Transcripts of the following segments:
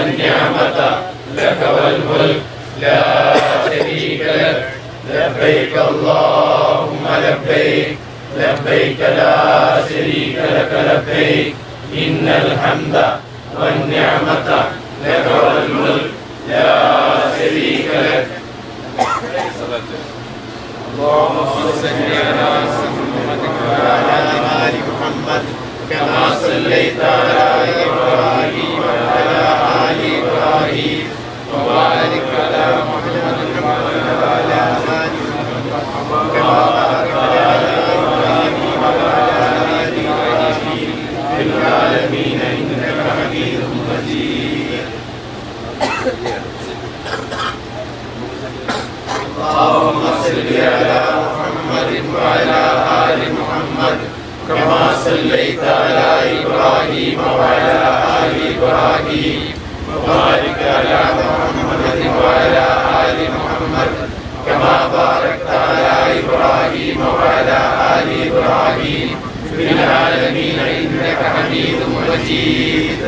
والنعمة لك والملك لا شريك لك لبيك اللهم لبيك لبيك لا شريك لك لبيك إن الحمد والنعمة لك والملك لا شريك لك اللهم صل على محمد وعلى آل محمد كما صليت على إبراهيم وعلى آل إبراهيم وبارك على محمد وعلى آل محمد كما باركت على إبراهيم وعلى آل إبراهيم في العالمين إنك حميد مجيد اللهم صل على محمد وعلى آل محمد كما صليت على إبراهيم وعلى آل إبراهيم وبارك على محمد وعلى آل محمد كما باركت على إبراهيم وعلى آل إبراهيم في العالمين إنك حميد مجيد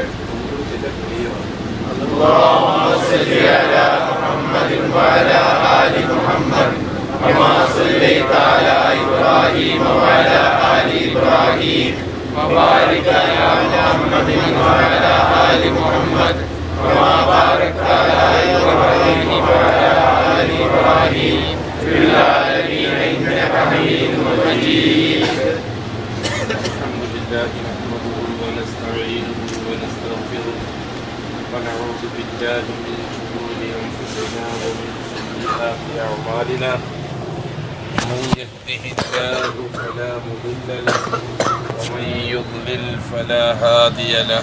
اللهم صل على محمد وعلى آل محمد كما صليت على إبراهيم وعلى آل إبراهيم وبارك على محمد وعلى آل محمد كما باركت على إبراهيم وعلى آل إبراهيم في العالمين إنك حميد مجيد الحمد لله نحمده ونستعينه ونستغفره ونعوذ بالله من شرور انفسنا ومن سيئات اعمالنا من يهده الله فلا مضل له ومن يضلل فلا هادي له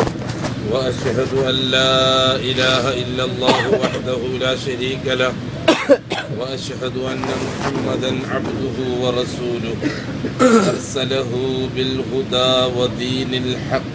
واشهد ان لا اله الا الله وحده لا شريك له واشهد ان محمدا عبده ورسوله ارسله بالهدى ودين الحق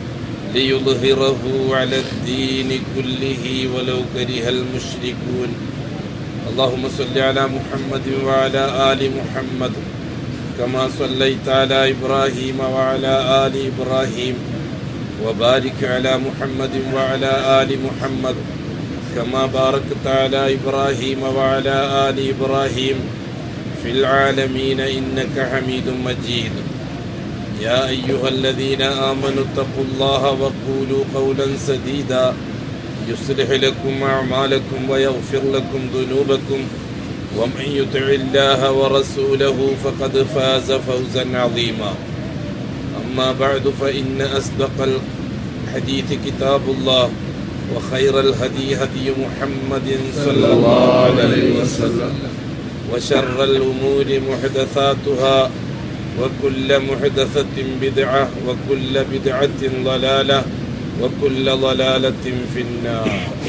ليظهره على الدين كله ولو كره المشركون اللهم صل على محمد وعلى ال محمد كما صليت على ابراهيم وعلى ال ابراهيم وبارك على محمد وعلى ال محمد كما باركت على ابراهيم وعلى ال ابراهيم في العالمين انك حميد مجيد يا ايها الذين امنوا اتقوا الله وقولوا قولا سديدا يصلح لكم اعمالكم ويغفر لكم ذنوبكم ومن يطع الله ورسوله فقد فاز فوزا عظيما اما بعد فان اصدق الحديث كتاب الله وخير الهدي هدي محمد صلى الله عليه وسلم وشر الأمور محدثاتها وكل محدثة بدعة وكل بدعة ضلالة وكل ضلالة في النار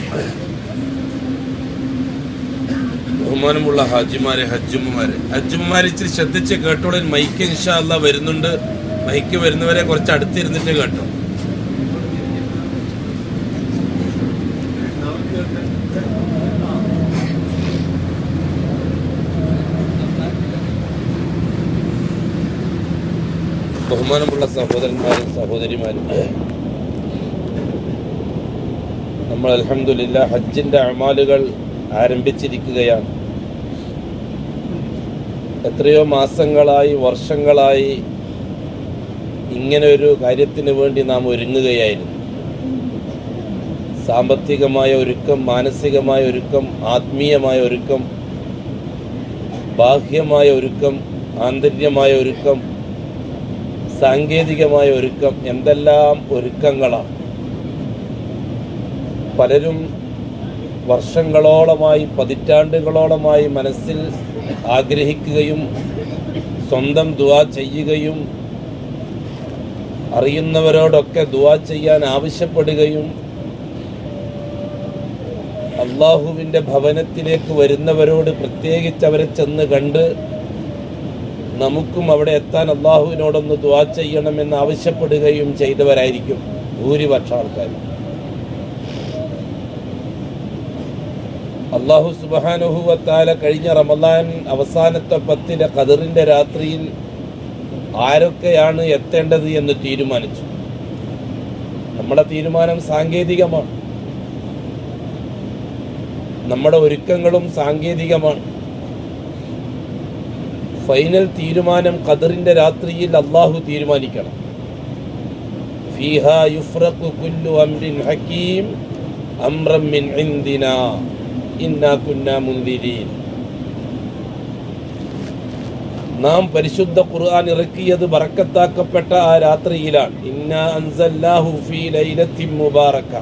ബഹുമാനമുള്ള ഹാജിമാരെ ഹജ്ജുമാരെ ഹജ്ജുമാരെ ഇച്ചിരി ശ്രദ്ധിച്ച് കേട്ടോളെ മൈക്ക് ഇൻഷാല്ല വരുന്നുണ്ട് മൈക്ക് വരുന്നവരെ കുറച്ച് അടുത്തിരുന്നിട്ട് കേട്ടോ ബഹുമാനമുള്ള സഹോദരന്മാരും സഹോദരിമാരും നമ്മൾ അലഹമില്ല ഹജ്ജിന്റെ അമാലുകൾ ആരംഭിച്ചിരിക്കുകയാണ് എത്രയോ മാസങ്ങളായി വർഷങ്ങളായി ഇങ്ങനെ ഒരു കാര്യത്തിന് വേണ്ടി നാം ഒരുങ്ങുകയായിരുന്നു സാമ്പത്തികമായ ഒരുക്കം മാനസികമായ ഒരുക്കം ആത്മീയമായ ഒരുക്കം ബാഹ്യമായ ഒരുക്കം ആന്തര്യമായ ഒരുക്കം സാങ്കേതികമായ ഒരുക്കം എന്തെല്ലാം ഒരുക്കങ്ങളാണ് പലരും വർഷങ്ങളോളമായി പതിറ്റാണ്ടുകളോളമായി മനസ്സിൽ ആഗ്രഹിക്കുകയും സ്വന്തം ദുവാ ചെയ്യുകയും അറിയുന്നവരോടൊക്കെ ദുവാ ചെയ്യാൻ ആവശ്യപ്പെടുകയും അള്ളാഹുവിൻ്റെ ഭവനത്തിലേക്ക് വരുന്നവരോട് പ്രത്യേകിച്ച് അവരെ ചെന്ന് കണ്ട് നമുക്കും അവിടെ എത്താൻ അള്ളാഹുവിനോടൊന്ന് ദുവാ ചെയ്യണമെന്ന് ആവശ്യപ്പെടുകയും ചെയ്തവരായിരിക്കും ഭൂരിപക്ഷ ആൾക്കാർ അള്ളാഹു സുബാനുഹുവത്താല കഴിഞ്ഞ റമദാൻ അവസാനത്തെ പത്തിലെ ഖദറിന്റെ രാത്രിയിൽ ആരൊക്കെയാണ് എത്തേണ്ടത് എന്ന് തീരുമാനിച്ചു നമ്മുടെ തീരുമാനം സാങ്കേതികമാണ് നമ്മുടെ ഒരുക്കങ്ങളും സാങ്കേതികമാണ് ഫൈനൽ തീരുമാനം ഖദറിന്റെ രാത്രിയിൽ അള്ളാഹു തീരുമാനിക്കണം ഫീഹ യുഫ്രഖു കുല്ലു അംരിൻ ഹക്കീം അംറം മിൻ ഇൻദിനാ ഇന്നാ കുന്നാ മുൻദിരീൻ നാം പരിശുദ്ധ ഖുർആൻ ഇറക്കിയത് ബറക്കത്താക്കപ്പെട്ട ആ രാത്രിയിലാണ് ഇന്ന അൻസല്ലാഹു ഫീ ലൈലത്തിൻ മുബാറക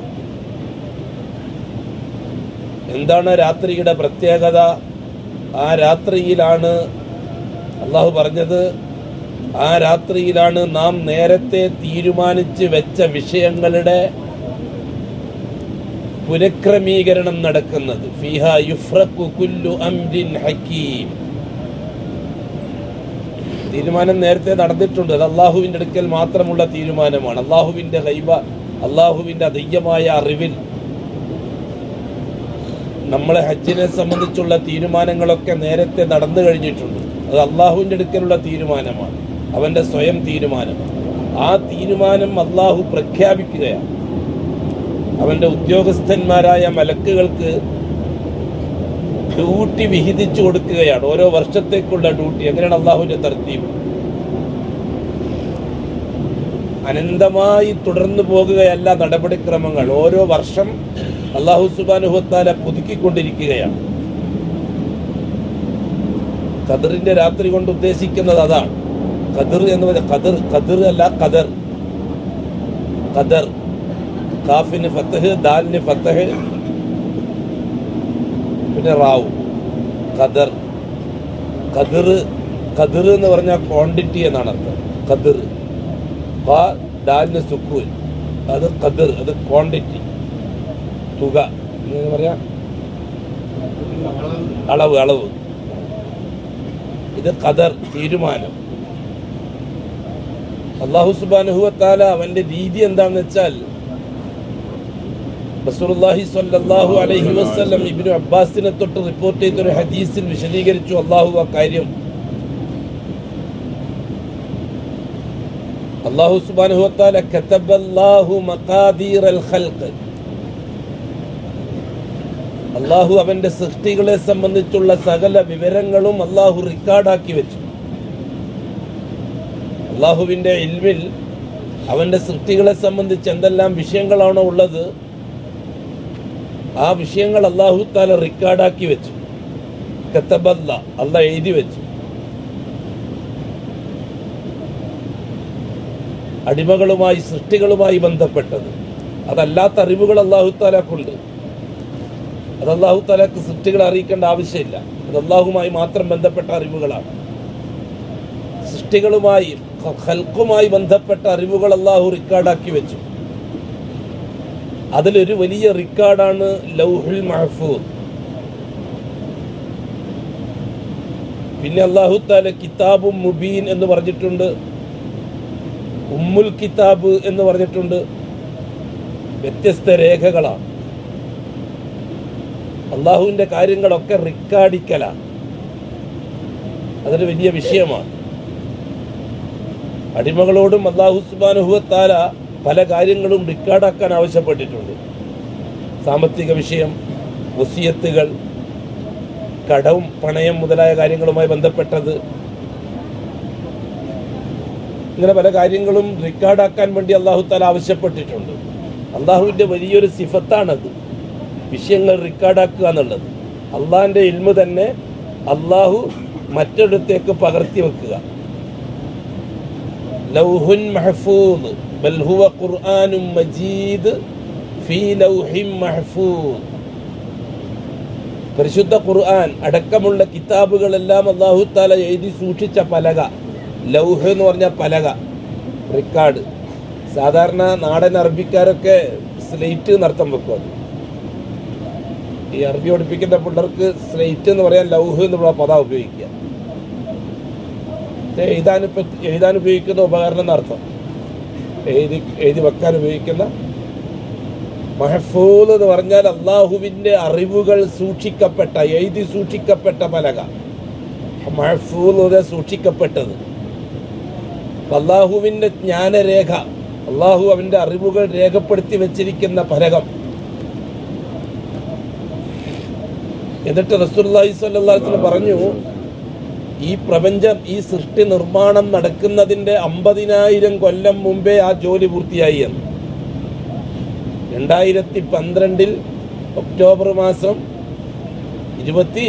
എന്താണ് രാത്രിയുടെ പ്രത്യേകത ആ രാത്രിയിലാണ് അള്ളാഹു പറഞ്ഞത് ആ രാത്രിയിലാണ് നാം നേരത്തെ തീരുമാനിച്ച് വെച്ച വിഷയങ്ങളുടെ പുനഃക്രമീകരണം നടക്കുന്നത് ഫിഹ യുഫ്രഖു കുല്ലു അംരിൻ ഹക്കീം തീരുമാനം നേരത്തെ നടന്നിട്ടുണ്ട് അത് അള്ളാഹുവിൻ്റെ അടുക്കൽ മാത്രമുള്ള തീരുമാനമാണ് അള്ളാഹുവിൻ്റെ ഹൈബ അള്ളാഹുവിൻ്റെ അധികമായ അറിവിൽ നമ്മളെ ഹജ്ജിനെ സംബന്ധിച്ചുള്ള തീരുമാനങ്ങളൊക്കെ നേരത്തെ നടന്നു കഴിഞ്ഞിട്ടുണ്ട് അത് അള്ളാഹുവിൻ്റെ അടുക്കലുള്ള തീരുമാനമാണ് അവൻ്റെ സ്വയം തീരുമാനം ആ തീരുമാനം അള്ളാഹു പ്രഖ്യാപിക്കുകയാണ് അവൻ്റെ ഉദ്യോഗസ്ഥന്മാരായ മലക്കുകൾക്ക് ഡ്യൂട്ടി വിഹിതിച്ചു കൊടുക്കുകയാണ് ഓരോ വർഷത്തേക്കുള്ള ഡ്യൂട്ടി എങ്ങനെയാണ് അള്ളാഹുവിന്റെ തർത്തീവ് അനന്തമായി തുടർന്നു പോകുകയല്ല നടപടിക്രമങ്ങൾ ഓരോ വർഷം അള്ളാഹു സുബാനുഹത്താല പുതുക്കിക്കൊണ്ടിരിക്കുകയാണ് ഖദറിന്റെ രാത്രി കൊണ്ട് ഉദ്ദേശിക്കുന്നത് അതാണ് ഖദർ എന്ന് പറഞ്ഞ ഖദർ ഖദർ അല്ല ഖദർ ഖദർ കാഫിന് ഫത്തഹ് ദാലിന് ഫത്തഹ് പിന്നെ റാവു ഖദർ ഖദർ ഖദർ എന്ന് പറഞ്ഞാൽ ക്വാണ്ടിറ്റി എന്നാണ് അർത്ഥം ഖദർ ഖ ദാലിന് സുക്കൂൻ അത് ഖദർ അത് ക്വാണ്ടിറ്റി തുക എന്ന് പറയാ അളവ് അളവ് ഇത് ഖദർ തീരുമാനം അള്ളാഹു സുബാനുഹുവത്താല അവന്റെ രീതി എന്താണെന്ന് വെച്ചാൽ റസൂലുള്ളാഹി സ്വല്ലല്ലാഹു അലൈഹി വസല്ലം ഇബ്നു അബ്ബാസിനെ തൊട്ട് റിപ്പോർട്ട് ചെയ്ത ഒരു ഹദീസിൽ വിശദീകരിച്ചു അള്ളാഹു ആ കാര്യം അള്ളാഹു സുബ്ഹാനഹു വതആല കതബല്ലാഹു മഖാദീറൽ ഖൽഖ് അള്ളാഹു അവന്റെ സൃഷ്ടികളെ സംബന്ധിച്ചുള്ള സകല വിവരങ്ങളും അള്ളാഹു റെക്കോർഡാക്കി വെച്ചു അള്ളാഹുവിന്റെ ഇൽമിൽ അവന്റെ സൃഷ്ടികളെ സംബന്ധിച്ച് എന്തെല്ലാം വിഷയങ്ങളാണോ ഉള്ളത് ആ വിഷയങ്ങൾ അള്ളാഹു താല റെക്കോർഡാക്കി വെച്ചു കത്തബല്ല അല്ല എഴുതി വെച്ചു അടിമകളുമായി സൃഷ്ടികളുമായി ബന്ധപ്പെട്ടത് അതല്ലാത്ത അറിവുകൾ അള്ളാഹു താലാക്കുണ്ട് അത് അള്ളാഹു താലാക്ക് സൃഷ്ടികളെ അറിയിക്കേണ്ട ആവശ്യമില്ല അത് അള്ളാഹുമായി മാത്രം ബന്ധപ്പെട്ട അറിവുകളാണ് സൃഷ്ടികളുമായി ഹൽക്കുമായി ബന്ധപ്പെട്ട അറിവുകൾ അള്ളാഹു റെക്കോർഡാക്കി വെച്ചു അതിലൊരു വലിയ റിക്കാർഡാണ് ലൗഹുൽ മഹഫൂദ് പിന്നെ അള്ളാഹു താല കിതാബും മുബീൻ എന്ന് പറഞ്ഞിട്ടുണ്ട് ഉമ്മുൽ കിതാബ് എന്ന് പറഞ്ഞിട്ടുണ്ട് വ്യത്യസ്ത രേഖകളാണ് അള്ളാഹുവിന്റെ കാര്യങ്ങളൊക്കെ റിക്കാർഡിക്കലാണ് അതൊരു വലിയ വിഷയമാണ് അടിമകളോടും അള്ളാഹു സുബാനുഹുവത്താല പല കാര്യങ്ങളും റിക്കാർഡാക്കാൻ ആവശ്യപ്പെട്ടിട്ടുണ്ട് സാമ്പത്തിക വിഷയം വസിയത്തുകൾ കടവും പണയം മുതലായ കാര്യങ്ങളുമായി ബന്ധപ്പെട്ടത് ഇങ്ങനെ പല കാര്യങ്ങളും റിക്കാർഡാക്കാൻ വേണ്ടി അള്ളാഹു താല ആവശ്യപ്പെട്ടിട്ടുണ്ട് അള്ളാഹുവിൻ്റെ വലിയൊരു സിഫത്താണത് വിഷയങ്ങൾ റിക്കാർഡാക്കുക എന്നുള്ളത് അള്ളാഹിൻ്റെ ഇൽമ് തന്നെ അള്ളാഹു മറ്റൊരിടത്തേക്ക് പകർത്തി വെക്കുക ലൗഹുൻ മഹഫൂദ് ബൽ ഹുവ ഖുർആനും മജീദ് ഫീ ലൗഹിൻ മഹഫൂദ് പരിശുദ്ധ ഖുർആൻ അടക്കമുള്ള കിതാബുകളെല്ലാം അള്ളാഹു താല എഴുതി സൂക്ഷിച്ച പലക ലൗഹ് എന്ന് പറഞ്ഞ പലക റിക്കാർഡ് സാധാരണ നാടൻ അറബിക്കാരൊക്കെ സ്ലേറ്റ് എന്നർത്ഥം വെക്കും അത് ഈ അറബി പഠിപ്പിക്കുന്ന പിള്ളേർക്ക് സ്ലേറ്റ് എന്ന് പറയാൻ ലൗഹ് എന്നുള്ള പദം ഉപയോഗിക്കുക ഇത് എഴുതാൻ പറ്റി എഴുതാൻ ഉപയോഗിക്കുന്ന ഉപകരണം എന്നർത്ഥം എഴുതി എഴുതി വെക്കാൻ ഉപയോഗിക്കുന്ന മഹഫൂദ് എന്ന് പറഞ്ഞാൽ അള്ളാഹുവിന്റെ അറിവുകൾ സൂക്ഷിക്കപ്പെട്ട എഴുതി സൂക്ഷിക്കപ്പെട്ട പലക മഹഫൂദ് സൂക്ഷിക്കപ്പെട്ടത് അള്ളാഹുവിന്റെ ജ്ഞാനരേഖ അള്ളാഹു അവന്റെ അറിവുകൾ രേഖപ്പെടുത്തി വെച്ചിരിക്കുന്ന പലകം എന്നിട്ട് റസൂലുള്ളാഹി സ്വല്ലല്ലാഹു അലൈഹി വസല്ലം പറഞ്ഞു ഈ പ്രപഞ്ചം ഈ സൃഷ്ടി നിർമ്മാണം നടക്കുന്നതിന്റെ അമ്പതിനായിരം കൊല്ലം മുമ്പേ ആ ജോലി പൂർത്തിയായി എന്ന് രണ്ടായിരത്തി പന്ത്രണ്ടിൽ ഒക്ടോബർ മാസം ഇരുപത്തി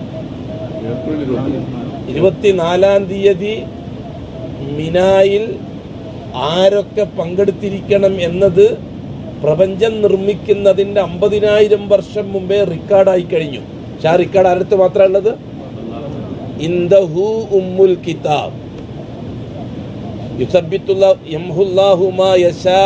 ഇരുപത്തിനാലാം തീയതി മിനായിൽ ആരൊക്കെ പങ്കെടുത്തിരിക്കണം എന്നത് പ്രപഞ്ചം നിർമ്മിക്കുന്നതിന്റെ അമ്പതിനായിരം വർഷം മുമ്പേ റെക്കോർഡായി കഴിഞ്ഞു പക്ഷെ ആ റെക്കോർഡ് ആരടുത്ത് മാത്രമേ ഉള്ളത് ഇൻദഹു ഉമ്മുൽ കിതാബ് യുസബ്ബിത്തുല്ലാ യംഹുല്ലാഹു മാ യശാ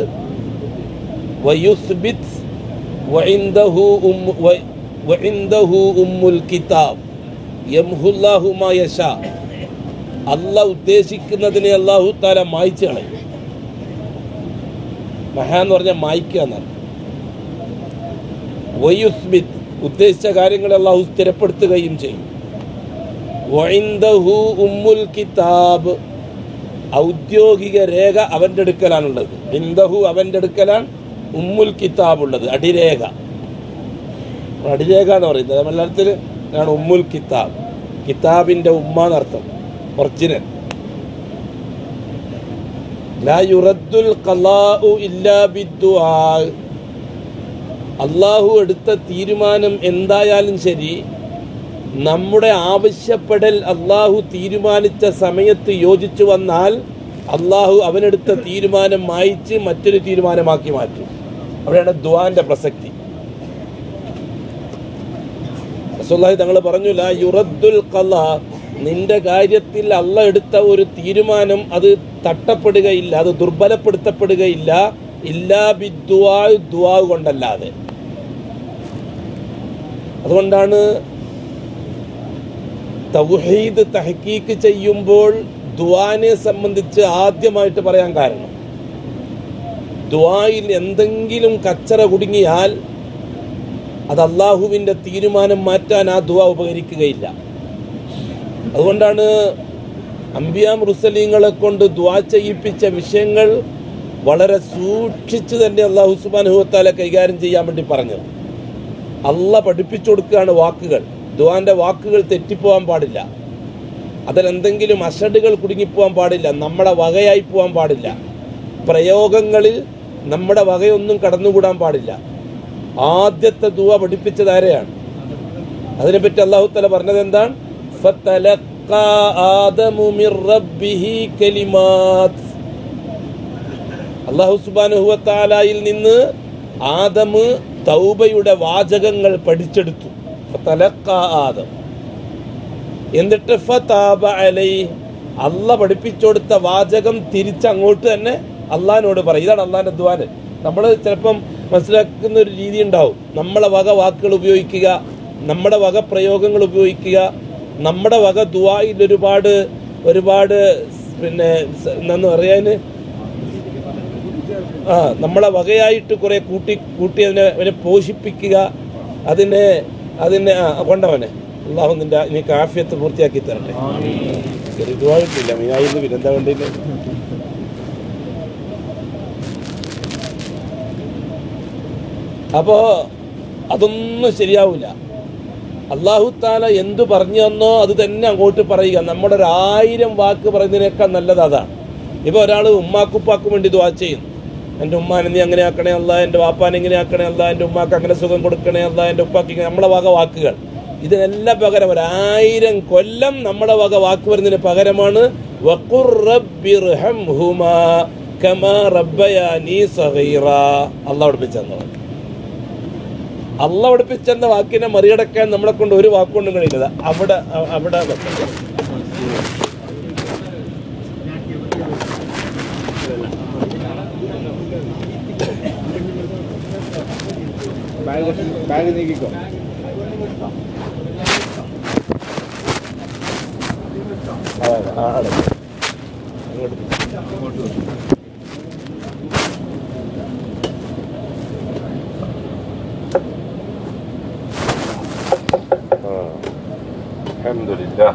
വയുസ്ബിത് വഇൻദഹു ഉം വ- വഇൻദഹു ഉമ്മുൽ കിതാബ് യംഹുല്ലാഹു മാ യശാ അള്ളാഹ് ഉദ്ദേശിക്കുന്നതിനെ അള്ളാഹു താല മായ്ച്ചു കളയും മഹ എന്ന് പറഞ്ഞാൽ മായ്ക്കുക എന്നാണ് വയുസ്ബിത് ഉദ്ദേശിച്ച കാര്യങ്ങളെ അള്ളാഹു സ്ഥിരപ്പെടുത്തുകയും ചെയ്യും വഇൻദഹു ഉമ്മുൽ കിതാബ് ഔദ്യോഗിക രേഖ അവന്റെ അടുക്കലാണുള്ളത് ഇന്ദഹു അവന്റെ അടുക്കലാണ് ഉമ്മുൽ കിതാബ് ഉള്ളത് അടിരേഖ അടിരേഖ എന്ന് പറയുന്നത് മലയാളത്തിൽ ആണ് ഉമ്മുൽ കിതാബ് കിതാബിന്റെ ഉമ്മ എന്നർത്ഥം ഒറിജിനൽ ലാ യുറദ്ദുൽ ഖലാഉ ഇല്ലാ ബിദ്ദുആ അള്ളാഹു എടുത്ത തീരുമാനം എന്തായാലും ശരി നമ്മുടെ ആവശ്യപ്പെടൽ അള്ളാഹു തീരുമാനിച്ച സമയത്ത് യോജിച്ചു വന്നാൽ അള്ളാഹു അവനെടുത്ത തീരുമാനം മായിച്ച് മറ്റൊരു തീരുമാനമാക്കി മാറ്റും അവിടെയാണ് ദ്വാന്റെ പ്രസക്തി റസൂലുള്ളാഹി തങ്ങൾ പറഞ്ഞു ലാ യുറദ്ദുൽ ഖലാ നിന്റെ കാര്യത്തിൽ അള്ള എടുത്ത ഒരു തീരുമാനം അത് തട്ടപ്പെടുകയില്ല അത് ദുർബലപ്പെടുത്തപ്പെടുകയില്ല ഇല്ലാ ബിദ്വാ ദ്വാ കൊണ്ടല്ലാതെ അതുകൊണ്ടാണ് തൗഹീദ് തഹക്കീക്ക് ചെയ്യുമ്പോൾ ദ്വാനെ സംബന്ധിച്ച് ആദ്യമായിട്ട് പറയാൻ കാരണം ദ്വായിൽ എന്തെങ്കിലും കച്ചറ കുടുങ്ങിയാൽ അത് അള്ളാഹുവിൻ്റെ തീരുമാനം മാറ്റാൻ ആ ദ്വാ ഉപകരിക്കുകയില്ല അതുകൊണ്ടാണ് അംബിയാം റുസലീങ്ങളെ കൊണ്ട് ദ്വാ ചെയ്യിപ്പിച്ച വിഷയങ്ങൾ വളരെ സൂക്ഷിച്ച് തന്നെ അള്ളാഹു സുബാനുഹത്താലെ കൈകാര്യം ചെയ്യാൻ വേണ്ടി പറഞ്ഞത് അള്ള പഠിപ്പിച്ചു കൊടുക്കുകയാണ് വാക്കുകൾ ദ്വാന്റെ വാക്കുകൾ തെറ്റിപ്പോവാൻ പാടില്ല അതിലെന്തെങ്കിലും അഷടുകൾ കുടുങ്ങിപ്പോവാൻ പാടില്ല നമ്മുടെ വകയായി പോവാൻ പാടില്ല പ്രയോഗങ്ങളിൽ നമ്മുടെ വകയൊന്നും കടന്നുകൂടാൻ പാടില്ല ആദ്യത്തെ ദുവ പഠിപ്പിച്ചത് ആരെയാണ് അതിനെപ്പറ്റി അള്ളാഹു തല പറഞ്ഞത് എന്താണ് فَتَلَقَّى آدَمُ مِنْ رَبِّهِ كَلِمَاتٍ അള്ളാഹു സുബാനുഹുവത്താലായിൽ നിന്ന് ആദമ് തൗബയുടെ വാചകങ്ങൾ പഠിച്ചെടുത്തു ഫതലക്ക ആദം എന്നിട്ട് ഫതാബ അലൈ അല്ല പഠിപ്പിച്ചുകൊടുത്ത വാചകം തിരിച്ചങ്ങോട്ട് തന്നെ അള്ളഹാനോട് പറയും ഇതാണ് അള്ളാഹിന്റെ ദ്വാന് നമ്മൾ ചിലപ്പം മനസ്സിലാക്കുന്ന ഒരു രീതി ഉണ്ടാവും നമ്മളെ വക വാക്കുകൾ ഉപയോഗിക്കുക നമ്മുടെ വക പ്രയോഗങ്ങൾ ഉപയോഗിക്കുക നമ്മുടെ വക ദുവായിൽ ഒരുപാട് ഒരുപാട് പിന്നെ സ- എന്താന്ന് പറയാന് ആ നമ്മളെ വകയായിട്ട് കുറെ കൂട്ടി കൂട്ടി അതിനെ അവനെ പോഷിപ്പിക്കുക അതിനെ അതിനെ ആ കൊണ്ടവനെ അള്ളാഹു നിന്റെ നീ കാഫ്യത്ത് പൂർത്തിയാക്കി തരട്ടെ ഇതുമായിട്ടില്ല മീനായിരുന്നു പിന്നെന്താ വേണ്ടിയില്ല അപ്പോ അതൊന്നും ശരിയാവില്ല അള്ളാഹു താല എന്തു പറഞ്ഞു തന്നോ അത് തന്നെ അങ്ങോട്ട് പറയുക നമ്മുടെ ഒരു ആയിരം വാക്ക് പറയുന്നതിനേക്കാൾ നല്ലത് അതാണ് ഇപ്പൊ ഒരാൾ ഉമ്മാക്കുപ്പാക്കും വേണ്ടി ദ്വാ ചെയ്യുന്നു എൻ്റെ ഉമ്മാനെ നീ അങ്ങനെ ആക്കണേ അല്ല എൻ്റെ വാപ്പാനെ ഇങ്ങനെ ആക്കണേ അല്ല എൻ്റെ ഉമ്മാക്ക് അങ്ങനെ സുഖം കൊടുക്കണേ അല്ല എൻ്റെ ഉപ്പാക്ക് ഇങ്ങനെ നമ്മളെ വക വാക്കുകൾ ഇതിനെല്ലാം പകരം ഒരായിരം കൊല്ലം നമ്മുടെ വക വാക്ക് വരുന്നതിന് പകരമാണ് വഖുർ റബ്ബിർഹംഹുമാ കമാ റബ്ബയാനി സഗീറ അള്ളാഹ് പഠിപ്പിച്ചെന്ന് പറഞ്ഞു അള്ള പഠിപ്പിച്ചെന്ന വാക്കിനെ മറികടക്കാൻ നമ്മളെ കൊണ്ട് ഒരു വാക്കുകൊണ്ടും കഴിയില്ല അവിടെ അ- അവിടെ വെക്കണം. ബാഗ് ബാഗ് നീക്കിക്കോ അതെ, അതെ, ആ, അവിടെ. അങ്ങോട്ട്. ആ. അൽഹംദുലില്ലാ.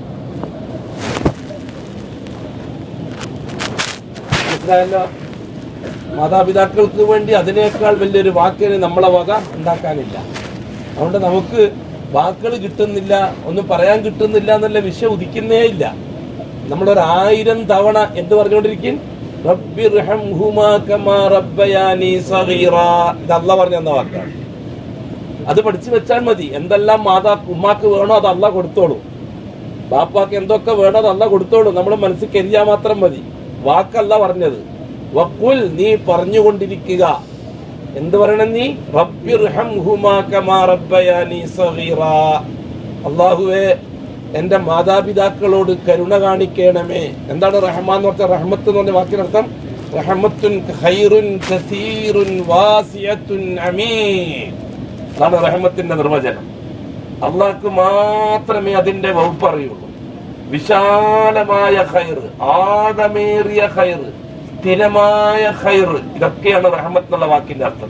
മനസ്സിലായല്ലോ മാതാപിതാക്കൾക്ക് വേണ്ടി അതിനേക്കാൾ വലിയൊരു വാക്കിന് നമ്മളെ വക ഉണ്ടാക്കാനില്ല അതുകൊണ്ട് നമുക്ക് വാക്കുകൾ കിട്ടുന്നില്ല ഒന്നും പറയാൻ കിട്ടുന്നില്ല എന്നുള്ള വിഷയം ഉദിക്കുന്നേ ഇല്ല നമ്മളൊരു ആയിരം തവണ എന്ത് പറഞ്ഞുകൊണ്ടിരിക്കും റബ്ബിർഹംഹുമാ കമാ റബ്ബയാനി സഗീറാ ഇത് അല്ല പറഞ്ഞു തന്ന വാക്കാണ് അത് പഠിച്ചു വെച്ചാൽ മതി എന്തെല്ലാം മാതാ ഉമ്മാക്ക് വേണോ അത് അല്ല കൊടുത്തോളൂ ബാപ്പാക്ക് എന്തൊക്കെ വേണോ അത് അല്ല കൊടുത്തോളൂ നമ്മൾ മനസ്സിൽ കരുതിയാൽ മാത്രം മതി വാക്കല്ല പറഞ്ഞത് വക്കുൽ നീ പറഞ്ഞുകൊണ്ടിരിക്കുക എന്ത് പറയണം നീ റബ്ബിർഹംഹുമാ കമാ റബ്ബയാനി സഗീറാ അള്ളാഹുവേ എന്റെ മാതാപിതാക്കളോട് കരുണ കാണിക്കണമേ എന്താണ് റഹ്മാൻ എന്ന് പറഞ്ഞ റഹ്മത്ത് എന്ന് പറഞ്ഞ വാക്കിനർത്ഥം റഹ്മത്തുൻ ഖൈറുൻ കസീറുൻ വാസിയത്തുൻ അമീൻ അതാണ് റഹ്മത്തിന്റെ നിർവചനം അള്ളാഹ്ക്ക് മാത്രമേ അതിന്റെ വകുപ്പ് അറിയുള്ളൂ വിശാലമായ ഖൈർ ആഴമേറിയ ഖൈർ സ്ഥിരമായ ഖൈർ ഇതൊക്കെയാണ് റഹ്മത്ത് എന്നുള്ള വാക്കിന്റെ അർത്ഥം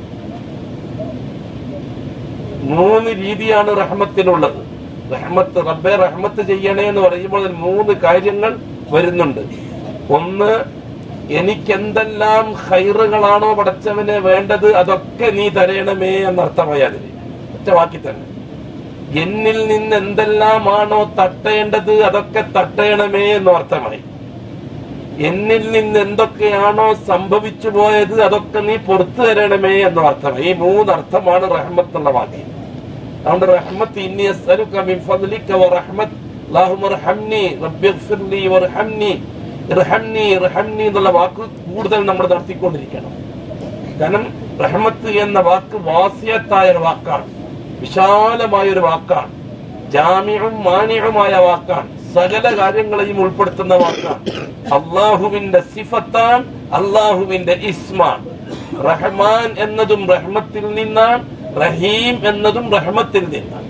മൂന്ന് രീതിയാണ് റഹ്മത്തിനുള്ളത് റഹ്മത്ത് റബ്ബെ റഹ്മത്ത് ചെയ്യണേ എന്ന് പറയുമ്പോൾ അതിൽ മൂന്ന് കാര്യങ്ങൾ വരുന്നുണ്ട് ഒന്ന് എനിക്ക് എന്തെല്ലാം ഹൈറുകളാണോ പടച്ചവന് വേണ്ടത് അതൊക്കെ നീ തരയണമേ എന്നർത്ഥമായി അതിന് ഒറ്റ വാക്കി തന്നെ എന്നിൽ നിന്ന് എന്തെല്ലാമാണോ തട്ടേണ്ടത് അതൊക്കെ തട്ടയണമേ എന്നും അർത്ഥമായി എന്നിൽ നിന്ന് എന്തൊക്കെയാണോ സംഭവിച്ചു പോയത് അതൊക്കെ നീ പുറത്തു തരണമേ എന്നും അർത്ഥമായി ഈ മൂന്നർത്ഥമാണ് റഹ്മത്തുള്ള വാക്യം അതുകൊണ്ട് റഹ്മത്ത് ഇന്നി അസ്അലുക മിൻ ഫദ്ലിക വറഹ്മത്ത് അല്ലാഹുമ്മ ഇർഹംനി റബ്ബി ഇഗ്ഫിർലി വർഹംനി ഇർഹംനി ഇർഹംനി എന്നുള്ള വാക്ക് കൂടുതൽ നമ്മൾ നടത്തിക്കൊണ്ടിരിക്കണം കാരണം റഹ്മത്ത് എന്ന വാക്ക് വാസിയത്തായ ഒരു വാക്കാണ് വിശാലമായ ഒരു വാക്കാണ് ജാമ്യവും മാന്യവുമായ വാക്കാണ് സകല കാര്യങ്ങളെയും ഉൾപ്പെടുത്തുന്ന വാക്കാണ് അള്ളാഹുവിന്റെ സിഫത്താൻ അള്ളാഹുവിന്റെ ഇസ്മാൻ റഹ്മാൻ എന്നതും റഹ്മത്തിൽ നിന്നാണ് റഹീം എന്നതും റഹ്മത്തിൽ നിന്നാണ്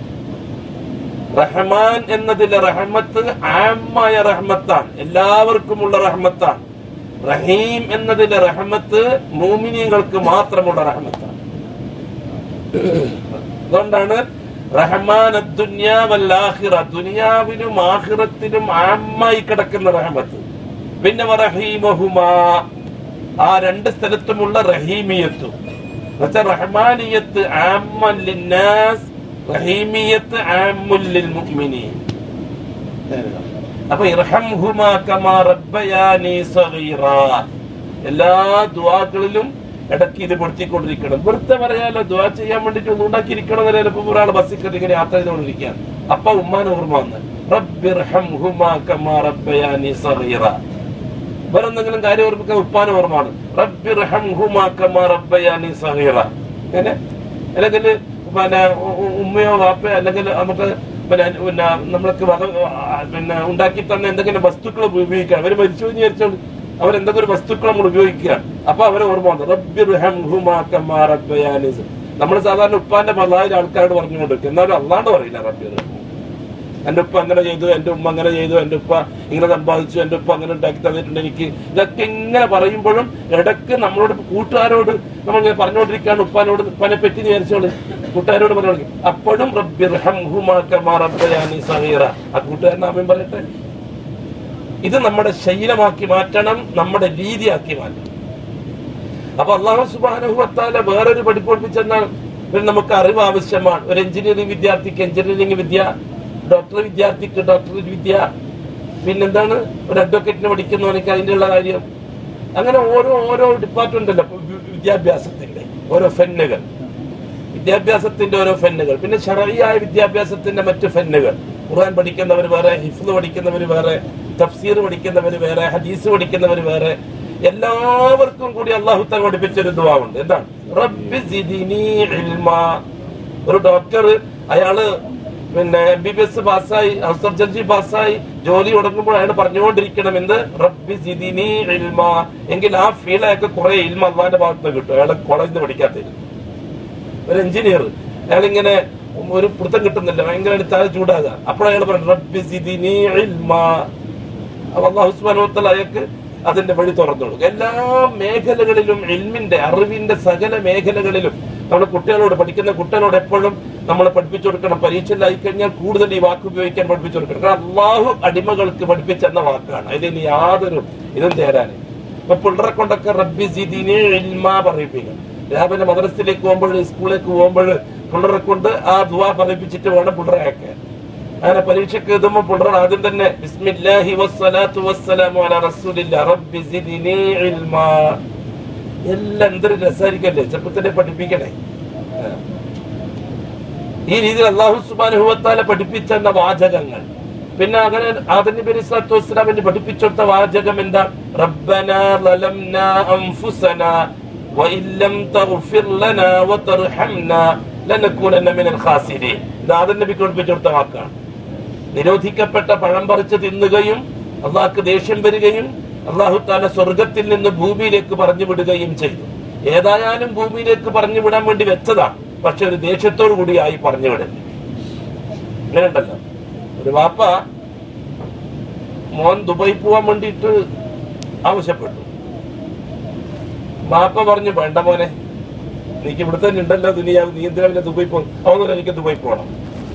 റഹ്മാൻ എന്നതിലെ റഹ്മത്ത് ആമായ റഹ്മത്താണ് എല്ലാവർക്കുമുള്ള റഹ്മത്താണ് റഹീം എന്നതിലെ റഹ്മത്ത് മൂമിനിയങ്ങൾക്ക് മാത്രമുള്ള റഹ്മത്താണ് അതുകൊണ്ടാണ് റഹ്മാൻ ദുന്യാവല്ലാഹിറ ദുനിയാവിലും ആഹിറത്തിലും ആമായി കിടക്കുന്ന റഹ്മത്ത് പിന്നെ റഹീമഹുമാ ആ രണ്ട് സ്ഥലത്തുമുള്ള റഹീമിയത്തും എന്നുവെച്ചാൽ റഹ്മാനിയത്ത് ആമ്മൻ ലിന്നാസ് റഹീമിയത്ത് ആമ്മുൽ ലിൽ മുഅ്മിനീൻ അപ്പൊ ഇർഹംഹുമാ കമാ റബ്ബയാനി സഗീറാ എല്ലാ ദുആകളിലും ഇടയ്ക്ക് ഇത് പെടുത്തിക്കൊണ്ടിരിക്കണം വെറുതെ പറയാലോ ദുആ ചെയ്യാൻ വേണ്ടിട്ട് ഒന്നും ഉണ്ടാക്കിയിരിക്കണം എന്നല്ല ഇപ്പൊ ഒരാൾ ബസ്സിൽ കയറി ഇങ്ങനെ യാത്ര ചെയ്തുകൊണ്ടിരിക്കുകയാണ് അപ്പൊ ഉമ്മാൻ ഓർമ്മ വന്ന് റബ്ബിർഹംഹുമാ കമാ റബ്ബയാനി സഗീറാ വേറെ എന്തെങ്കിലും കാര്യം ഓർമ്മിക്കാൻ ഉപ്പാൻ ഓർമ്മയാണ് റബ്ബിർഹംഹുമാ കമാ റബ്ബയാനി സഗീറ അങ്ങനെ അല്ലെങ്കിൽ പിന്നെ ഉ- ഉ- ഉമ്മയോ വാപ്പയോ അല്ലെങ്കിൽ നമുക്ക് പിന്നെ പിന്നെ നമ്മൾക്ക് വക പിന്നെ ഉണ്ടാക്കി തന്ന എന്തെങ്കിലും വസ്തുക്കൾ ഉപയോഗിക്കണം അവര് മരിച്ചു എന്ന് വിചാരിച്ചോണ്ട് അവരെന്തെങ്കിലും ഒരു വസ്തുക്കൾ നമ്മൾ ഉപയോഗിക്കുകയാണ് അപ്പൊ അവരെ ഓർമ്മ വന്നു റബ്ബിർഹംഹുമാ കമാ റബ്ബയാനി സ- നമ്മൾ സാധാരണ ഉപ്പാന്റെ പതിനായിരം ആൾക്കാരോട് പറഞ്ഞുകൊണ്ടിരിക്കും എന്നാലും അല്ലാണ്ട് പറയില്ല റബ്ബിർ എന്റെ ഉപ്പ അങ്ങനെ ചെയ്തു എന്റെ ഉമ്മ അങ്ങനെ ചെയ്തു എന്റെ ഉപ്പ ഇങ്ങനെ സമ്പാദിച്ചു എന്റെ ഉപ്പ അങ്ങനെ ഉണ്ടാക്കി തന്നിട്ടുണ്ട് എനിക്ക് ഇതൊക്കെ ഇങ്ങനെ പറയുമ്പോഴും ഇടയ്ക്ക് നമ്മളോട് കൂട്ടുകാരോട് നമ്മൾ ഇങ്ങനെ പറഞ്ഞുകൊണ്ടിരിക്കുകയാണ് ഉപ്പാനോട് ഉപ്പാനെ പറ്റി വിചാരിച്ചോളൂ കൂട്ടുകാരോട് പറഞ്ഞു അപ്പോഴും റബ്ബിർഹംഹുമാ കമാ റബ്ബയാനി സഗീറ ആ കൂട്ടുകാരൻ ആമയും പറയട്ടെ ഇത് നമ്മുടെ ശൈലമാക്കി മാറ്റണം നമ്മുടെ രീതിയാക്കി മാറ്റണം അപ്പൊ അള്ളാഹു സുബാനുഭവത്താല വേറൊരു പഠിപ്പ് പഠിപ്പിച്ചെന്നാൽ പിന്നെ നമുക്ക് അറിവ് ആവശ്യമാണ് ഒരു എഞ്ചിനീയറിംഗ് വിദ്യാർത്ഥിക്ക് എഞ്ചിനീയറിംഗ് വിദ്യ ഡോക്ടർ വിദ്യാർത്ഥിക്ക് ഡോക്ടർ വിദ്യ പിന്നെന്താണ് ഒരു അഡ്വക്കേറ്റിന് പഠിക്കുന്നവനക്ക് അതിൻ്റെ ഉള്ള കാര്യം അങ്ങനെ ഓരോ ഓരോ ഡിപ്പാർട്ട്മെന്റ് അല്ല ഇപ്പൊ വി- വിദ്യാഭ്യാസത്തിന്റെ ഓരോ ഫെന്നുകൾ വിദ്യാഭ്യാസത്തിന്റെ ഓരോ ഫെന്നുകൾ പിന്നെ ഷറയായ വിദ്യാഭ്യാസത്തിന്റെ മറ്റു ഫെന്നുകൾ ഖുർആൻ പഠിക്കുന്നവർ വേറെ ഹിഫ്ല് പഠിക്കുന്നവർ വേറെ തഫ്സീർ പഠിക്കുന്നവർ വേറെ ഹദീസ് പഠിക്കുന്നവർ വേറെ എല്ലാവർക്കും കൂടി അള്ളാഹു താൻ പഠിപ്പിച്ചൊരു ദുവാവുണ്ട് എന്താണ് റബ്ബി സിദിനി ഇൽമാ ഒരു ഡോക്ടർ അയാള് പിന്നെ എം ബി ബി എസ് പാസ്സായി ഹൗസ് സർജൻസി പാസ്സായി ജോലി തുടങ്ങുമ്പോൾ അയാൾ പറഞ്ഞുകൊണ്ടിരിക്കണം എന്ത് റബ്ബി സിദിനി ഇൽമ എങ്കിൽ ആ ഫീൽഡ് അയാൾക്ക് കുറെ ഇൽമ അള്ളാന്റെ ഭാഗത്ത് നിന്ന് കിട്ടും അയാളെ കോളേജിൽ നിന്ന് പഠിക്കാത്തത് ഒരു എഞ്ചിനീയർ അയാൾ ഇങ്ങനെ ഒരു പിടുത്തം കിട്ടുന്നില്ല ഭയങ്കര താഴെ ചൂടാകുക അപ്പോൾ അയാൾ പറഞ്ഞു റബ്ബി സിദിനി ഇൽമ അപ്പൊ അള്ളാഹു സുബ്ഹാനഹു വ തആല അയാൾക്ക് അതിന്റെ വഴി തുറന്നു കൊടുക്കും എല്ലാ മേഖലകളിലും ഇൽമിന്റെ അറിവിന്റെ സകല മേഖലകളിലും നമ്മൾ കുട്ടികളോട് പഠിക്കുന്ന കുട്ടികളോട് എപ്പോഴും നമ്മൾ പഠിപ്പിച്ചു കൊടുക്കണം പരീക്ഷയിലായി കഴിഞ്ഞാൽ കൂടുതൽ ഈ വാക്ക് ഉപയോഗിക്കാൻ പഠിപ്പിച്ചു കൊടുക്കണം കാരണം അള്ളാഹു അടിമകൾക്ക് പഠിപ്പിച്ചെന്ന വാക്കാണ് അതിന് യാതൊരു ഇതും തേരാന് ഇപ്പൊ പിള്ളേരെ കൊണ്ടൊക്കെ റബ്ബി സിദിനെ ഇൽമ പറയിപ്പിക്കും രാവിലെ മദ്രസയിലേക്ക് പോകുമ്പോൾ സ്കൂളിലേക്ക് പോകുമ്പോൾ പിള്ളറെ കൊണ്ട് ആ ദുവാ പറയിപ്പിച്ചിട്ട് വേണം പിള്ളറെ അയക്കാൻ അങ്ങനെ പരീക്ഷയ്ക്ക് എഴുതുമ്പോൾ പിള്ളർ ആദ്യം തന്നെ ബിസ്മില്ലാഹി വസ്സലാത്തു വസ്സലാമു അലാ റസൂലില്ലാ റബ്ബി സിദ്നി ഇൽമാ എല്ലാം എന്തൊരു രസമായിരിക്കല്ലേ ചെറുപ്പത്തിനെ പഠിപ്പിക്കണേ ആ. ഈ രീതിയിൽ അള്ളാഹു സുബാനുഭവത്താലെ പഠിപ്പിച്ചെന്ന വാചകങ്ങൾ പിന്നെ അങ്ങനെ ആദം നബി അലൈഹി സ്വലാത്തു വസ്സലാമിന് പഠിപ്പിച്ചെടുത്ത വാചകം എന്താ റബ്ബന ലലംന അൻഫുസന وإن لم تغفر لنا وترحمنا لنكونن من الخاسرين ഇത് ആദം നബിക്ക് പഠിപ്പിച്ചെടുത്ത വാക്കാണ് നിരോധിക്കപ്പെട്ട പഴം പറിച്ച് തിന്നുകയും അള്ളാഹ്ക്ക് ദേഷ്യം വരികയും അള്ളാഹു താല സ്വർഗത്തിൽ നിന്ന് ഭൂമിയിലേക്ക് പറഞ്ഞു വിടുകയും ചെയ്തു ഏതായാലും ഭൂമിയിലേക്ക് പറഞ്ഞു വിടാൻ വേണ്ടി വെച്ചതാണ് പക്ഷെ ഒരു ദേഷ്യത്തോടു കൂടിയായി പറഞ്ഞു വിടരുത് അങ്ങനെ ഉണ്ടല്ലോ ഒരു വാപ്പ മോൻ ദുബായി പോവാൻ വേണ്ടിയിട്ട് ആവശ്യപ്പെട്ടു വാപ്പ പറഞ്ഞു വേണ്ട മോനെ നീക്ക് ഇവിടെ തന്നെ ഉണ്ടല്ലോ ദുനിയാവ് നീ എന്തിനാ പിന്നെ ദുബായി പോകും അവന്നല്ല എനിക്ക് ദുബായി പോകണം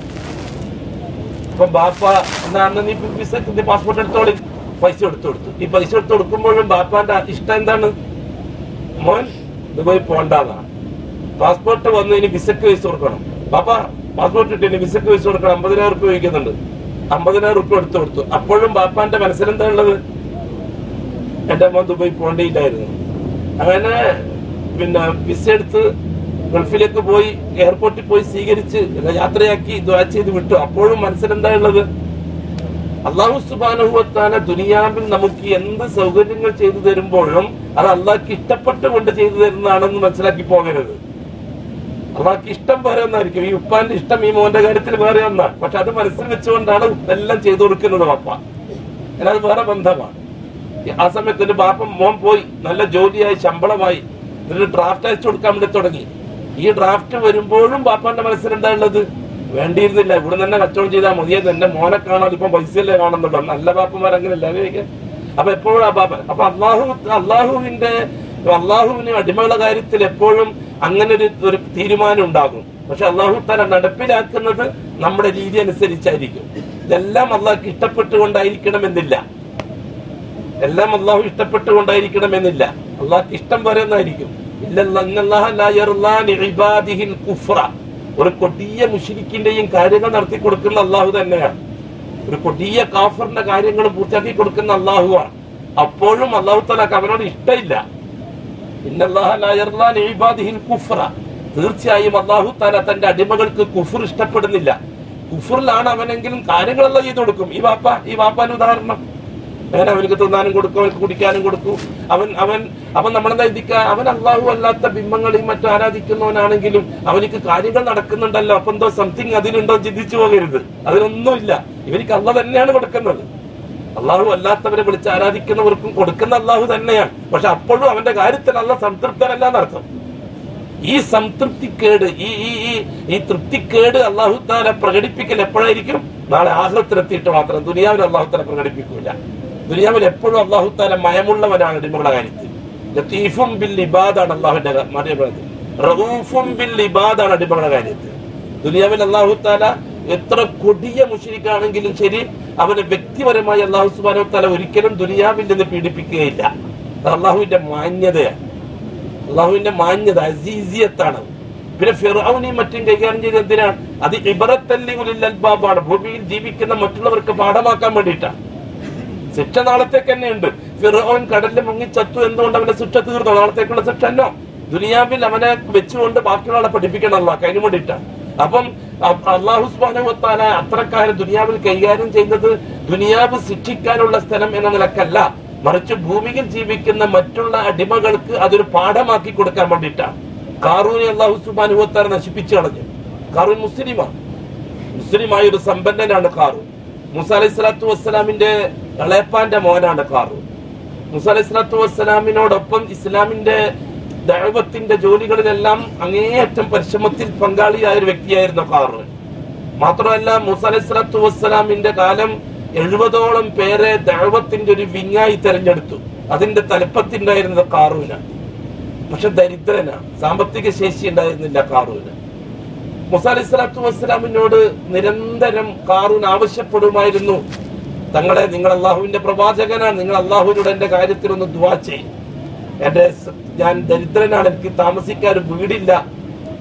അപ്പൊ ബാപ്പ എന്നാ അന്ന് നീ വിസ നീ പാസ്പോർട്ട് എടുത്തോളി പൈസ എടുത്തു കൊടുത്തു ഈ പൈസ എടുത്തു കൊടുക്കുമ്പോഴും ബാപ്പാന്റെ ഇഷ്ടം എന്താണ് മോൻ ദുബായി പോണ്ടാന്നാണ് പാസ്പോർട്ട് വന്ന് ഇനി വിസക്ക് പൈസ കൊടുക്കണം ബാപ്പ പാസ്പോർട്ട് ഇട്ട് ഇനി വിസക്ക് പൈസ കൊടുക്കണം അമ്പതിനായിരം റുപ്യ ചോദിക്കുന്നുണ്ട് അമ്പതിനായിരം റുപ്യ എടുത്തു കൊടുത്തു അപ്പോഴും ബാപ്പാന്റെ മനസ്സിലെന്താ ഉള്ളത് എന്റെ മോൻ ദുബായി പോകേണ്ടിയില്ലായിരുന്നു അങ്ങനെ പിന്നെ വിസ എടുത്ത് ഗൾഫിലേക്ക് പോയി എയർപോർട്ടിൽ പോയി സ്വീകരിച്ച് യാത്രയാക്കി ദ്വാ ചെയ്ത് വിട്ടു അപ്പോഴും മനസ്സിലെന്താ ഉള്ളത് അള്ളാഹു സുബാനുഭവത്താന ദുനിയാവിൽ നമുക്ക് എന്ത് സൗകര്യങ്ങൾ ചെയ്തു തരുമ്പോഴും അത് അള്ളാഹ്ക്ക് ഇഷ്ടപ്പെട്ടുകൊണ്ട് ചെയ്തു തരുന്നതാണെന്ന് മനസ്സിലാക്കി പോകരുത് അള്ളാഹ്ക്ക് ഇഷ്ടം വേറെ ഒന്നായിരിക്കും ഈ ഉപ്പാന്റെ ഇഷ്ടം ഈ മോന്റെ കാര്യത്തിൽ വേറെ ഒന്നാണ് പക്ഷെ അത് മനസ്സിൽ വെച്ചുകൊണ്ടാണ് എല്ലാം ചെയ്തു കൊടുക്കുന്നത് പപ്പ അത് വേറെ ബന്ധമാണ് ആ സമയത്ത് ഒരു ബാപ്പ മോൻ പോയി നല്ല ജോലിയായി ശമ്പളമായി എന്നിട്ട് ഡ്രാഫ്റ്റ് അയച്ചു കൊടുക്കാൻ വേണ്ടി തുടങ്ങി ഈ ഡ്രാഫ്റ്റ് വരുമ്പോഴും ബാപ്പാന്റെ മനസ്സിലെന്താ ഉള്ളത് വേണ്ടിയിരുന്നില്ല ഇവിടെ തന്നെ കച്ചവടം ചെയ്താൽ മതിയത് എന്റെ മോനെ കാണാൻ ഇപ്പൊ പൈസയല്ലേ കാണുന്നുള്ളൂ നല്ല ബാപ്പമാർ അങ്ങനെയല്ല അവരൊക്കെ അപ്പൊ എപ്പോഴും ആ ബാപ്പ അപ്പൊ അള്ളാഹു അള്ളാഹുവിന്റെ അള്ളാഹുവിന് അടിമകളുടെ കാര്യത്തിൽ എപ്പോഴും അങ്ങനെ ഒരു ഒരു തീരുമാനം ഉണ്ടാകും പക്ഷെ അള്ളാഹു തല നടപ്പിലാക്കുന്നത് നമ്മുടെ രീതി അനുസരിച്ചായിരിക്കും ഇതെല്ലാം അള്ളാഹ്ക്ക് ഇഷ്ടപ്പെട്ടുകൊണ്ടായിരിക്കണമെന്നില്ല എല്ലാം അള്ളാഹു ഇഷ്ടപ്പെട്ടുകൊണ്ടായിരിക്കണമെന്നില്ല അള്ളാഹ്ക്ക് ഇഷ്ടം പറയുന്നതായിരിക്കും ഒരു കൊടിയ മുഷിരിക്കിന്റെയും കാര്യങ്ങൾ നടത്തി കൊടുക്കുന്ന അള്ളാഹു തന്നെയാണ് ഒരു കൊടിയ കാഫറിന്റെ കാര്യങ്ങൾ പൂർത്തിയാക്കി കൊടുക്കുന്ന അള്ളാഹുവാണ് അപ്പോഴും അള്ളാഹു തലാക്ക് അവനോട് ഇഷ്ടമില്ല തീർച്ചയായും അള്ളാഹു താല തന്റെ അടിമകൾക്ക് കുഫർ ഇഷ്ടപ്പെടുന്നില്ല കുഫറിലാണ് അവനെങ്കിലും കാര്യങ്ങളെല്ലാം ചെയ്തു കൊടുക്കും ഈ വാപ്പ ഈ വാപ്പാന്റെ ഉദാഹരണം അങ്ങനെ അവനക്ക് തിന്നാനും കൊടുക്കും അവനക്ക് കുടിക്കാനും കൊടുക്കും അവൻ അവൻ അവൻ നമ്മളെന്താ ചിന്തിക്കുക അവൻ അള്ളാഹു അല്ലാത്ത ബിംബങ്ങളെയും മറ്റും ആരാധിക്കുന്നവനാണെങ്കിലും അവനിക്ക് കാര്യങ്ങൾ നടക്കുന്നുണ്ടല്ലോ അപ്പൊ എന്തോ സംതിങ് അതിലുണ്ടോ ചിന്തിച്ചു പോകരുത് അതിനൊന്നുമില്ല ഇവർക്ക് അള്ള തന്നെയാണ് കൊടുക്കുന്നത് അള്ളാഹു അല്ലാത്തവരെ വിളിച്ച് ആരാധിക്കുന്നവർക്കും കൊടുക്കുന്ന അള്ളാഹു തന്നെയാണ് പക്ഷെ അപ്പോഴും അവന്റെ കാര്യത്തിൽ അള്ള സംതൃപ്തനല്ല എന്നർത്ഥം ഈ സംതൃപ്തിക്കേട് ഈ ഈ ഈ ഈ തൃപ്തിക്കേട് അള്ളാഹു താല പ്രകടിപ്പിക്കൽ എപ്പോഴായിരിക്കും നാളെ ആഹ്ലത്തിലെത്തിയിട്ട് മാത്രം ദുനിയാവിൽ അള്ളാഹു താല പ്രകടിപ്പിക്കൂല ദുനിയാവിൽ എപ്പോഴും അള്ളാഹു താല മയമുള്ളവനാണ് അടിമകളുടെ കാര്യത്തിൽ ലത്തീഫും ബിൽ ഇബാദാണ് അള്ളാഹുന്റെ മറിയപ്പെടുന്നത് റഊഫും ബിൽ ഇബാദാണ് അടിമകളുടെ കാര്യത്തിൽ ദുനിയാവിൽ അള്ളാഹു താല എത്ര കൊടിയ മുഷിരിക്കാണെങ്കിലും ശരി അവന് വ്യക്തിപരമായി അള്ളാഹു സുബാനോ താല ഒരിക്കലും ദുനിയാവിൽ നിന്ന് പീഡിപ്പിക്കുകയില്ല അത് അള്ളാഹുവിന്റെ മാന്യതയാണ് അള്ളാഹുവിന്റെ മാന്യത അസീസിയത്താണ് പിന്നെ ഫിറൌനെയും മറ്റും കൈകാര്യം ചെയ്ത് എന്തിനാണ് അത് ഇബറത്തല്ലിഗുലിൽ അൽബാബാണ് ഭൂമിയിൽ ജീവിക്കുന്ന മറ്റുള്ളവർക്ക് പാഠമാക്കാൻ വേണ്ടിയിട്ടാണ് ശിക്ഷ നാളത്തേക്ക് തന്നെ ഉണ്ട് ഫിറോൻ കടലിൽ മുങ്ങി ചത്തു എന്തുകൊണ്ട് അവന്റെ ശിക്ഷ തീർന്നു നാളത്തേക്കുള്ള ശിക്ഷ എന്നോ ദുനിയാവിൽ അവനെ വെച്ചുകൊണ്ട് ബാക്കിയുള്ള പഠിപ്പിക്കണം അല്ല അതിനു വേണ്ടിയിട്ടാണ് അപ്പം അള്ളാഹു സ്വാനുവത്താല അത്രക്കാരൻ ദുനിയാവിൽ കൈകാര്യം ചെയ്യുന്നത് ദുനിയാവ് ശിക്ഷിക്കാനുള്ള സ്ഥലം എന്ന നിലക്കല്ല മറിച്ച് ഭൂമിയിൽ ജീവിക്കുന്ന മറ്റുള്ള അടിമകൾക്ക് അതൊരു പാഠമാക്കി കൊടുക്കാൻ വേണ്ടിയിട്ടാണ് കാറൂനെ അള്ളാഹു സുബാനുവത്താല നശിപ്പിച്ചു കളഞ്ഞു കാറൂൻ മുസ്ലിമാണ് മുസ്ലിമായ ഒരു സമ്പന്നനാണ് കാറൂൻ മുസ അലൈഹി സ്വലാത്തു വസ്സലാമിന്റെ ഇളയപ്പാന്റെ മോനാണ് കാറൂൻ മുസ അലൈഹി സ്വലാത്തു വസ്സലാമിനോടൊപ്പം ഇസ്ലാമിന്റെ ദൈവത്തിന്റെ ജോലികളിലെല്ലാം അങ്ങേയറ്റം പരിശ്രമത്തിൽ പങ്കാളിയായ ഒരു വ്യക്തിയായിരുന്നു കാറൂൻ മാത്രമല്ല മുസ അലൈഹി സ്വലാത്തു വസ്സലാമിന്റെ കാലം എഴുപതോളം പേരെ ദൈവത്തിന്റെ ഒരു വിങ്ങായി തെരഞ്ഞെടുത്തു അതിന്റെ തലപ്പത്തിണ്ടായിരുന്നത് കാറൂനാണ് പക്ഷെ ദരിദ്രനാണ് സാമ്പത്തിക ശേഷി ഉണ്ടായിരുന്നില്ല കാറൂന് മുസ അലൈഹി സ്വലാത്തു വസ്സലാമിനോട് നിരന്തരം കാറൂൻ ആവശ്യപ്പെടുമായിരുന്നു തങ്ങളെ നിങ്ങൾ അള്ളാഹുവിന്റെ പ്രവാചകനാണ് നിങ്ങൾ അള്ളാഹുവിനോട് എന്റെ കാര്യത്തിൽ ഒന്ന് ദ്വാ ചെയ്യും എന്റെ സ- ഞാൻ ദരിദ്രനാണ് എനിക്ക് താമസിക്കാൻ ഒരു വീടില്ല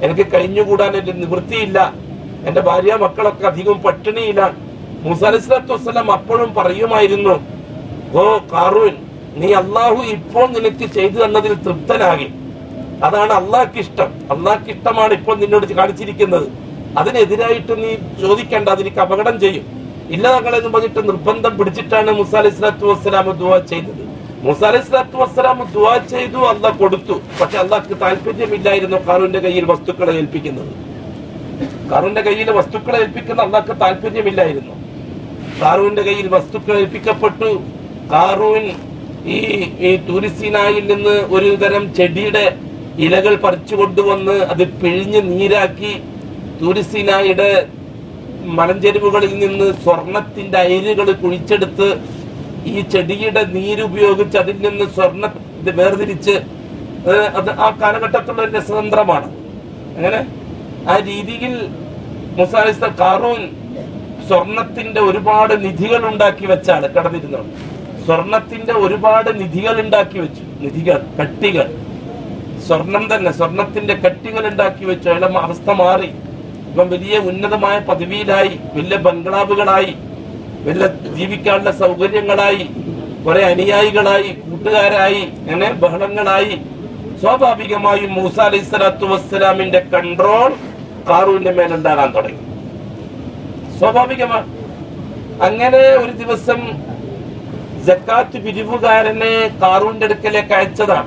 എനിക്ക് കഴിഞ്ഞുകൂടാൻ എന്റെ നിവൃത്തിയില്ല എന്റെ ഭാര്യ മക്കളൊക്കെ അധികം പട്ടിണിയിലാണ് മൂസ അലൈഹി സ്വലാത്തു വസ്സലാം അപ്പോഴും പറയുമായിരുന്നു ഓ കാറൂൻ നീ അള്ളാഹു ഇപ്പോൾ നിനക്ക് ചെയ്തു തന്നതിൽ തൃപ്തനാകി അതാണ് അള്ളാഹ്ക്ക് ഇഷ്ടം അള്ളാഹ്ക്ക് ഇഷ്ടമാണ് ഇപ്പോൾ നിന്നോട് കാണിച്ചിരിക്കുന്നത് അതിനെതിരായിട്ട് നീ ചോദിക്കേണ്ട അതെനിക്ക് അപകടം ചെയ്യും ഇല്ല തങ്ങളെന്ന് പറഞ്ഞിട്ട് നിർബന്ധം പിടിച്ചിട്ടാണ് മുസ അലൈഹി സ്വലാത്തു വസ്സലാം ദുവാ ചെയ്തത് മുസ അലൈഹി സ്വലാത്തു വസ്സലാം ദുവാ ചെയ്തു അള്ളാഹ് കൊടുത്തു പക്ഷെ അള്ളാഹ്ക്ക് താല്പര്യമില്ലായിരുന്നു കാറൂന്റെ കയ്യിൽ വസ്തുക്കളെ ഏൽപ്പിക്കുന്നത് കാറൂന്റെ കയ്യിൽ വസ്തുക്കളെ ഏൽപ്പിക്കുന്ന അള്ളാഹ്ക്ക് താല്പര്യമില്ലായിരുന്നു കാറൂന്റെ കയ്യിൽ വസ്തുക്കൾ ഏൽപ്പിക്കപ്പെട്ടു കാറൂൻ ഈ ഈ തുരിസീനായിൽ നിന്ന് ഒരു തരം ചെടിയുടെ ഇലകൾ പറിച്ചു കൊണ്ടുവന്ന് അത് പിഴിഞ്ഞ് നീരാക്കി തുരിസീനായുടെ മലഞ്ചെരുവുകളിൽ നിന്ന് സ്വർണത്തിന്റെ അയിരുകൾ കുഴിച്ചെടുത്ത് ഈ ചെടിയുടെ നീരുപയോഗിച്ച് അതിൽ നിന്ന് സ്വർണ്ണ ഇത് വേർതിരിച്ച് ഏഹ് അത് ആ കാലഘട്ടത്തിലുള്ള ഒരു രസതന്ത്രമാണ് അങ്ങനെ ആ രീതിയിൽ മുസാലിസ്ത കാറൂൻ സ്വർണത്തിന്റെ ഒരുപാട് നിധികൾ ഉണ്ടാക്കി വെച്ചാണ് കടന്നിരുന്നത് സ്വർണത്തിന്റെ ഒരുപാട് നിധികൾ ഉണ്ടാക്കി വെച്ചു നിധികൾ കട്ടികൾ സ്വർണം തന്നെ സ്വർണത്തിന്റെ കട്ടികൾ ഉണ്ടാക്കി വെച്ചു അയാളെ അവസ്ഥ മാറി ഇപ്പം വലിയ ഉന്നതമായ പദവിയിലായി വലിയ ബംഗ്ലാവുകളായി വലിയ ജീവിക്കാനുള്ള സൗകര്യങ്ങളായി കുറെ അനുയായികളായി കൂട്ടുകാരായി അങ്ങനെ ബഹളങ്ങളായി സ്വാഭാവികമായും മൂസ അലൈഹി സ്വലാത്തു വസ്സലാമിന്റെ കൺട്രോൾ കാറൂന്റെ മേലുണ്ടാകാൻ തുടങ്ങി സ്വാഭാവികമാണ് അങ്ങനെ ഒരു ദിവസം ജക്കാത്ത് പിരിവുകാരനെ കാറൂന്റെ അടുക്കലേക്ക് അയച്ചതാണ്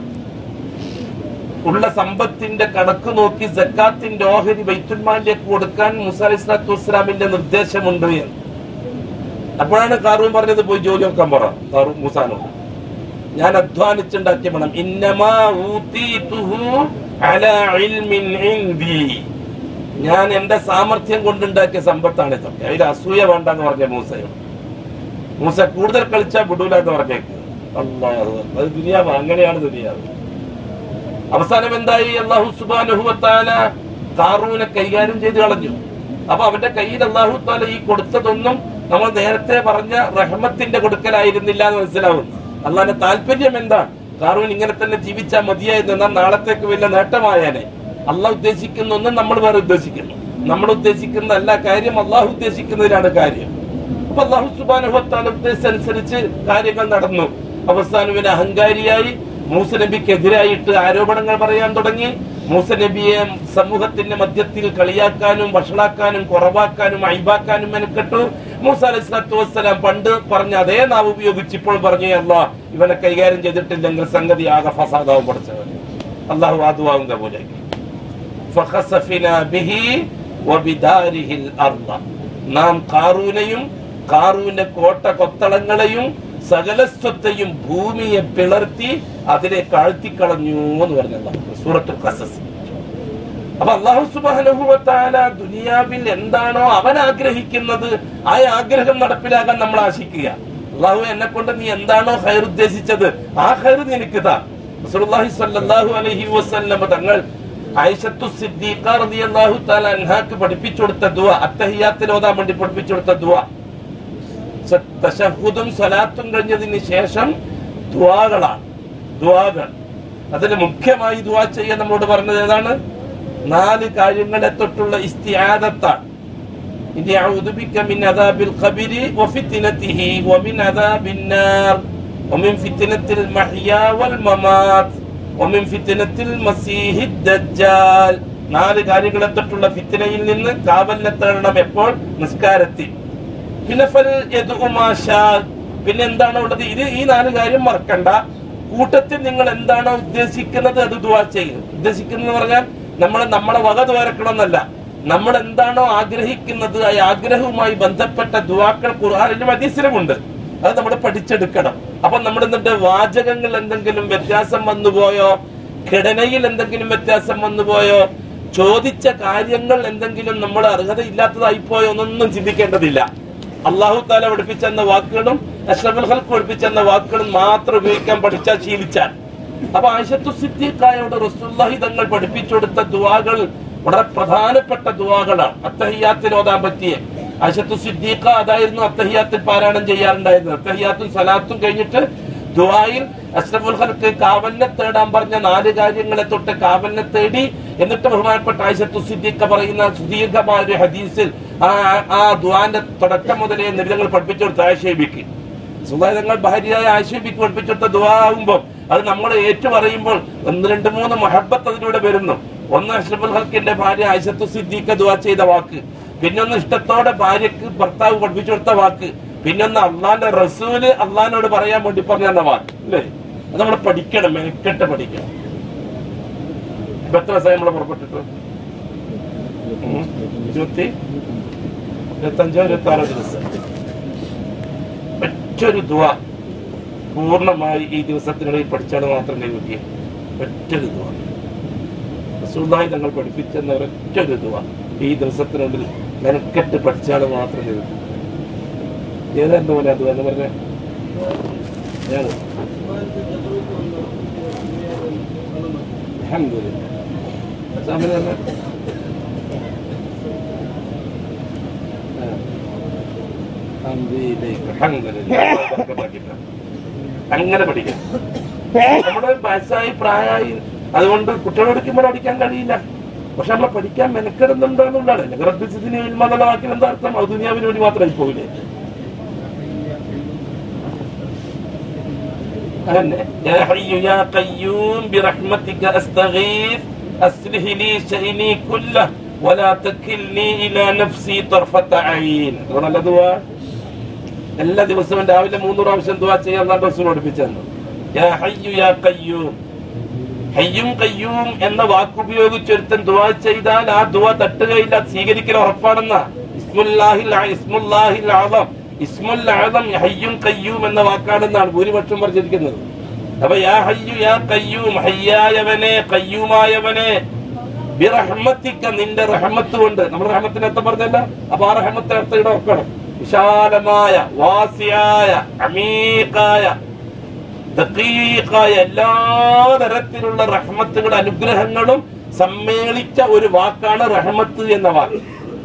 ഉള്ള സമ്പത്തിന്റെ കണക്ക് നോക്കി ജക്കാത്തിന്റെ ഓഹരി ബൈത്തുൽമാലിലേക്ക് കൊടുക്കാൻ മുസ അലൈഹി സ്വലാത്തു വസ്സലാമിന്റെ നിർദ്ദേശമുണ്ട് എന്ന് അപ്പോഴാണ് കാറൂൻ പറഞ്ഞത് പോയി ജോലി നോക്കാൻ പറ കാറൂൻ മൂസാനോട് ഞാൻ അധ്വാനിച്ചുണ്ടാക്കിയ പണം ഇന്നമാ ഊതീതുഹു അലാ ഇൽമിൻ ഇൻദി ഞാൻ എന്റെ സാമർഥ്യം കൊണ്ടുണ്ടാക്കിയ സമ്പത്താണ് ഇതൊക്കെ അതിൽ അസൂയ വേണ്ടെന്ന് പറഞ്ഞ മൂസയോട് മൂസ കൂടുതൽ കളിച്ചാൽ വിടൂല എന്ന് പറഞ്ഞേക്ക് അല്ലാഹ് അത് ദുനിയാവ് അങ്ങനെയാണ് ദുനിയാവ് അവസാനം എന്തായി അള്ളാഹു സുബാനുഹുവത്താല കാറൂനെ കൈകാര്യം ചെയ്ത് കളഞ്ഞു അപ്പൊ അവന്റെ കയ്യിൽ അള്ളാഹു താല ഈ കൊടുത്തതൊന്നും നമ്മൾ നേരത്തെ പറഞ്ഞ റഹ്മത്തിന്റെ കൊടുക്കലായിരുന്നില്ല എന്ന് മനസ്സിലാവും അള്ളാന്റെ താല്പര്യം എന്താ കാറൂൻ ഇങ്ങനെ തന്നെ ജീവിച്ചാൽ മതിയായിരുന്നു എന്നാൽ നാളത്തേക്ക് വലിയ നേട്ടമായാലേ അള്ളാഹ് ഉദ്ദേശിക്കുന്ന ഒന്നും നമ്മൾ വേറെ ഉദ്ദേശിക്കുന്നു നമ്മൾ ഉദ്ദേശിക്കുന്ന എല്ലാ കാര്യം അള്ളാഹു ഉദ്ദേശിക്കുന്നതിലാണ് കാര്യം അപ്പൊ അള്ളാഹു സുബാനുഭത്താല ഉദ്ദേശിച്ചനുസരിച്ച് കാര്യങ്ങൾ നടന്നു അവസാനം ഇവന് അഹങ്കാരിയായി മൂസ നബിക്കെതിരായിട്ട് ആരോപണങ്ങൾ പറയാൻ തുടങ്ങി മൂസ നബിയെ സമൂഹത്തിന്റെ മധ്യത്തിൽ കളിയാക്കാനും വഷളാക്കാനും കുറവാക്കാനും അയിബാക്കാനും മെനക്കെട്ടു മൂസ അലൈഹി സ്വലാത്തു വസ്സലാം പണ്ട് പറഞ്ഞ അതേ നാവ് ഉപയോഗിച്ച് ഇപ്പോൾ പറഞ്ഞു അല്ല ഇവനെ കൈകാര്യം ചെയ്തിട്ടില്ലെങ്കിൽ സംഗതി ആകെ ഫസാദാവും പഠിച്ചവൻ അള്ളാഹു ആദുവാകുന്ന പോലെ فخسفنا به وبداره الأرض നാം കാറൂനെയും കാറൂന്റെ കോട്ട കൊത്തളങ്ങളെയും സകല സ്വത്തെയും ഭൂമിയെ പിളർത്തി അതിനെ കാഴ്ത്തിക്കളഞ്ഞു എന്ന് പറഞ്ഞ സൂറത്തുൽ ഖസസ് അപ്പൊ അള്ളാഹു സുബാനുഭവത്താല ദുനിയാവിൽ എന്താണോ അവൻ ആഗ്രഹിക്കുന്നത് ആ ആഗ്രഹം നടപ്പിലാക്കാൻ നമ്മൾ ആശിക്കുക അള്ളാഹു എന്നെ കൊണ്ട് നീ എന്താണോ ഹൈർ ഉദ്ദേശിച്ചത് ആ ഹൈർ നിനക്ക് താ റസൂലുള്ളാഹി സ്വല്ലല്ലാഹു അലൈഹി വസല്ലമ തങ്ങൾ ഐഷത്തു സിദ്ദീഖ റളിയല്ലാഹു തആല അൻഹാക്ക് പഠിപ്പിച്ചു കൊടുത്ത ദുആ അത്തഹിയാത്തിൽ ഓതാൻ വേണ്ടി പഠിപ്പിച്ചു കൊടുത്ത ദുആ സ- തശഹുദും സ്വലാത്തും കഴിഞ്ഞതിന് ശേഷം ദുആകളാണ് ദുആകൾ അതിന് മുഖ്യമായി ദുആ ചെയ്യാൻ നമ്മളോട് പറഞ്ഞത് ഏതാണ് നാല് കാര്യങ്ങളെ തൊട്ടുള്ള ഇസ്തിആദത്താണ് إني أعوذ بك من عذاب القبر وفتنته ومن عذاب النار ومن فتنة المحيا والممات ومن فتنة المسيح الدجال നാല് കാര്യങ്ങളെ തൊട്ടുള്ള ഫിത്തിനയിൽ നിന്ന് കാവലിനെ തേടണം എപ്പോൾ നിസ്കാരത്തിൽ പിന്നെ ഫൽ യദ്ഉ മാ ഷാ. പിന്നെ എന്താണ് ഉള്ളത് ഇത് ഈ നാല് കാര്യം മറക്കണ്ട കൂട്ടത്തിൽ നിങ്ങൾ എന്താണോ ഉദ്ദേശിക്കുന്നത് അത് ദുവാ ചെയ്യും ഉദ്ദേശിക്കുന്നത് പറഞ്ഞാൽ നമ്മൾ നമ്മളെ വക തുറക്കണമെന്നല്ല നമ്മൾ എന്താണോ ആഗ്രഹിക്കുന്നത് ആ ആഗ്രഹവുമായി ബന്ധപ്പെട്ട ദുവാക്കൾ ഖുർആാനിലും ഹദീസിലുമുണ്ട് അത് നമ്മൾ പഠിച്ചെടുക്കണം അപ്പൊ നമ്മൾ എന്നിട്ട് വാചകങ്ങൾ എന്തെങ്കിലും വ്യത്യാസം വന്നുപോയോ ഘടനയിൽ എന്തെങ്കിലും വ്യത്യാസം വന്നുപോയോ ചോദിച്ച കാര്യങ്ങൾ എന്തെങ്കിലും നമ്മൾ അർഹതയില്ലാത്തതായി പോയോ എന്നൊന്നും ചിന്തിക്കേണ്ടതില്ല അള്ളാഹു താല പഠിപ്പിച്ചെന്ന വാക്കുകളും അഷ്റഫുൽ ഹൽക്ക് പഠിപ്പിച്ചെന്ന വാക്കുകളും മാത്രം ഉപയോഗിക്കാൻ പഠിച്ചാൽ ശീലിച്ചാൽ അപ്പൊ ആയിഷത്തു സിദ്ദീഖായോട് റസൂല്ലാഹി തങ്ങൾ പഠിപ്പിച്ചു കൊടുത്ത ദുവാകൾ വളരെ പ്രധാനപ്പെട്ട ദുവാകളാണ് അത്തഹിയാത്തിൽ ഓതാൻ പറ്റിയ ആയിഷത്തു സിദ്ദീഖ അതായിരുന്നു അത്തഹിയാത്തിൽ പാരായണം ചെയ്യാറുണ്ടായിരുന്നത് അത്തഹിയാത്തും സലാത്തും കഴിഞ്ഞിട്ട് ദുആയിൽ അഷ്റഫുൽ ഖൽക്ക് കാവലിനെ തേടാൻ പറഞ്ഞ നാല് കാര്യങ്ങളെ തൊട്ട് കാവലിനെ തേടി എന്നിട്ട് ബഹുമാനപ്പെട്ട ആയിഷത്തു സിദ്ദീഖ പറയുന്ന സുദീർഘമായ ഒരു ഹദീസിൽ ആ ആ ദുആന്റെ തുടക്കം മുതലേ നിബിധങ്ങൾ പഠിപ്പിച്ചു കൊടുത്ത ആശേപിക്ക് സുധാതങ്ങൾ ഭാര്യയായ ആശേപിക്ക് പഠിപ്പിച്ചെടുത്ത ദുആ ആകുമ്പോൾ അത് നമ്മൾ ഏറ്റു പറയുമ്പോൾ ഒന്ന് രണ്ട് മൂന്ന് മഹബത്ത് അതിലൂടെ വരുന്നു ഒന്ന് അഷ്റഫുൽ ഹക്കിന്റെ ഭാര്യ ആയിഷത്തു സിദ്ദീഖ ദുആ ചെയ്ത വാക്ക് പിന്നൊന്ന് ഇഷ്ടത്തോടെ ഭാര്യക്ക് ഭർത്താവ് പഠിപ്പിച്ചു കൊടുത്ത വാക്ക് പിന്നൊന്ന് അള്ളാന്റെ റസൂല് അള്ളഹാനോട് പറയാൻ വേണ്ടി പറഞ്ഞ വാക്ക് അല്ലേ അത് നമ്മൾ പഠിക്കണം മെനക്കെട്ട് പഠിക്കണം ഇപ്പൊ എത്ര ദിവസമായി നമ്മൾ പുറപ്പെട്ടിട്ട് ഉം. ഇരുപത്തി ഇരുപത്തഞ്ചോ ഇരുപത്തി ആറോ ദിവസം ഒറ്റൊരു ദുവ പൂർണ്ണമായി ഈ ദിവസത്തിനിടയിൽ പഠിച്ചാൽ മാത്രം കൈവയ്ക്കുക ഒറ്റൊരു ദുവ റസൂലുള്ളാഹി തങ്ങൾ പഠിപ്പിച്ചെന്ന ഒരൊറ്റൊരു ദുവ ഈ ദിവസത്തിനുള്ളിൽ മെനക്കെട്ട് പഠിച്ചാൽ മാത്രം കൈവയ്ക്കുക ഏതാണ്ട് പോലെ അത് എന്ന് പറഞ്ഞ ഞാൻ അൽഹംദുലില്ലാ. സാമിന് തന്നെ? ആ. ഹംദിലേക്ക്. അൽഹംദുലില്ലാ. ബർക്കത്താക്കിയിട്ട്. അങ്ങനെ പഠിക്കാം നമ്മുടെ വയസ്സായി പ്രായമായി അതുകൊണ്ട് കുട്ടികളെ പഠിക്കുമ്പോൾ പഠിക്കാൻ കഴിയില്ല പക്ഷെ നമ്മളെ പഠിക്കാൻ മെനക്കെടുന്നുണ്ടോ എന്നുള്ളതാണ് ഗർഭിച്ചതിന് എന്നുള്ള വാക്കിൽ എന്താ അർത്ഥം അത് ദുനിയാവിന് വേണ്ടി മാത്രമായി പോയില്ലേ أنا يا حي يا قيوم برحمتك أستغيث أصلح لي شأني كله ولا تكلني إلى نفسي طرفة عين അതുകൊണ്ടല്ല ദുആ എല്ലാ ദിവസവും രാവിലെ മൂന്ന് പ്രാവശ്യം ദുആ ചെയ്യാൻ അള്ളാഹു റസൂൽ പഠിപ്പിച്ചു യാ ഹയ്യു യാ ഖയ്യൂം ഹയ്യും കയ്യൂം എന്ന വാക്കുപയോഗിച്ച് ഒരുത്തൻ ദുആ ചെയ്താൽ ആ ദുആ തട്ടുകയില്ല സ്വീകരിക്കൽ ഉറപ്പാണെന്ന ഇസ്മുല്ലാഹിൽ ആ- ഇസ്മുല്ലാഹിൽ ആദം ഇസ്മുൽ ആദം ഹയ്യും കയ്യൂം എന്ന വാക്കാണെന്നാണ് ഭൂരിപക്ഷം പറഞ്ഞിരിക്കുന്നത് അപ്പൊ യാ ഹയ്യു യാ കയ്യൂം ഹയ്യായവനെ കയ്യൂമായവനെ ബിറഹ്മത്തിക്ക നിന്റെ റഹ്മത്ത് കൊണ്ട് നമ്മൾ റഹ്മത്തിന് അർത്ഥം പറഞ്ഞല്ല അപ്പൊ ആ റഹ്മത്തെ അർത്ഥം ഇവിടെ വെക്കണം വിശാലമായ വാസിയായ അമീകായ ദഖീഖായ എല്ലാ തരത്തിലുള്ള റഹ്മത്തുകൾ അനുഗ്രഹങ്ങളും സമ്മേളിച്ച ഒരു വാക്കാണ് റഹ്മത്ത് എന്ന വാക്ക്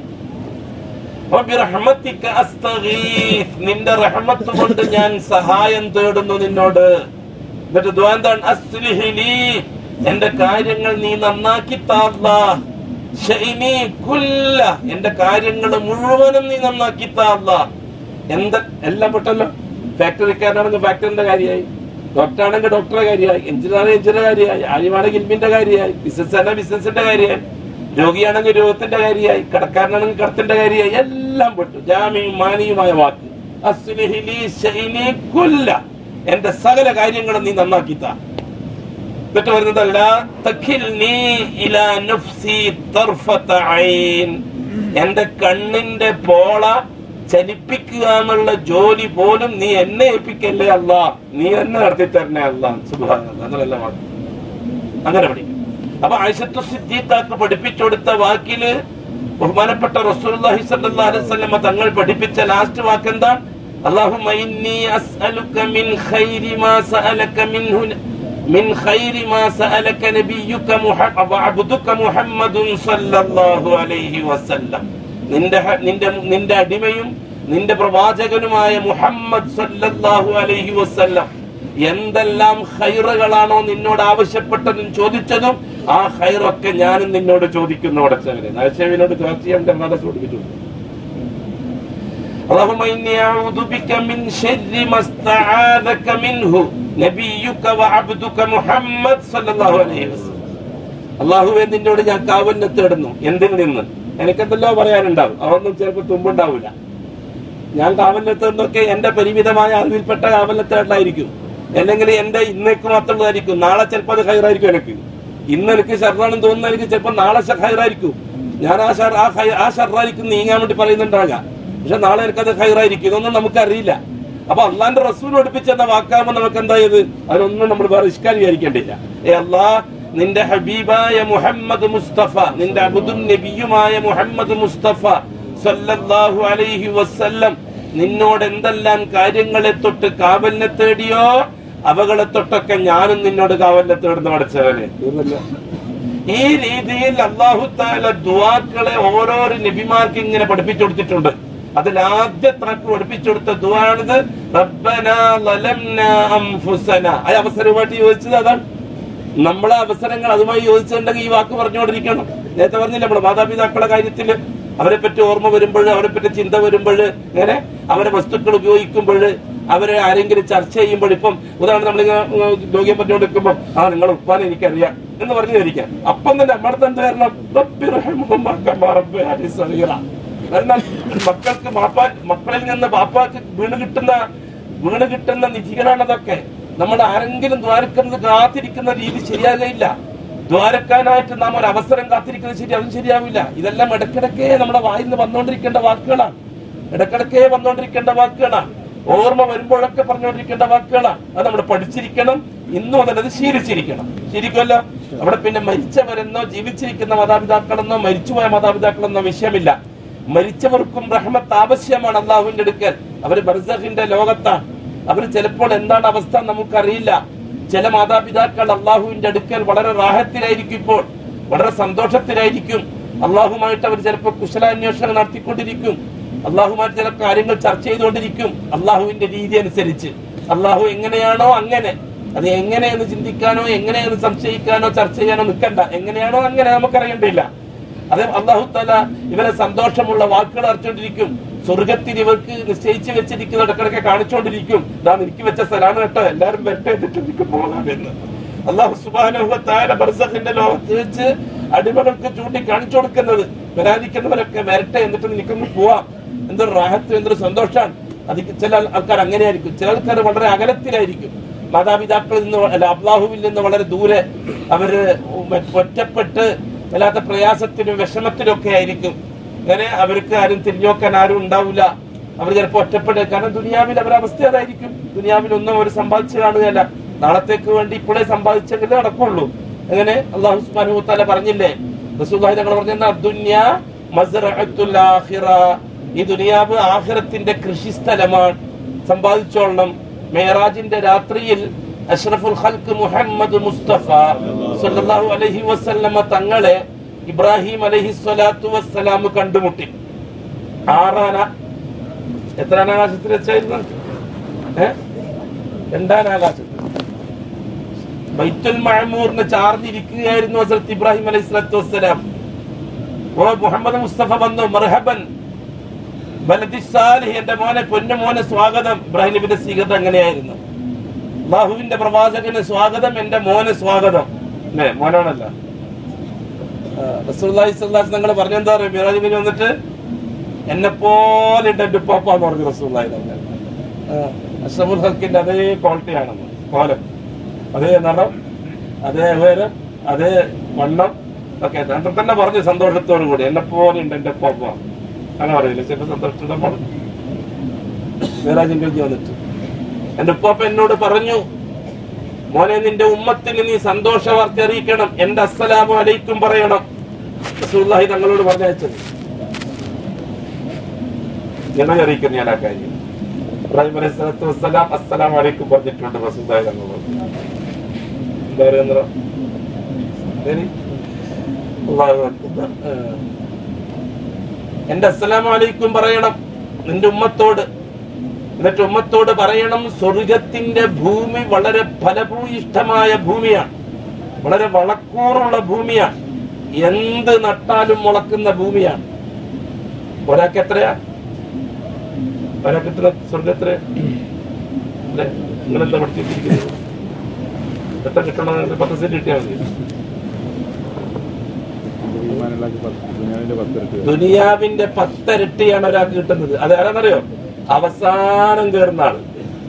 അപ്പൊ ബിറഹ്മത്തിക അസ്തഗീസ്. നിന്റെ റഹ്മത്ത് കൊണ്ട് ഞാൻ സഹായം തേടുന്നു നിന്നോട് എന്നിട്ട് ദുആ എന്താണ് അസ്ലിഹി ലീ. എന്റെ കാര്യങ്ങൾ നീ നന്നാക്കി താ ഷൈനി കുല്ല എന്റെ കാര്യങ്ങൾ മുഴുവനും നീ നന്നാക്കി താ എന്താ എല്ലാം പെട്ടല്ലോ ഫാക്ടറിക്കാരനാണെങ്കിൽ ഫാക്ടറിന്റെ കാര്യമായി ഡോക്ടറാണെങ്കിൽ ഡോക്ടറുടെ കാര്യമായി എഞ്ചിനീയർ എഞ്ചിനീയർ കാര്യമായി ആര്യമാണെങ്കിൽ ഇൽമിന്റെ കാര്യമായി ബിസിനസ് ആണെങ്കിൽ ബിസിനസിന്റെ കാര്യമായി രോഗിയാണെങ്കിൽ രോഗത്തിന്റെ കാര്യമായി കടക്കാരനാണെങ്കിൽ കടത്തിന്റെ കാര്യമായി എല്ലാം പെട്ടു ജാമ്യവും മാനിയുമായ വാക്ക് അസ്ലിഹി ലീ ശൈനി കുല്ല എന്റെ സകല കാര്യങ്ങളും നീ നന്നാക്കിത്താ എന്നിട്ട് വരുന്നതല്ല തഖിൽനി ഇലാ നഫ്സി തർഫത ഐൻ എന്റെ കണ്ണിന്റെ പോള ചലിപ്പിക്കുക എന്നുള്ള ജോലി പോലും നീ എന്നെ ഏൽപ്പിക്കല്ലേ അല്ല നീ എന്നെ നടത്തി തരണേ അല്ല സുബ്ഹാനല്ലാഹ് അങ്ങനെയല്ല വാക്ക് അങ്ങനെ പഠിക്കും അപ്പൊ ആയിഷത്തു സിദ്ദീഖാക്ക് പഠിപ്പിച്ചു കൊടുത്ത വാക്കില് ബഹുമാനപ്പെട്ട റസൂലുള്ളാഹി സ്വല്ലല്ലാഹു അലൈഹി വസല്ലമ തങ്ങൾ പഠിപ്പിച്ച ലാസ്റ്റ് വാക്ക് എന്താ അല്ലാഹുമ്മ ഇന്നി അസ്അലുക മിൻ ഖൈരി മാ സഅലക മിൻഹു മിൻ ഖൈരി മാ സഅലക നബിയുക മുഹമ്മദ് വഅബ്ദുക മുഹമ്മദുൻ സ്വല്ലല്ലാഹു അലൈഹി വസല്ലം നിന്റെ ഹ- നിന്റെ നിന്റെ അടിമയും നിന്റെ പ്രവാചകനുമായ മുഹമ്മദ് സല്ലല്ലാഹു അലൈഹി വസല്ലം എന്തെല്ലാം ഹൈറുകളാണോ നിന്നോട് ആവശ്യപ്പെട്ടതും ചോദിച്ചതും ആ ഹൈറൊക്കെ ഞാനും നിന്നോട് ചോദിക്കുന്നു അടച്ചവരെ നാശവിനോട് ചർച്ച ചെയ്യാൻ കർണാടക ചോദിച്ചു اللهم إني أعوذ بك من شر ما استعاذك منه نبيك وعبدك محمد صلى الله عليه وسلم അള്ളാഹുവെ നിന്നോട് ഞാൻ കാവലിനെ തേടുന്നു എന്തിൽ നിന്ന് എനിക്കെന്തല്ലോ പറയാനുണ്ടാവും അതൊന്നും ചിലപ്പോൾ തുമ്പുണ്ടാവില്ല ഞാൻ കാവലിനെ തേടുന്നൊക്കെ എന്റെ പരിമിതമായ അറിവിൽപ്പെട്ട കാവലിനെ തേടലായിരിക്കും അല്ലെങ്കിൽ എന്റെ ഇന്നേക്ക് മാത്രമുള്ളതായിരിക്കും നാളെ ചിലപ്പോൾ അത് ഹൈറായിരിക്കും എനിക്ക് ഇന്ന് എനിക്ക് ഷർറാണെന്ന് തോന്നുന്ന എനിക്ക് ചിലപ്പോൾ നാളെ ഷ- ഹൈറായിരിക്കും ഞാൻ ആ ഷർ ആ ഹൈ- ആ ഷർറായിരിക്കും നീങ്ങാൻ വേണ്ടി പറയുന്നുണ്ടാകാം പക്ഷെ നാളെ എനിക്കത് ഹൈറായിരിക്കും ഇതൊന്നും നമുക്കറിയില്ല അപ്പൊ അള്ളാന്റെ റസൂൽ പഠിപ്പിച്ചെന്ന വാക്കാകുമ്പോൾ നമുക്ക് എന്തായത് അതിനൊന്നും നമ്മൾ വേറെ ഇഷ്കാൽ വിചാരിക്കേണ്ടില്ല ഏ അള്ളാ നിന്റെ ഹബീബായ മുഹമ്മദ് മുസ്തഫ നിന്റെ അബുദും നബിയുമായ മുഹമ്മദ് മുസ്തഫ സല്ലല്ലാഹു അലൈഹി വസല്ലം നിന്നോട് എന്തെല്ലാം കാര്യങ്ങളെ തൊട്ട് കാവലിനെ തേടിയോ അവകളെ തൊട്ടൊക്കെ ഞാനും നിന്നോട് കാവലിനെ തേടുന്ന പഠിച്ചവനെ ഈ രീതിയിൽ അള്ളാഹു താല ദുവാക്കളെ ഓരോരോ നബിമാർക്ക് ഇങ്ങനെ പഠിപ്പിച്ചു കൊടുത്തിട്ടുണ്ട് അതിൽ ആദ്യത്തെ ആൾക്ക് പഠിപ്പിച്ചു കൊടുത്ത ദുവാണിത് റബ്ബനാ ലലംനാ അൻഫുസന ആ അവസരമായിട്ട് യോജിച്ചത് അതാണ് നമ്മളെ അവസരങ്ങൾ അതുമായി യോജിച്ചിട്ടുണ്ടെങ്കിൽ ഈ വാക്ക് പറഞ്ഞുകൊണ്ടിരിക്കണം നേരത്തെ പറഞ്ഞില്ല നമ്മുടെ മാതാപിതാക്കളുടെ കാര്യത്തിൽ അവരെ പറ്റി ഓർമ്മ വരുമ്പോൾ അവരെ പറ്റി ചിന്ത വരുമ്പോൾ ഇങ്ങനെ അവരെ വസ്തുക്കൾ ഉപയോഗിക്കുമ്പോൾ അവരെ ആരെങ്കിലും ചർച്ച ചെയ്യുമ്പോൾ ഇപ്പം ഉദാഹരണം നമ്മളിങ്ങനെ രോഗ്യം പറഞ്ഞുകൊണ്ടിരിക്കുമ്പോൾ ആ നിങ്ങളെ ഉപ്പാനെ എനിക്കറിയാം എന്ന് പറഞ്ഞു ധരിക്കാം അപ്പം തന്നെ നമ്മുടെ എന്ത് കാരണം റബ്ബി റഹ്മുഹുമ്മ കമാ റബ്ബയാനി സഗീറ. കാരണം മക്കൾക്ക് മാപ്പാ മക്കളിൽ നിന്ന് ബാപ്പാക്ക് വീണ് കിട്ടുന്ന വീണ് കിട്ടുന്ന നിധികളാണ് അതൊക്കെ നമ്മൾ ആരെങ്കിലും ദ്വാരക്കുന്നത് കാത്തിരിക്കുന്ന രീതി ശരിയാകയില്ല ദ്വാരക്കാനായിട്ട് നാം ഒരു അവസരം കാത്തിരിക്കുന്നത് ശരി അതും ശരിയാവില്ല ഇതെല്ലാം ഇടക്കിടക്കേ നമ്മുടെ വായിൽ നിന്ന് വന്നുകൊണ്ടിരിക്കേണ്ട വാക്കുകളാണ് ഇടക്കിടക്കേ വന്നുകൊണ്ടിരിക്കേണ്ട വാക്കുകളാണ് ഓർമ്മ വരുമ്പോഴൊക്കെ പറഞ്ഞുകൊണ്ടിരിക്കേണ്ട വാക്കുകളാണ് അത് നമ്മൾ പഠിച്ചിരിക്കണം ഇന്നും മുതൽ ശീലിച്ചിരിക്കണം ശരിക്കുമല്ല അവിടെ പിന്നെ മരിച്ചവരെന്നോ ജീവിച്ചിരിക്കുന്ന മാതാപിതാക്കളെന്നോ മരിച്ചുപോയ മാതാപിതാക്കളെന്നോ വിഷയമില്ല മരിച്ചവർക്കും റഹ്മത്ത് ആവശ്യമാണ് അള്ളാഹുവിന്റെ അടുക്കൽ അവര് ബർസഖിന്റെ ലോകത്താണ് അവർ ചിലപ്പോൾ എന്താണ് അവസ്ഥ നമുക്കറിയില്ല ചില മാതാപിതാക്കൾ അള്ളാഹുവിന്റെ അടുക്കൽ വളരെ റാഹത്തിലായിരിക്കും ഇപ്പോൾ വളരെ സന്തോഷത്തിലായിരിക്കും അള്ളാഹുമായിട്ട് അവർ ചിലപ്പോൾ കുശലാന്വേഷണം നടത്തിക്കൊണ്ടിരിക്കും അള്ളാഹുമായിട്ട് ചില കാര്യങ്ങൾ ചർച്ച ചെയ്തുകൊണ്ടിരിക്കും അള്ളാഹുവിന്റെ രീതി അനുസരിച്ച് അള്ളാഹു എങ്ങനെയാണോ അങ്ങനെ അത് എങ്ങനെയെന്ന് ചിന്തിക്കാനോ എങ്ങനെയെന്ന് സംശയിക്കാനോ ചർച്ച ചെയ്യാനോ നിൽക്കണ്ട എങ്ങനെയാണോ അങ്ങനെ നമുക്കറിയേണ്ടില്ല അത് അള്ളാഹു തല ഇവരെ സന്തോഷമുള്ള വാക്കുകൾ അർച്ചുകൊണ്ടിരിക്കും സ്വർഗത്തിൽ ഇവർക്ക് നിശ്ചയിച്ചു വെച്ചിരിക്കുന്ന ഇടക്കിടക്കെ കാണിച്ചുകൊണ്ടിരിക്കും ഇതാ എനിക്ക് വെച്ച സ്ഥലമാണ് കേട്ടോ എല്ലാരും വരട്ടെ എന്നിട്ട് എനിക്ക് പോകാമെന്ന് അള്ളാഹു സുബാനുഭവത്തായ ബർസഖിന്റെ ലോകത്ത് വെച്ച് അടിമകൾക്ക് ചൂണ്ടി കാണിച്ചു കൊടുക്കുന്നത് വരാതിരിക്കുന്നവരൊക്കെ വരട്ടെ എന്നിട്ട് നിനക്കൊന്ന് പോവാം എന്തൊരു റാഹത്ത് എന്തൊരു സന്തോഷമാണ് അത് ചില ആൾക്കാർ അങ്ങനെയായിരിക്കും ചില ആൾക്കാർ വളരെ അകലത്തിലായിരിക്കും മാതാപിതാക്കളിൽ നിന്ന് അല്ല അബ്ലാഹുവിൽ നിന്ന് വളരെ ദൂരെ അവര് ഒറ്റപ്പെട്ട് വല്ലാത്ത പ്രയാസത്തിനും വിഷമത്തിനും ഒക്കെ ആയിരിക്കും അങ്ങനെ അവർക്ക് ആരും തിരിഞ്ഞോക്കാൻ ആരും ഉണ്ടാവില്ല അവർ ചിലപ്പോൾ ഒറ്റപ്പെടുക കാരണം ദുനിയാവിൽ അവരുടെ അവസ്ഥ അതായിരിക്കും ദുനിയാവിൽ ഒന്നും അവർ സമ്പാദിച്ചു കാണുകയല്ല നാളത്തേക്ക് വേണ്ടി ഇപ്പോഴേ സമ്പാദിച്ചെങ്കിലേ നടക്കുള്ളൂ അങ്ങനെ അള്ളാഹു സുബ്ഹാനഹു തആല പറഞ്ഞില്ലേ റസൂലുള്ളാഹി തങ്ങൾ പറഞ്ഞ ദുനിയ മസ്റഅത്തുൽ ആഖിറ ഈ ദുനിയാവ് ആഖിറത്തിന്റെ കൃഷിസ്ഥലമാണ് സമ്പാദിച്ചോളണം മേറാജിന്റെ രാത്രിയിൽ അഷ്റഫുൽ ഖൽക്ക് മുഹമ്മദ് മുസ്തഫ സല്ലല്ലാഹു അലൈഹി വസല്ലമ തങ്ങളെ ഇബ്രാഹിം അലൈഹി സ്വലാത്തു വസ്സലാം കണ്ടുമുട്ടി ആറാന എത്രാം ആകാശത്തിൽ വെച്ചായിരുന്നു ഏ രണ്ടാം ആകാശത്ത് ബൈത്തുൽ മഴമൂറിന് ചാർന്നിരിക്കുകയായിരുന്നു ഹസരത്ത് ഇബ്രാഹിം അലൈഹി സ്വലാത്തു വസ്സലാം ഓ മുഹമ്മദ് മുസ്തഫ വന്നു മർഹബൻ ബലദി സാലിഹ് എന്റെ മോനെ പൊന്നു മോനെ സ്വാഗതം ഇബ്രാഹിം നബിന്റെ സ്വീകരണം അങ്ങനെയായിരുന്നു അള്ളാഹുവിന്റെ പ്രവാചകന് സ്വാഗതം എന്റെ മോന് സ്വാഗതം അല്ലേ മോനാണല്ല റസൂലുള്ളാഹി സ്വല്ലല്ലാഹു അലൈഹി നിങ്ങൾ പറഞ്ഞെന്താ പറയുക മിറാജ് നബി വന്നിട്ട് എന്നെ പോലെ ഉണ്ട് എന്റെ ഉപ്പാപ്പ എന്ന് പറഞ്ഞു റസൂലുള്ളാഹി തങ്ങൾ അഷ്റഫുൽ ഹക്കിന്റെ അതേ ക്വാളിറ്റി ആണെന്ന് കോലം അതേ നിറം അതേ ഉയരം അതേ വണ്ണം ഒക്കെ നേരത്തെ തന്നെ പറഞ്ഞു സന്തോഷത്തോടു കൂടി എന്നെ പോലെ ഉണ്ട് എന്റെ ഉപ്പാപ്പ അങ്ങനെ പറയില്ല ചില സന്തോഷത്തോടെ പറഞ്ഞു മിറാജിന്റെ കഴിഞ്ഞ് വന്നിട്ട് എന്റെ ഉപ്പാപ്പ എന്നോട് പറഞ്ഞു മോനെ നിന്റെ ഉമ്മത്തിന് നീ സന്തോഷ വാർത്ത അറിയിക്കണം എന്റെ അസ്സലാമു അലൈക്കും പറയണം റസൂലുള്ളാഹി തങ്ങളോട് പറഞ്ഞയച്ചത് ഞാൻ അറിയിക്കുന്നു ഞാൻ ആ കാര്യം ഇബ്രാഹിം അലൈഹി സ്വലാത്തു വസ്സലാം അസ്സലാമു അലൈക്കും പറഞ്ഞിട്ടുണ്ട് റസൂലുള്ളാഹി തങ്ങളോട് എന്താ പറയുന്നത് ശരി അല്ലാഹു അക്ബർ. ആ. എന്റെ അസ്സലാമു അലൈക്കും പറയണം നിന്റെ ഉമ്മത്തോട് എന്നിട്ട് ഉമ്മത്തോട് പറയണം സ്വർഗത്തിന്റെ ഭൂമി വളരെ ഫലഭൂയിഷ്ഠമായ ഭൂമിയാണ് വളരെ വളക്കൂറുള്ള ഭൂമിയാണ് എന്ത് നട്ടാലും മുളക്കുന്ന ഭൂമിയാണ് ഒരാൾക്ക് എത്രയാ ഒരാൾക്ക് എത്ര സ്വർഗം എത്ര അല്ലെ നിങ്ങളെന്താ പഠിച്ചിരിക്കുന്നത് എത്ര കിട്ടണം പത്ത് സെന്റ് കിട്ടിയാൽ മതി ഈമാനുള്ളവർക്ക് പത്ത് ദുനിയാവിന്റെ പത്തിരട്ടി ദുനിയാവിന്റെ പത്തരട്ടിയാണ് ഒരാൾക്ക് കിട്ടുന്നത് അത് ആരാന്നറിയോ അവസാനം കയറുന്ന ആള്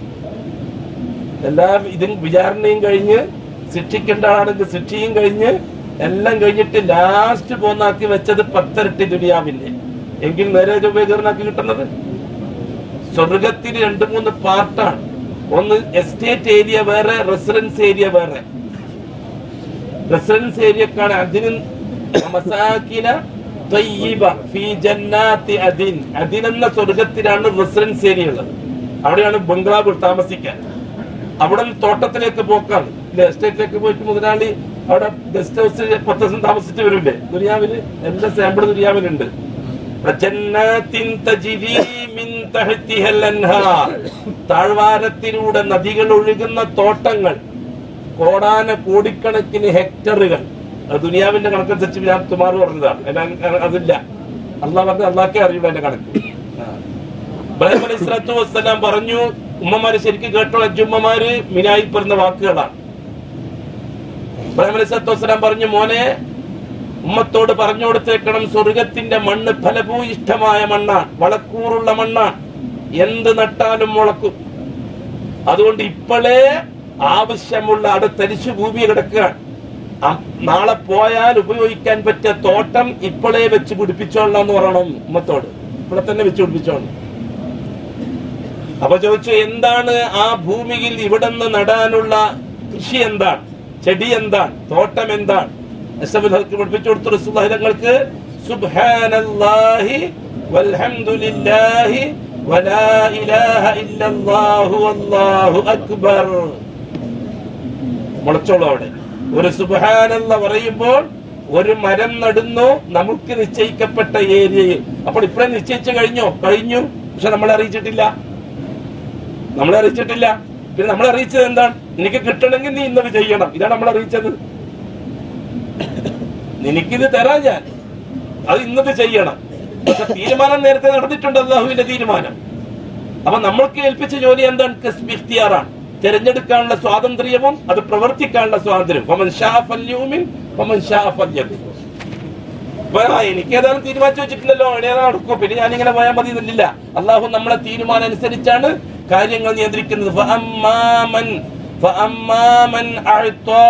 എല്ലാം ഇതും വിചാരണയും കഴിഞ്ഞ് ശിക്ഷിക്കേണ്ട ആളാണെങ്കിൽ ശിക്ഷയും കഴിഞ്ഞ് എല്ലാം കഴിഞ്ഞിട്ട് ലാസ്റ്റ് പോന്നാക്കി വെച്ചത് പത്തരട്ടി ദുനിയാവിന്റെ എങ്കിൽ നേരെ രൂപ കയറുന്നാക്കി കിട്ടുന്നത് സ്വർഗത്തിൽ രണ്ട് മൂന്ന് പാർട്ടാണ് ഒന്ന് എസ്റ്റേറ്റ് ഏരിയ വേറെ റെസിഡൻസ് ഏരിയ വേറെ റെസിഡൻസ് ഏരിയക്കാണ് അതിന് മസാക്കിന ത്വയ്യിബ ഫീ ജന്നാത്തി അദിൻ അദിൻ എന്ന സ്വർഗത്തിലാണ് റെസിഡൻസ് ഏരിയ ഉള്ളത് അവിടെയാണ് ബംഗ്ലാവ് താമസിക്കാൻ അവിടെ നിന്ന് തോട്ടത്തിലേക്ക് പോക്കാണ് ഇല്ല എസ്റ്റേറ്റിലേക്ക് പോയിട്ട് മുതലാളി അവിടെ ഗസ്റ്റ് ഹൗസിൽ പത്ത് ദിവസം താമസിച്ച് വരില്ലേ ദുനിയാവില് എല്ലാ സാമ്പിൾ ദുനിയാവിലുണ്ട് വജന്നാത്തിൻ തജ്രി മിൻ തഹ്തിഹൽ അൻഹാർ. താഴ്വാരത്തിലൂടെ നദികൾ ഒഴുകുന്ന തോട്ടങ്ങൾ കോടാന കോടിക്കണക്കിന് ഹെക്ടറുകൾ അത് ദുനിയാവിന്റെ കണക്കനുസരിച്ച് ഞാൻ തുമാറ് പറഞ്ഞതാണ് അതിന് അതില്ല അള്ളാഹ് പറഞ്ഞ അള്ളാഹ്ക്കേ അറിയുള്ളൂ അതിന്റെ കണക്ക് ആ. ഇബ്രാഹിം അലൈഹി സ്വലാത്തു വസ്സലാം പറഞ്ഞു ഉമ്മമാര് ശരിക്കും കേട്ടോ അജുമ്മമാര് മിനായിൽ പറഞ്ഞ വാക്കുകളാണ് ഇബ്രാഹിം അലൈഹി സ്വലാത്തു വസ്സലാം പറഞ്ഞു മോനെ ഉമ്മത്തോട് പറഞ്ഞു കൊടുത്തേക്കണം സ്വർഗത്തിന്റെ മണ്ണ് ഫലഭൂയിഷ്ഠമായ മണ്ണാണ് വളക്കൂറുള്ള മണ്ണാണ് എന്ത് നട്ടാലും മുളക്കും അതുകൊണ്ട് ഇപ്പോഴേ ആവശ്യമുള്ള അവിടെ തരിശു ഭൂമി കിടക്കുകയാണ് ആ, നാളെ പോയാൽ ഉപയോഗിക്കാൻ പറ്റിയ തോട്ടം ഇപ്പോഴേ വെച്ച് പിടിപ്പിച്ചോളണം എന്ന് പറയണം ഉമ്മത്തോട് ഇവിടെ തന്നെ വെച്ച് പിടിപ്പിച്ചോളണം അപ്പൊ ചോദിച്ചു എന്താണ് ആ ഭൂമിയിൽ ഇവിടെ നിന്ന് നടാനുള്ള കൃഷി എന്താണ് ചെടി എന്താണ് തോട്ടം എന്താണ് അഷ്റഫുൽ ഹക്ക് പഠിപ്പിച്ചു കൊടുത്തു റസൂലുള്ളാഹി തങ്ങൾക്ക് സുബ്ഹാനല്ലാഹി വൽഹംദുലില്ലാഹി വലാ ഇലാഹ ഇല്ലല്ലാഹു വല്ലാഹു അക്ബർ മുളച്ചോളൂ അവിടെ ഒരു സുബഹാനെന്ന് പറയുമ്പോൾ ഒരു മരം നടുന്നു നമുക്ക് നിശ്ചയിക്കപ്പെട്ട ഏരിയയിൽ അപ്പോൾ ഇപ്പോഴേ നിശ്ചയിച്ചു കഴിഞ്ഞോ കഴിഞ്ഞു പക്ഷെ നമ്മളെ അറിയിച്ചിട്ടില്ല നമ്മളെ അറിയിച്ചിട്ടില്ല പിന്നെ നമ്മളെ അറിയിച്ചത് എന്താണ് നിനക്ക് കിട്ടണമെങ്കിൽ നീ ഇന്നത് ചെയ്യണം ഇതാണ് നമ്മളെ അറിയിച്ചത് നിനക്കിത് തരാൻ ഞാൻ അത് ഇന്നത് ചെയ്യണം പക്ഷെ തീരുമാനം നേരത്തെ നടന്നിട്ടുണ്ട് അള്ളാഹുവിന്റെ തീരുമാനം അപ്പൊ നമ്മൾക്ക് ഏൽപ്പിച്ച ജോലി എന്താണ് കസ്ബി ഇഖ്തിയാറാണ് തിരഞ്ഞെടുക്കാനുള്ള സ്വാതന്ത്ര്യവും അത് പ്രവർത്തിക്കാനുള്ള സ്വാതന്ത്ര്യം ഫമൻ ഷാ ഫല്യൂമിൻ ഫമൻ ഷാ ഫല്യക്ഫുർ. അപ്പൊ ആ, എനിക്ക് ഏതായാലും തീരുമാനിച്ചു വെച്ചിട്ടില്ലല്ലോ ഏതായാലും നടക്കും പിന്നെ ഞാനിങ്ങനെ പോയാൽ മതി എന്നില്ല അള്ളാഹു നമ്മളെ തീരുമാനം അനുസരിച്ചാണ് കാര്യങ്ങൾ നിയന്ത്രിക്കുന്നത് ഫഅമ്മാമൻ ഫഅമ്മാമൻ അഅ്താ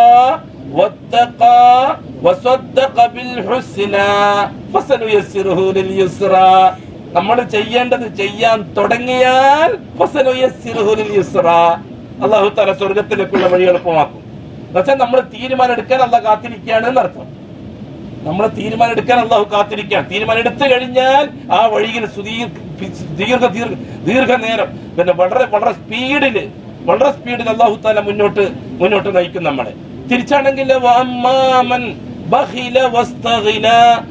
വത്തഖാ വസദ്ദഖ ബിൽ ഹുസ്നാ ഫസനുയസ്സിറുഹു ലിൽ യുസ്റാ നമ്മൾ ചെയ്യേണ്ടത് ചെയ്യാൻ തുടങ്ങിയാൽ ഫസനുയസ്സിറുഹു ലിൽ യുസ്റാ അള്ളാഹു തല സ്വർഗത്തിലേക്കുള്ള വഴി എളുപ്പമാക്കും എന്നുവെച്ചാൽ നമ്മൾ തീരുമാനം എടുക്കാൻ അല്ല കാത്തിരിക്കുകയാണ് എന്നർത്ഥം നമ്മൾ തീരുമാനം എടുക്കാൻ അള്ളാഹു കാത്തിരിക്കാൻ തീരുമാനം എടുത്തു കഴിഞ്ഞാൽ ആ വഴിയിൽ സുദീർ- ദീർഘ ദീർഘ ദീർഘനേരം പിന്നെ വളരെ വളരെ സ്പീഡില് വളരെ സ്പീഡിൽ അള്ളാഹു താല മുന്നോട്ട് മുന്നോട്ട് നയിക്കും നമ്മളെ തിരിച്ചാണെങ്കിൽ വഅമ്മാമൻ ബഖില വസ്തഗ്ന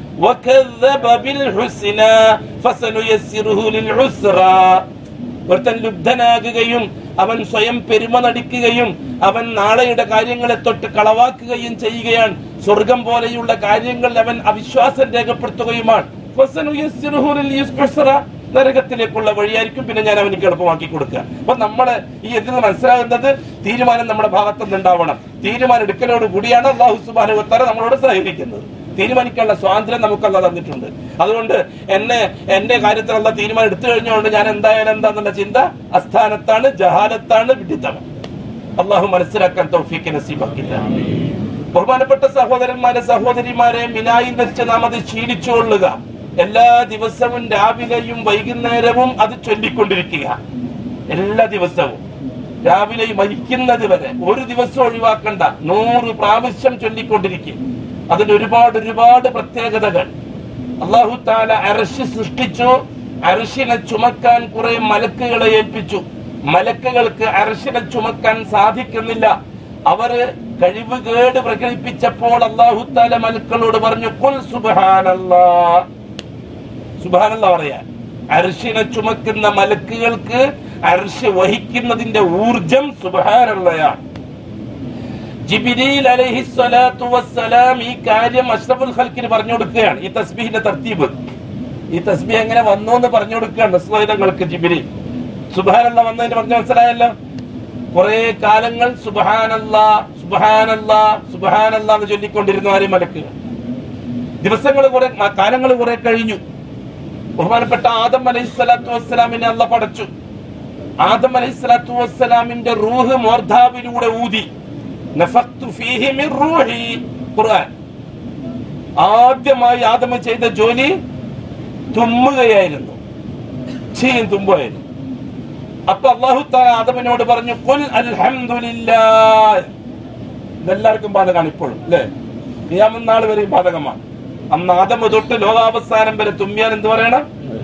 വകذب بالحسنى فسنيسره للعسرى ഒരുത്തൻ ലുബ്ധനാകുകയും അവൻ സ്വയം പെരുമ നടിക്കുകയും അവൻ നാളെയുടെ കാര്യങ്ങളെ തൊട്ട് കളവാക്കുകയും ചെയ്യുകയാണ് സ്വർഗം പോലെയുള്ള കാര്യങ്ങളിൽ അവൻ അവിശ്വാസം രേഖപ്പെടുത്തുകയുമാണ് ഫസനുയസ്സിറുഹു ലിൽ യുസ്റ. നരകത്തിലേക്കുള്ള വഴിയായിരിക്കും പിന്നെ ഞാൻ അവനിക്ക് എളുപ്പമാക്കി കൊടുക്കുക അപ്പൊ നമ്മള് ഈ ഇതിൽ നിന്ന് മനസ്സിലാകുന്നത് തീരുമാനം നമ്മുടെ ഭാഗത്തു നിന്നുണ്ടാവണം തീരുമാനം എടുക്കലോട് കൂടിയാണ് അള്ളാഹു സുബാനുവത്താര നമ്മളോട് സഹകരിക്കുന്നത് തീരുമാനിക്കാനുള്ള സ്വാതന്ത്ര്യം നമുക്കല്ല തന്നിട്ടുണ്ട് അതുകൊണ്ട് എന്നെ എന്റെ കാര്യത്തിലുള്ള തീരുമാനം എടുത്തു കഴിഞ്ഞുകൊണ്ട് ഞാൻ എന്തായാലും എന്താന്നുള്ള ചിന്ത അസ്ഥാനത്താണ് ജഹാലത്താണ് വിഡിത്തമാണ് അള്ളാഹു മനസ്സിലാക്കാൻ തൗഫീക്ക് നസീബാക്കില്ല ബഹുമാനപ്പെട്ട സഹോദരന്മാരെ സഹോദരിമാരെ മിനായിൽ വെച്ച് നാം അത് ശീലിച്ചുകൊള്ളുക എല്ലാ ദിവസവും രാവിലെയും വൈകുന്നേരവും അത് ചൊല്ലിക്കൊണ്ടിരിക്കുക എല്ലാ ദിവസവും രാവിലെ മരിക്കുന്നത് വരെ ഒരു ദിവസം ഒഴിവാക്കണ്ട നൂറ് പ്രാവശ്യം ചൊല്ലിക്കൊണ്ടിരിക്കും അതിന് ഒരുപാട് ഒരുപാട് പ്രത്യേകതകൾ അള്ളാഹു താല അരശ് സൃഷ്ടിച്ചു അരശിനെ ചുമക്കാൻ കുറെ മലക്കുകളെ ഏൽപ്പിച്ചു മലക്കുകൾക്ക് അരശിനെ ചുമക്കാൻ സാധിക്കുന്നില്ല അവര് കഴിവുകേട് പ്രകടിപ്പിച്ചപ്പോൾ അള്ളാഹു താല മലക്കളോട് പറഞ്ഞു കുൽ സുബാനല്ലാ സുബാനല്ല പറയാ അർഷിനെ ചുമക്കുന്ന മലക്കുകൾക്ക് അർഷ് വഹിക്കുന്നതിന്റെ ഊർജം സുബാനുള്ളയാണ് ജിബിരിൽ അലൈഹി സ്വലാത്തു വസ്സലാം ഈ കാര്യം അഷ്റഫുൽ ഖൽക്കിന് പറഞ്ഞു കൊടുക്കുകയാണ് ഈ തസ്ബീഹിന്റെ തർത്തീബ് ഈ തസ്ബീഹ് എങ്ങനെ വന്നു എന്ന് പറഞ്ഞു കൊടുക്കുകയാണ് റസൂലുള്ളാഹിങ്ങൾക്ക് ജിബിരി സുബാനല്ല വന്നതിന് പറഞ്ഞ മനസ്സിലായല്ലോ കുറെ കാലങ്ങൾ സുബാനല്ലാ സുബാനല്ലാ സുബാനല്ലാ എന്ന് ചൊല്ലിക്കൊണ്ടിരുന്നു ആരും മലക്കുകൾ ദിവസങ്ങൾ കുറെ കാലങ്ങൾ കുറെ കഴിഞ്ഞു ബഹുമാനപ്പെട്ട ആദം അലൈഹി സ്വലാത്തു വസ്സലാമിനെ അല്ല പടച്ചു ആദം അലൈഹി സ്വലാത്തു വസ്സലാമിന്റെ റൂഹ് മോർധാവിലൂടെ ഊതി നഫഖ്തു ഫീഹി മിൻ റൂഹി ഖുർആൻ ആദ്യമായി ആദം ചെയ്ത ജോലി തുമ്മുകയായിരുന്നു ചീയും തുമ്പുമായിരുന്നു അപ്പൊ അള്ളാഹു താല ആദമിനോട് പറഞ്ഞു കുൽ അൽഹംദുലില്ലാ ഇതെല്ലാവർക്കും ബാധകമാണ് ഇപ്പോഴും അല്ലേ ക്രിയാമനാൾ വരെയും ബാധകമാണ് അന്ന് ആദമ തൊട്ട് ലോകാവസാനം വരെ തുമ്മിയാൻ എന്ത് പറയണം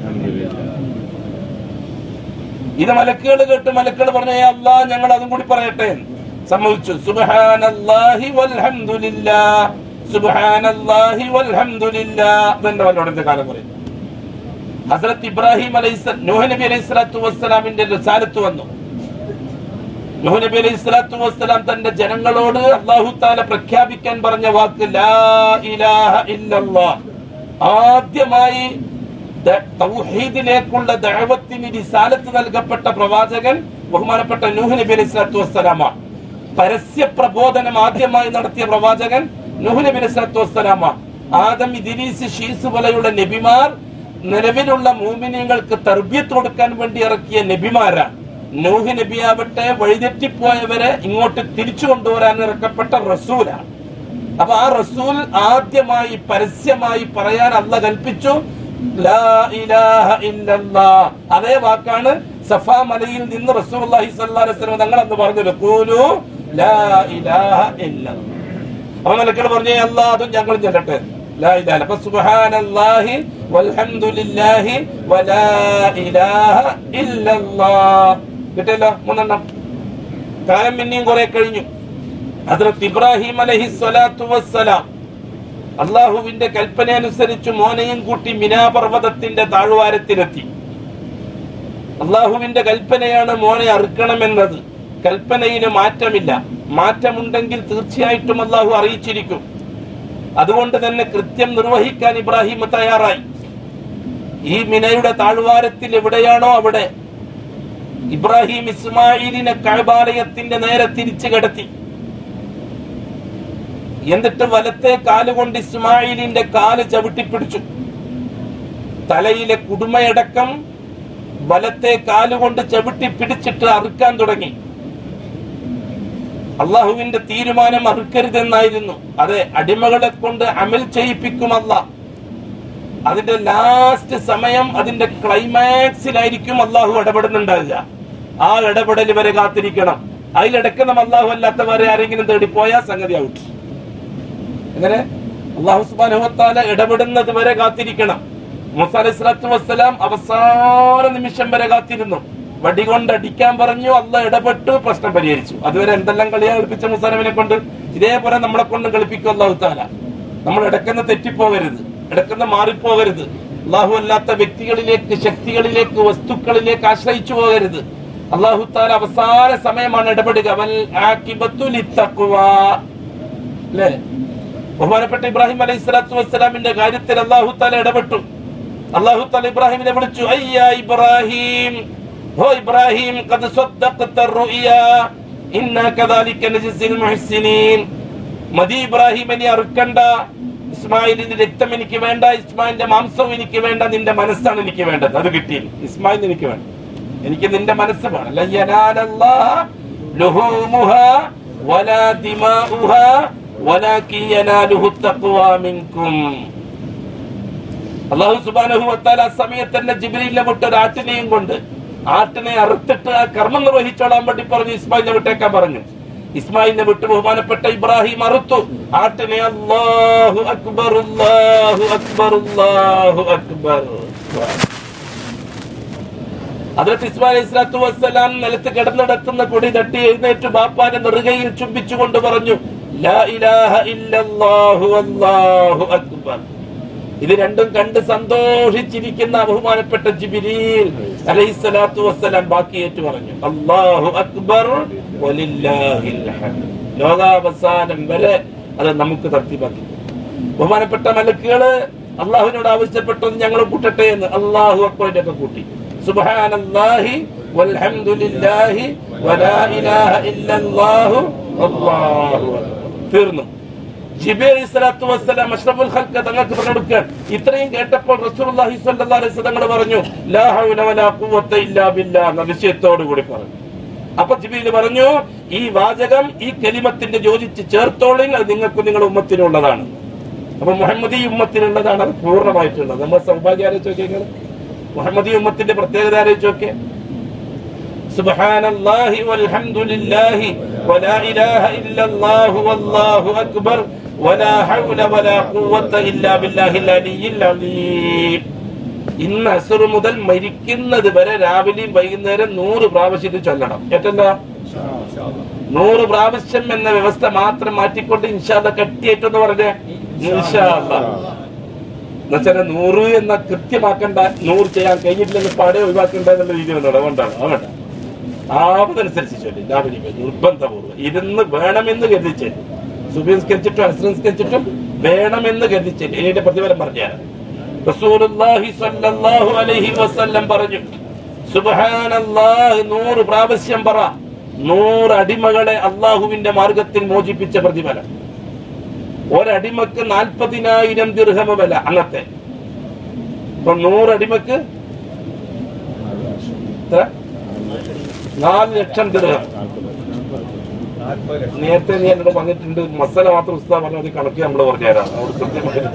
ഇത് മലക്കുകൾ കേട്ട് മലക്കുകൾ പറഞ്ഞ അല്ലാ ഞങ്ങൾ അതും കൂടി പറയട്ടെ എന്ന്. സമ്മതിച്ചു സുബ്ഹാനല്ലാഹി വൽഹംദുലില്ലാ സുബ്ഹാനല്ലാഹി വൽഹംദുലില്ലാ ഇതെന്റെ വല്ലോടെ കാലം പറയും ഹസരത്ത് ഇബ്രാഹിം അലൈഹി നൂഹ് നബി അലൈഹി സ്വലാത്തു വസ്സലാമിന്റെ റിസാലത്ത് വന്നു നൂഹ് നബി അലൈഹി സ്വലാത്തു വസ്സലാം തന്റെ ജനങ്ങളോട് അള്ളാഹു താല പ്രഖ്യാപിക്കാൻ പറഞ്ഞ വാക്ക് ലാ ഇലാഹ ഇല്ലല്ലാഹ് ആദ്യമായി ദ- തൗഹീദിലേക്കുള്ള ദഅവത്തിന് റിസാലത്ത് നൽകപ്പെട്ട പ്രവാചകൻ ബഹുമാനപ്പെട്ട നൂഹ് നബി അലൈഹി സ്വലാത്തു വസ്സലാമാണ് പരസ്യ പ്രബോധനം ആദ്യമായി നടത്തിയ പ്രവാചകൻ നൂഹ് നബി അലൈഹി സ്വലാത്തു വസ്സലാമാണ് ആദം ഇദ്രീസ് ഷീസ് പോലെയുള്ള നബിമാർ നിലവിലുള്ള മൂമിനിയങ്ങൾക്ക് തർബിയത്ത് കൊടുക്കാൻ വേണ്ടി ഇറക്കിയ നബിമാരാണ് നൂഹ് നബിയാവട്ടെ വഴിതെറ്റിപ്പോയവരെ ഇങ്ങോട്ട് തിരിച്ചു കൊണ്ടുവരാൻ ഇറക്കപ്പെട്ട റസൂലാണ് അപ്പൊ ആ റസൂൽ ആദ്യമായി പരസ്യമായി പറയാൻ അല്ല കൽപ്പിച്ചു ലാ ഇലാഹ ഇല്ലല്ലാ അതേ വാക്കാണ് സഫാ മലയിൽ നിന്ന് റസൂലുള്ളാഹി സ്വല്ലല്ലാഹു അലൈഹി വസല്ലം തങ്ങൾ അന്ന് പറഞ്ഞത് ഖൂലു ലാ ഇലാഹ ഇല്ലല്ലാ അപ്പൊ മലക്കൾ പറഞ്ഞു അല്ലാ അതും ഞങ്ങളും ചൊല്ലട്ടെ ലാ ഇലാഹ അപ്പൊ സുബ്ഹാനല്ലാഹി വൽഹംദുലില്ലാഹി വലാ ഇലാഹ ഇല്ലല്ലാ കിട്ടിയല്ലോ മൂന്നെണ്ണം കാലം പിന്നെയും കുറെ കഴിഞ്ഞു ഹദ്രത്ത് ഇബ്രാഹിം അലഹി സ്വലാത്തു വസ്സലാം അള്ളാഹുവിന്റെ കൽപ്പന അനുസരിച്ച് മോനെയും കൂട്ടി മിനാപർവ്വതത്തിന്റെ താഴ്വാരത്തിലെത്തി അള്ളാഹുവിന്റെ കൽപ്പനയാണ് മോനെ അറുക്കണമെന്നത് കൽപ്പനയിന് മാറ്റമില്ല മാറ്റമുണ്ടെങ്കിൽ തീർച്ചയായിട്ടും അള്ളാഹു അറിയിച്ചിരിക്കും അതുകൊണ്ട് തന്നെ കൃത്യം നിർവഹിക്കാൻ ഇബ്രാഹിം തയ്യാറായി ഈ മിനയുടെ താഴ്വാരത്തിൽ എവിടെയാണോ അവിടെ ഇബ്രാഹിം ഇസ്മായിലിനെ കഴബാലയത്തിന്റെ നേരെ തിരിച്ചു കിടത്തി എന്നിട്ട് വലത്തെ കാലുകൊണ്ട് ഇസ്മായിലിന്റെ കാല് ചവിട്ടിപ്പിടിച്ചു തലയിലെ കുടുമയടക്കം വലത്തെ കാലുകൊണ്ട് ചവിട്ടി പിടിച്ചിട്ട് അറുക്കാൻ തുടങ്ങി അള്ളാഹുവിന്റെ തീരുമാനം അറുക്കരുതെന്നായിരുന്നു അതെ അടിമകളെ കൊണ്ട് അമൽ ചെയ്യിപ്പിക്കുമല്ല അതിന്റെ ലാസ്റ്റ് സമയം അതിന്റെ ക്ലൈമാക്സിലായിരിക്കും അള്ളാഹു ഇടപെടുന്നുണ്ടാവുക ആ ഇടപെടൽ വരെ കാത്തിരിക്കണം അതിലിടക്ക് നമ്മ അള്ളാഹു അല്ലാത്തവരെ ആരെങ്കിലും തേടിപ്പോയാൽ സംഗതി ഔട്ട് എങ്ങനെ അള്ളാഹു സുബാനുഹത്താല ഇടപെടുന്നത് വരെ കാത്തിരിക്കണം മുസ അലൈഹി സ്വലാത്തു വസ്സലാം അവസാന നിമിഷം വരെ കാത്തിരുന്നു വടി കൊണ്ട് അടിക്കാൻ പറഞ്ഞു അല്ല ഇടപെട്ടു പ്രശ്നം പരിഹരിച്ചു അതുവരെ എന്തെല്ലാം കളിയാ കളിപ്പിച്ച മുസാനവിനെ കൊണ്ട് ഇതേപോലെ നമ്മളെ കൊണ്ടും കളിപ്പിക്കും അള്ളാഹു താല നമ്മൾ ഇടക്കുന്ന തെറ്റിപ്പോകരുത് ഇടക്കുന്ന മാറിപ്പോകരുത് അള്ളാഹു അല്ലാത്ത വ്യക്തികളിലേക്ക് ശക്തികളിലേക്ക് വസ്തുക്കളിലേക്ക് ആശ്രയിച്ചു പോകരുത് അള്ളാഹു താല അവസാന സമയമാണ് ഇടപെടുക വൽ ആഖിബത്തു ലിത്തഖ്വാ അല്ലേ ബഹുമാനപ്പെട്ട ഇബ്രാഹിം അലൈഹി സ്വലാത്തു വസ്സലാമിന്റെ കാര്യത്തിൽ അള്ളാഹു താല ഇടപെട്ടു അള്ളാഹു താല ഇബ്രാഹിമിനെ വിളിച്ചു അയ്യ ഇബ്രാഹിം ഹോ ഇബ്രാഹിം ഖദ് സ്വദ്ദഖത റുയ ഇന്നാ കദാലിക നജ്സിൽ മുഹ്സിനീൻ മതി ഇബ്രാഹിം ഇനി അറുക്കണ്ട ഇസ്മായിലിന്റെ രക്തം എനിക്ക് വേണ്ട ഇസ്മായിലിന്റെ മാംസവും എനിക്ക് വേണ്ട നിന്റെ മനസ്സാണ് എനിക്ക് വേണ്ടത് അത് കിട്ടി ഇസ്മായിൽ എനിക്ക് വേണ്ട എനിക്ക് നിന്റെ മനസ്സ് വേണം ലൻ യനാലല്ലാഹ ലുഹൂമുഹാ വലാ ദിമാഉഹാ വലാകിൻ യനാലുഹു തഖ്വാ മിൻകും അള്ളാഹു സുബാനഹു വത്താൽ ആ സമയത്ത് തന്നെ ജിബ്രീലിനെ വിട്ട് ഒരു ആട്ടിനെയും കൊണ്ട് ആട്ടിനെ അറുത്തിട്ട് ആ കർമ്മം നിർവഹിച്ചോളാൻ വേണ്ടി പറഞ്ഞു ഇസ്മായിലിനെ വിട്ടേക്കാൻ പറഞ്ഞു ഇസ്മായിലിനെ വിട്ട് ബഹുമാനപ്പെട്ട ഇബ്രാഹിം അറുത്തു ആട്ടിനെ അല്ലാഹു അക്ബർ അല്ലാഹു അക്ബർ അല്ലാഹു അക്ബർ അതിലത്ത് ഇസ്മായിൽ ഇസ്ലാത്തു വസ്സലാം നിലത്ത് കിടന്നിടത്തുന്ന കൊടി തട്ടി എഴുന്നേറ്റ് ബാപ്പാനെ നെറുകയിൽ ചുംബിച്ചുകൊണ്ട് പറഞ്ഞു ലാ ഇലാഹ ഇല്ലല്ലാഹു അല്ലാഹു അക്ബർ ഇത് രണ്ടും കണ്ട് സന്തോഷിച്ചിരിക്കുന്ന ബഹുമാനപ്പെട്ട ജിബിരിൽ അലൈഹിസ്സലാത്തു വസ്സലാം ബാക്കി ഏറ്റു പറഞ്ഞു അല്ലാഹു അക്ബർ വലില്ലാഹിൽ ഹംദ് ലോകാവസാനം വരെ അത് നമുക്ക് തർത്തിബാക്കി ബഹുമാനപ്പെട്ട മലക്കുകള് അള്ളാഹുവിനോട് ആവശ്യപ്പെട്ടത് ഞങ്ങൾ കൂട്ടട്ടെ എന്ന് അള്ളാഹു അക്ബറിന്റെ ഒക്കെ കൂട്ടി സുബ്ഹാനല്ലാഹി വൽഹംദുലില്ലാഹി വലാ ഇലാഹ ഇല്ലല്ലാഹു അല്ലാഹു അക്ബർ തീർന്നു ജിബിർ അലൈഹി സ്വലാത്തു വസ്സലാം അഷ്റഫുൽ ഖൽഖ് തങ്ങൾക്ക് പറഞ്ഞെടുക്കാൻ ഇത്രയും കേട്ടപ്പോൾ റസൂലുള്ളാഹി സ്വല്ലല്ലാഹു അലൈഹി വസല്ലം തങ്ങൾ പറഞ്ഞു ലാ ഹൗല വലാ ഖുവത ഇല്ലാ ബില്ലാഹ് എന്ന വിഷയത്തോടു കൂടി പറഞ്ഞു അപ്പൊ ജിബിൽ പറഞ്ഞു ഈ വാചകം ഈ കലിമത്തിന്റെ യോജിച്ച് ചേർത്തോളിൽ അത് നിങ്ങൾക്ക് നിങ്ങളുടെ ഉമ്മത്തിനുള്ളതാണ് അപ്പൊ മുഹമ്മദി ഉമ്മത്തിനുള്ളതാണ് അത് പൂർണ്ണമായിട്ടുള്ളത് നമ്മൾ സൗഭാഗ്യം ആലോചിച്ച് നോക്കിയാൽ മുഹമ്മദി ഉമ്മത്തിന്റെ പ്രത്യേകത ആലോചിച്ച് നോക്കിയേ سبحان الله والحمد لله ولا إله إلا الله والله أكبر ولا حول ولا قوة إلا بالله العلي العظيم ഇന്ന് അസുർ മുതൽ മരിക്കുന്നത് വരെ രാവിലെയും വൈകുന്നേരം നൂറ് പ്രാവശ്യം ഇത് ചൊല്ലണം കേട്ടല്ലോ നൂറ് പ്രാവശ്യം എന്ന വ്യവസ്ഥ മാത്രം മാറ്റിക്കൊണ്ട് ഇൻഷാല്ല കെട്ടിയേറ്റെന്ന് പറഞ്ഞേ ഇൻഷാല്ല എന്നുവെച്ചാൽ നൂറ് എന്ന കൃത്യമാക്കണ്ട നൂറ് ചെയ്യാൻ കഴിഞ്ഞിട്ടില്ലെന്ന് പാടെ ഒഴിവാക്കണ്ട എന്നുള്ള രീതി വന്നോളൂ അതുകൊണ്ടാണ് അതുകൊണ്ട ആവതനുസരിച്ച് ചൊല്ലി രാവിലെ നിർബന്ധപൂർവ്വം ഇരുന്ന് വേണമെന്ന് കരുതിച്ചേരും സുബിസ്കരിച്ചിട്ടും അനുസരിച്ചിട്ടും വേണമെന്ന് കരുതിച്ചേരും ഇതിന്റെ പ്രതിഫലം പറഞ്ഞുതരാം റസൂലുള്ളാഹി സ്വല്ലല്ലാഹു അലൈഹി വസല്ലം പറഞ്ഞു സുബ്ഹാനല്ലാഹ് നൂറ് പ്രാവശ്യം പറ നൂറ് അടിമകളെ അള്ളാഹുവിന്റെ മാർഗത്തിൽ മോചിപ്പിച്ച പ്രതിഫലം ഒരടിമക്ക് നാൽപ്പതിനായിരം ദിർഹമ വില അന്നത്തെ ഇപ്പൊ നൂറ് അടിമക്ക് എത്ര നാല് ലക്ഷം ദിർഹം നേരത്തെ നീ എന്നോട് പറഞ്ഞിട്ടുണ്ട് മസാല മാത്രം ഉസ്താ പറഞ്ഞ ഒരു കണക്ക് നമ്മൾ പറഞ്ഞുതരാം അവിടെ കൃത്യമായിട്ട്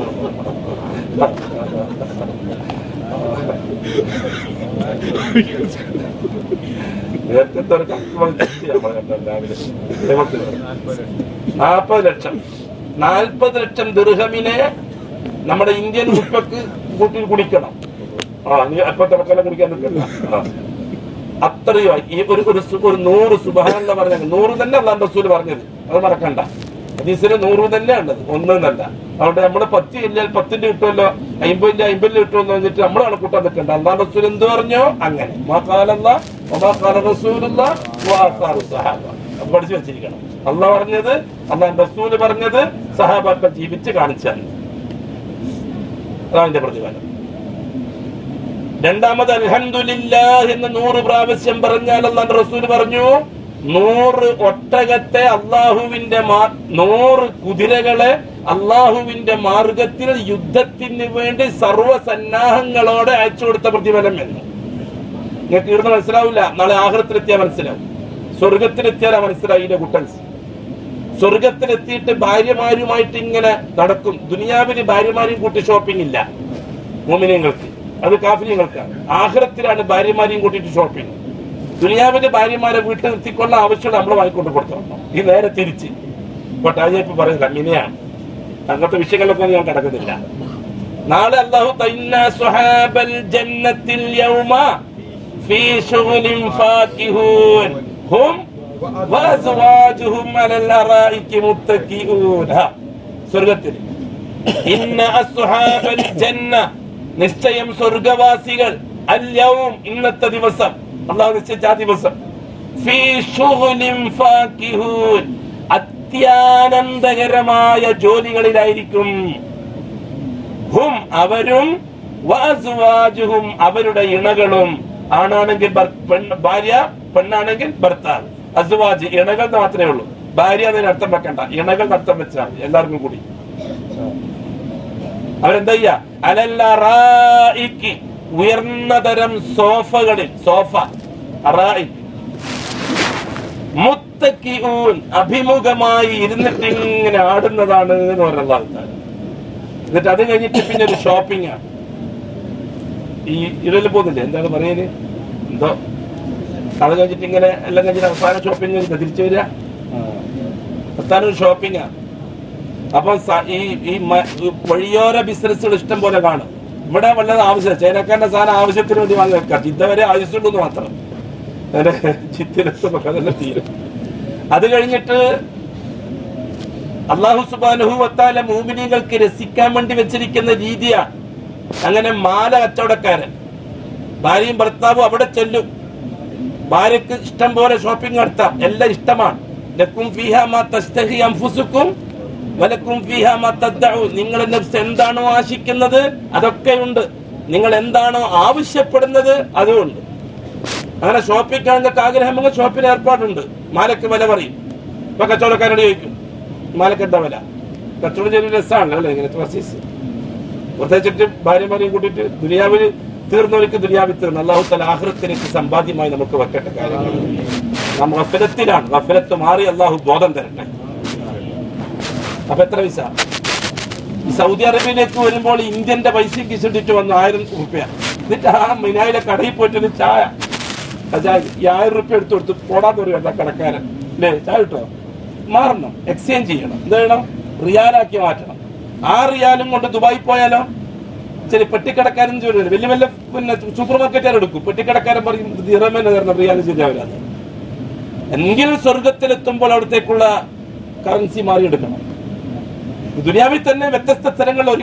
നേരത്തെ ഒരു കണക്ക് പറഞ്ഞിട്ട് ഞാൻ പറഞ്ഞിട്ടുണ്ട് രാവിലെ ദൈവത്തിന് നാൽപ്പത് ലക്ഷം നാൽപ്പത് ലക്ഷം ദിർഹമിനെ നമ്മുടെ ഇന്ത്യൻ ഉപ്പക്ക് കൂട്ടി കുടിക്കണം ആ നീ അപ്പൊ തിളക്കെല്ലാം കുടിക്കാൻ നിൽക്കണ്ട ആ. അത്രയോ ഈ ഒരു ഒരു സു- ഒരു നൂറ് സുബഹാന പറഞ്ഞത് നൂറ് തന്നെ അള്ളാൻ റസൂൽ പറഞ്ഞത് അത് മറക്കണ്ട ഹദീസിന് നൂറ് തന്നെ ഉള്ളത് ഒന്നല്ല അതുകൊണ്ട് നമ്മള് പത്ത് ഇല്ലാൽ പത്തിന്റെ കിട്ടുമല്ലോ അമ്പതിന്റെ അമ്പതിൽ കിട്ടുമെന്ന് പറഞ്ഞിട്ട് നമ്മൾ കണക്കൂട്ടാൻ നിൽക്കണ്ട അള്ളാൻ റസൂൽ എന്ത് പറഞ്ഞോ അങ്ങനെ മാ കാലല്ല ഒമാ കാല റസൂലുള്ള വാസാറു സഹാബ അത് പഠിച്ചു വെച്ചിരിക്കണം അള്ളാഹ് പറഞ്ഞത് അള്ളാൻ റസൂല് പറഞ്ഞത് സഹാബാക്കൾ ജീവിച്ച് കാണിച്ചു തന്നു അതാണ് പ്രതിഫലം രണ്ടാമത് അൽഹംദുലില്ലാ എന്ന് നൂറ് പ്രാവശ്യം പറഞ്ഞാൽ അള്ളാന്റെ റസൂൽ പറഞ്ഞു നൂറ് ഒട്ടകത്തെ അള്ളാഹുവിന്റെ മാ- നൂറ് കുതിരകളെ അള്ളാഹുവിന്റെ മാർഗത്തിൽ യുദ്ധത്തിന് വേണ്ടി സർവ്വസന്നാഹങ്ങളോടെ അയച്ചു കൊടുത്ത പ്രതിഫലം എന്ന് നിങ്ങൾക്ക് ഇവിടുന്ന് മനസ്സിലാവില്ല നാളെ ആഹ്ലത്തിലെത്തിയാൽ മനസ്സിലാവും സ്വർഗത്തിലെത്തിയാലാ മനസ്സിലാവും ഇതിന്റെ കുട്ടൻസ് സ്വർഗത്തിലെത്തിയിട്ട് ഭാര്യമാരുമായിട്ട് ഇങ്ങനെ നടക്കും ദുനിയാവിന് ഭാര്യമാരെയും കൂട്ടി ഷോപ്പിംഗ് ഇല്ല മോമിനിയങ്ങൾക്ക് അത് കാഫിര്യങ്ങൾക്കാണ് ആഹ്റത്തിലാണ് ഭാര്യമാരെയും കൂട്ടിയിട്ട് ഷോപ്പിംഗ് ദുനിയാവിന്റെ ഭാര്യമാരെ വീട്ടിൽ നിർത്തിക്കൊള്ള ആവശ്യമുള്ള നമ്മൾ വാങ്ങിക്കൊണ്ട് കൊടുത്തോളണം ഈ നേരെ തിരിച്ച് കൊട്ടാജ ഇപ്പൊ പറയുന്നില്ല മിനിയാണ് അങ്ങനത്തെ വിഷയങ്ങളിലൊക്കെ ഞാൻ കിടക്കുന്നില്ല നാളെ അള്ളാഹു തൈന്ന സുഹാബൽ ജന്നത്തിൽ യൗമ ഫീ ശുഗ്ലിൻ ഫാക്കിഹൂൻ ഹും വഅസ്വാജുഹും അലൽ അറായികി മുത്തക്കിഊൻ ഹാ, സ്വർഗത്തിൽ ഇന്ന അസ്ഹാബൽ ജന്ന നിശ്ചയം സ്വർഗവാസികൾ അല്യവും ഇന്നത്തെ ദിവസം അള്ളാഹു നിശ്ചയിച്ച ആ ദിവസം ഫീ ശുഗ്ലിൻ ഫാക്കിഹൂൻ അത്യാനന്ദകരമായ ജോലികളിലായിരിക്കും ഹും അവരും വഅസ്വാജുഹും അവരുടെ ഇണകളും ആണാണെങ്കിൽ ഭർ- പെണ്ണ്- ഭാര്യ പെണ്ണാണെങ്കിൽ ഭർത്താവ് അസ്വാജ് ഇണകൾ എന്ന് മാത്രമേ ഉള്ളൂ ഭാര്യ അതിന് അർത്ഥം വെക്കണ്ട ഇണകൾ അർത്ഥം വെച്ചാൽ മതി, എല്ലാവർക്കും കൂടി അവരെന്താ ചെയ്യാ അലല്ലറായിക്ക് ഉയർന്ന തരം സോഫകളിൽ സോഫ അറായിക്ക് മുത്തക്കിഊൻ അഭിമുഖമായി ഇരുന്നിട്ട് ഇങ്ങനെ ആടുന്നതാണ് എന്ന് പറഞ്ഞ എന്നിട്ട് അത് കഴിഞ്ഞിട്ട് പിന്നെ ഒരു ഷോപ്പിംഗ് ആണ് ഈ ഇടയിൽ പോകുന്നില്ലേ എന്താണ് പറയുന്നത് എന്തോ അത് കഴിഞ്ഞിട്ട് ഇങ്ങനെ എല്ലാം കഴിഞ്ഞിട്ട് അവസാന ഷോപ്പിംഗ് കഴിഞ്ഞിട്ട് തിരിച്ചു വരിക അവസാനം ഒരു ഷോപ്പിംഗ് ആണ് അപ്പൊ സ- ഈ ഈ മ- ഈ വഴിയോര ബിസിനസ്സുകൾ ഇഷ്ടം പോലെ കാണും ഇവിടെ വല്ലത് ആവശ്യം ചൈനക്കാരന്റെ സാധനം ആവശ്യത്തിന് വേണ്ടി വാങ്ങി വെക്കാം ഇതുവരെ ആവശ്യമുള്ളൂ എന്ന് മാത്രം ചിത്തിരത്തും അതെല്ലാം തീരും അത് കഴിഞ്ഞിട്ട് അള്ളാഹു സുബാനുഹു വത്താല മൂമിനികൾക്ക് രസിക്കാൻ വേണ്ടി വെച്ചിരിക്കുന്ന രീതിയാണ് അങ്ങനെ മാല കച്ചവടക്കാരൻ ഭാര്യയും ഭർത്താവും അവിടെ ചെല്ലും ഭാര്യക്ക് ഇഷ്ടം പോലെ ഷോപ്പിംഗ് നടത്താം എല്ലാം ഇഷ്ടമാണ് ലക്കും ഫീഹ മാ തസ്തഹി അൻഫുസുക്കും വലക്കും ഫീഹ മാ തദ്ദഊൻ നിങ്ങളുടെ നഫ്സ് എന്താണോ ആശിക്കുന്നത് അതൊക്കെ ഉണ്ട് നിങ്ങൾ എന്താണോ ആവശ്യപ്പെടുന്നത് അതുമുണ്ട് അങ്ങനെ ഷോപ്പിംഗ് നിങ്ങൾക്ക് ആഗ്രഹമെങ്കിൽ ഷോപ്പിന് ഏർപ്പാടുണ്ട് മാലക്ക് വില പറയും ഇപ്പൊ കച്ചവടക്കാരോട് ചോദിക്കും മാലക്ക് എന്താ വില കച്ചവടം ചെയ്ത രസമാണല്ലോ അല്ലേ ഇങ്ങനത്തെ പർച്ചേസ് പ്രത്യേകിച്ചിട്ട് ഭാര്യമാരെയും കൂട്ടിയിട്ട് ദുനിയാവിൽ തീർന്നവർക്ക് ദുനിയാവിൽ തീർന്നു അള്ളാഹു തല ആഹൃത്തിലേക്ക് സമ്പാദ്യമായി നമുക്ക് വെക്കേണ്ട കാര്യങ്ങൾ നാം ഗഫലത്തിലാണ് ഗഫലത്ത് മാറി അള്ളാഹു ബോധം തരട്ടെ അപ്പൊ എത്ര പൈസ ഈ സൗദി അറേബ്യയിലേക്ക് വരുമ്പോൾ ഇന്ത്യന്റെ പൈസ കിസിട്ടിട്ട് വന്നു ആയിരം റുപ്യ എന്നിട്ട് ആ മിനായിലെ കടയിൽ പോയിട്ട് ഒരു ചായ ആ ചായ ഈ ആയിരം റുപ്യ എടുത്തു കൊടുത്ത് പോടാത്ത ഒരു കണ്ട കടക്കാരൻ അല്ലേ ചായ കിട്ടോ മാറണം എക്സ്ചേഞ്ച് ചെയ്യണം എന്ത് ചെയ്യണം റിയാലാക്കി മാറ്റണം ആ റിയാലും കൊണ്ട് ദുബായി പോയാലോ ശരി പെട്ടിക്കടക്കാരൻ ജോലി വരും. വലിയ വലിയ പിന്നെ സൂപ്പർ മാർക്കറ്റുകാർ എടുക്കും പെട്ടിക്കടക്കാരൻ പറയും ദിറമെന്ന് തരണം റിയാൽ ശരിയാവില്ല എങ്കിലും സ്വർഗത്തിലെത്തുമ്പോൾ അവിടത്തേക്കുള്ള കറൻസി മാറിയെടുക്കണം ദുനിയാവിൽ തന്നെ വ്യത്യസ്ത സ്ഥലങ്ങളിൽ ഒരുങ്ങണം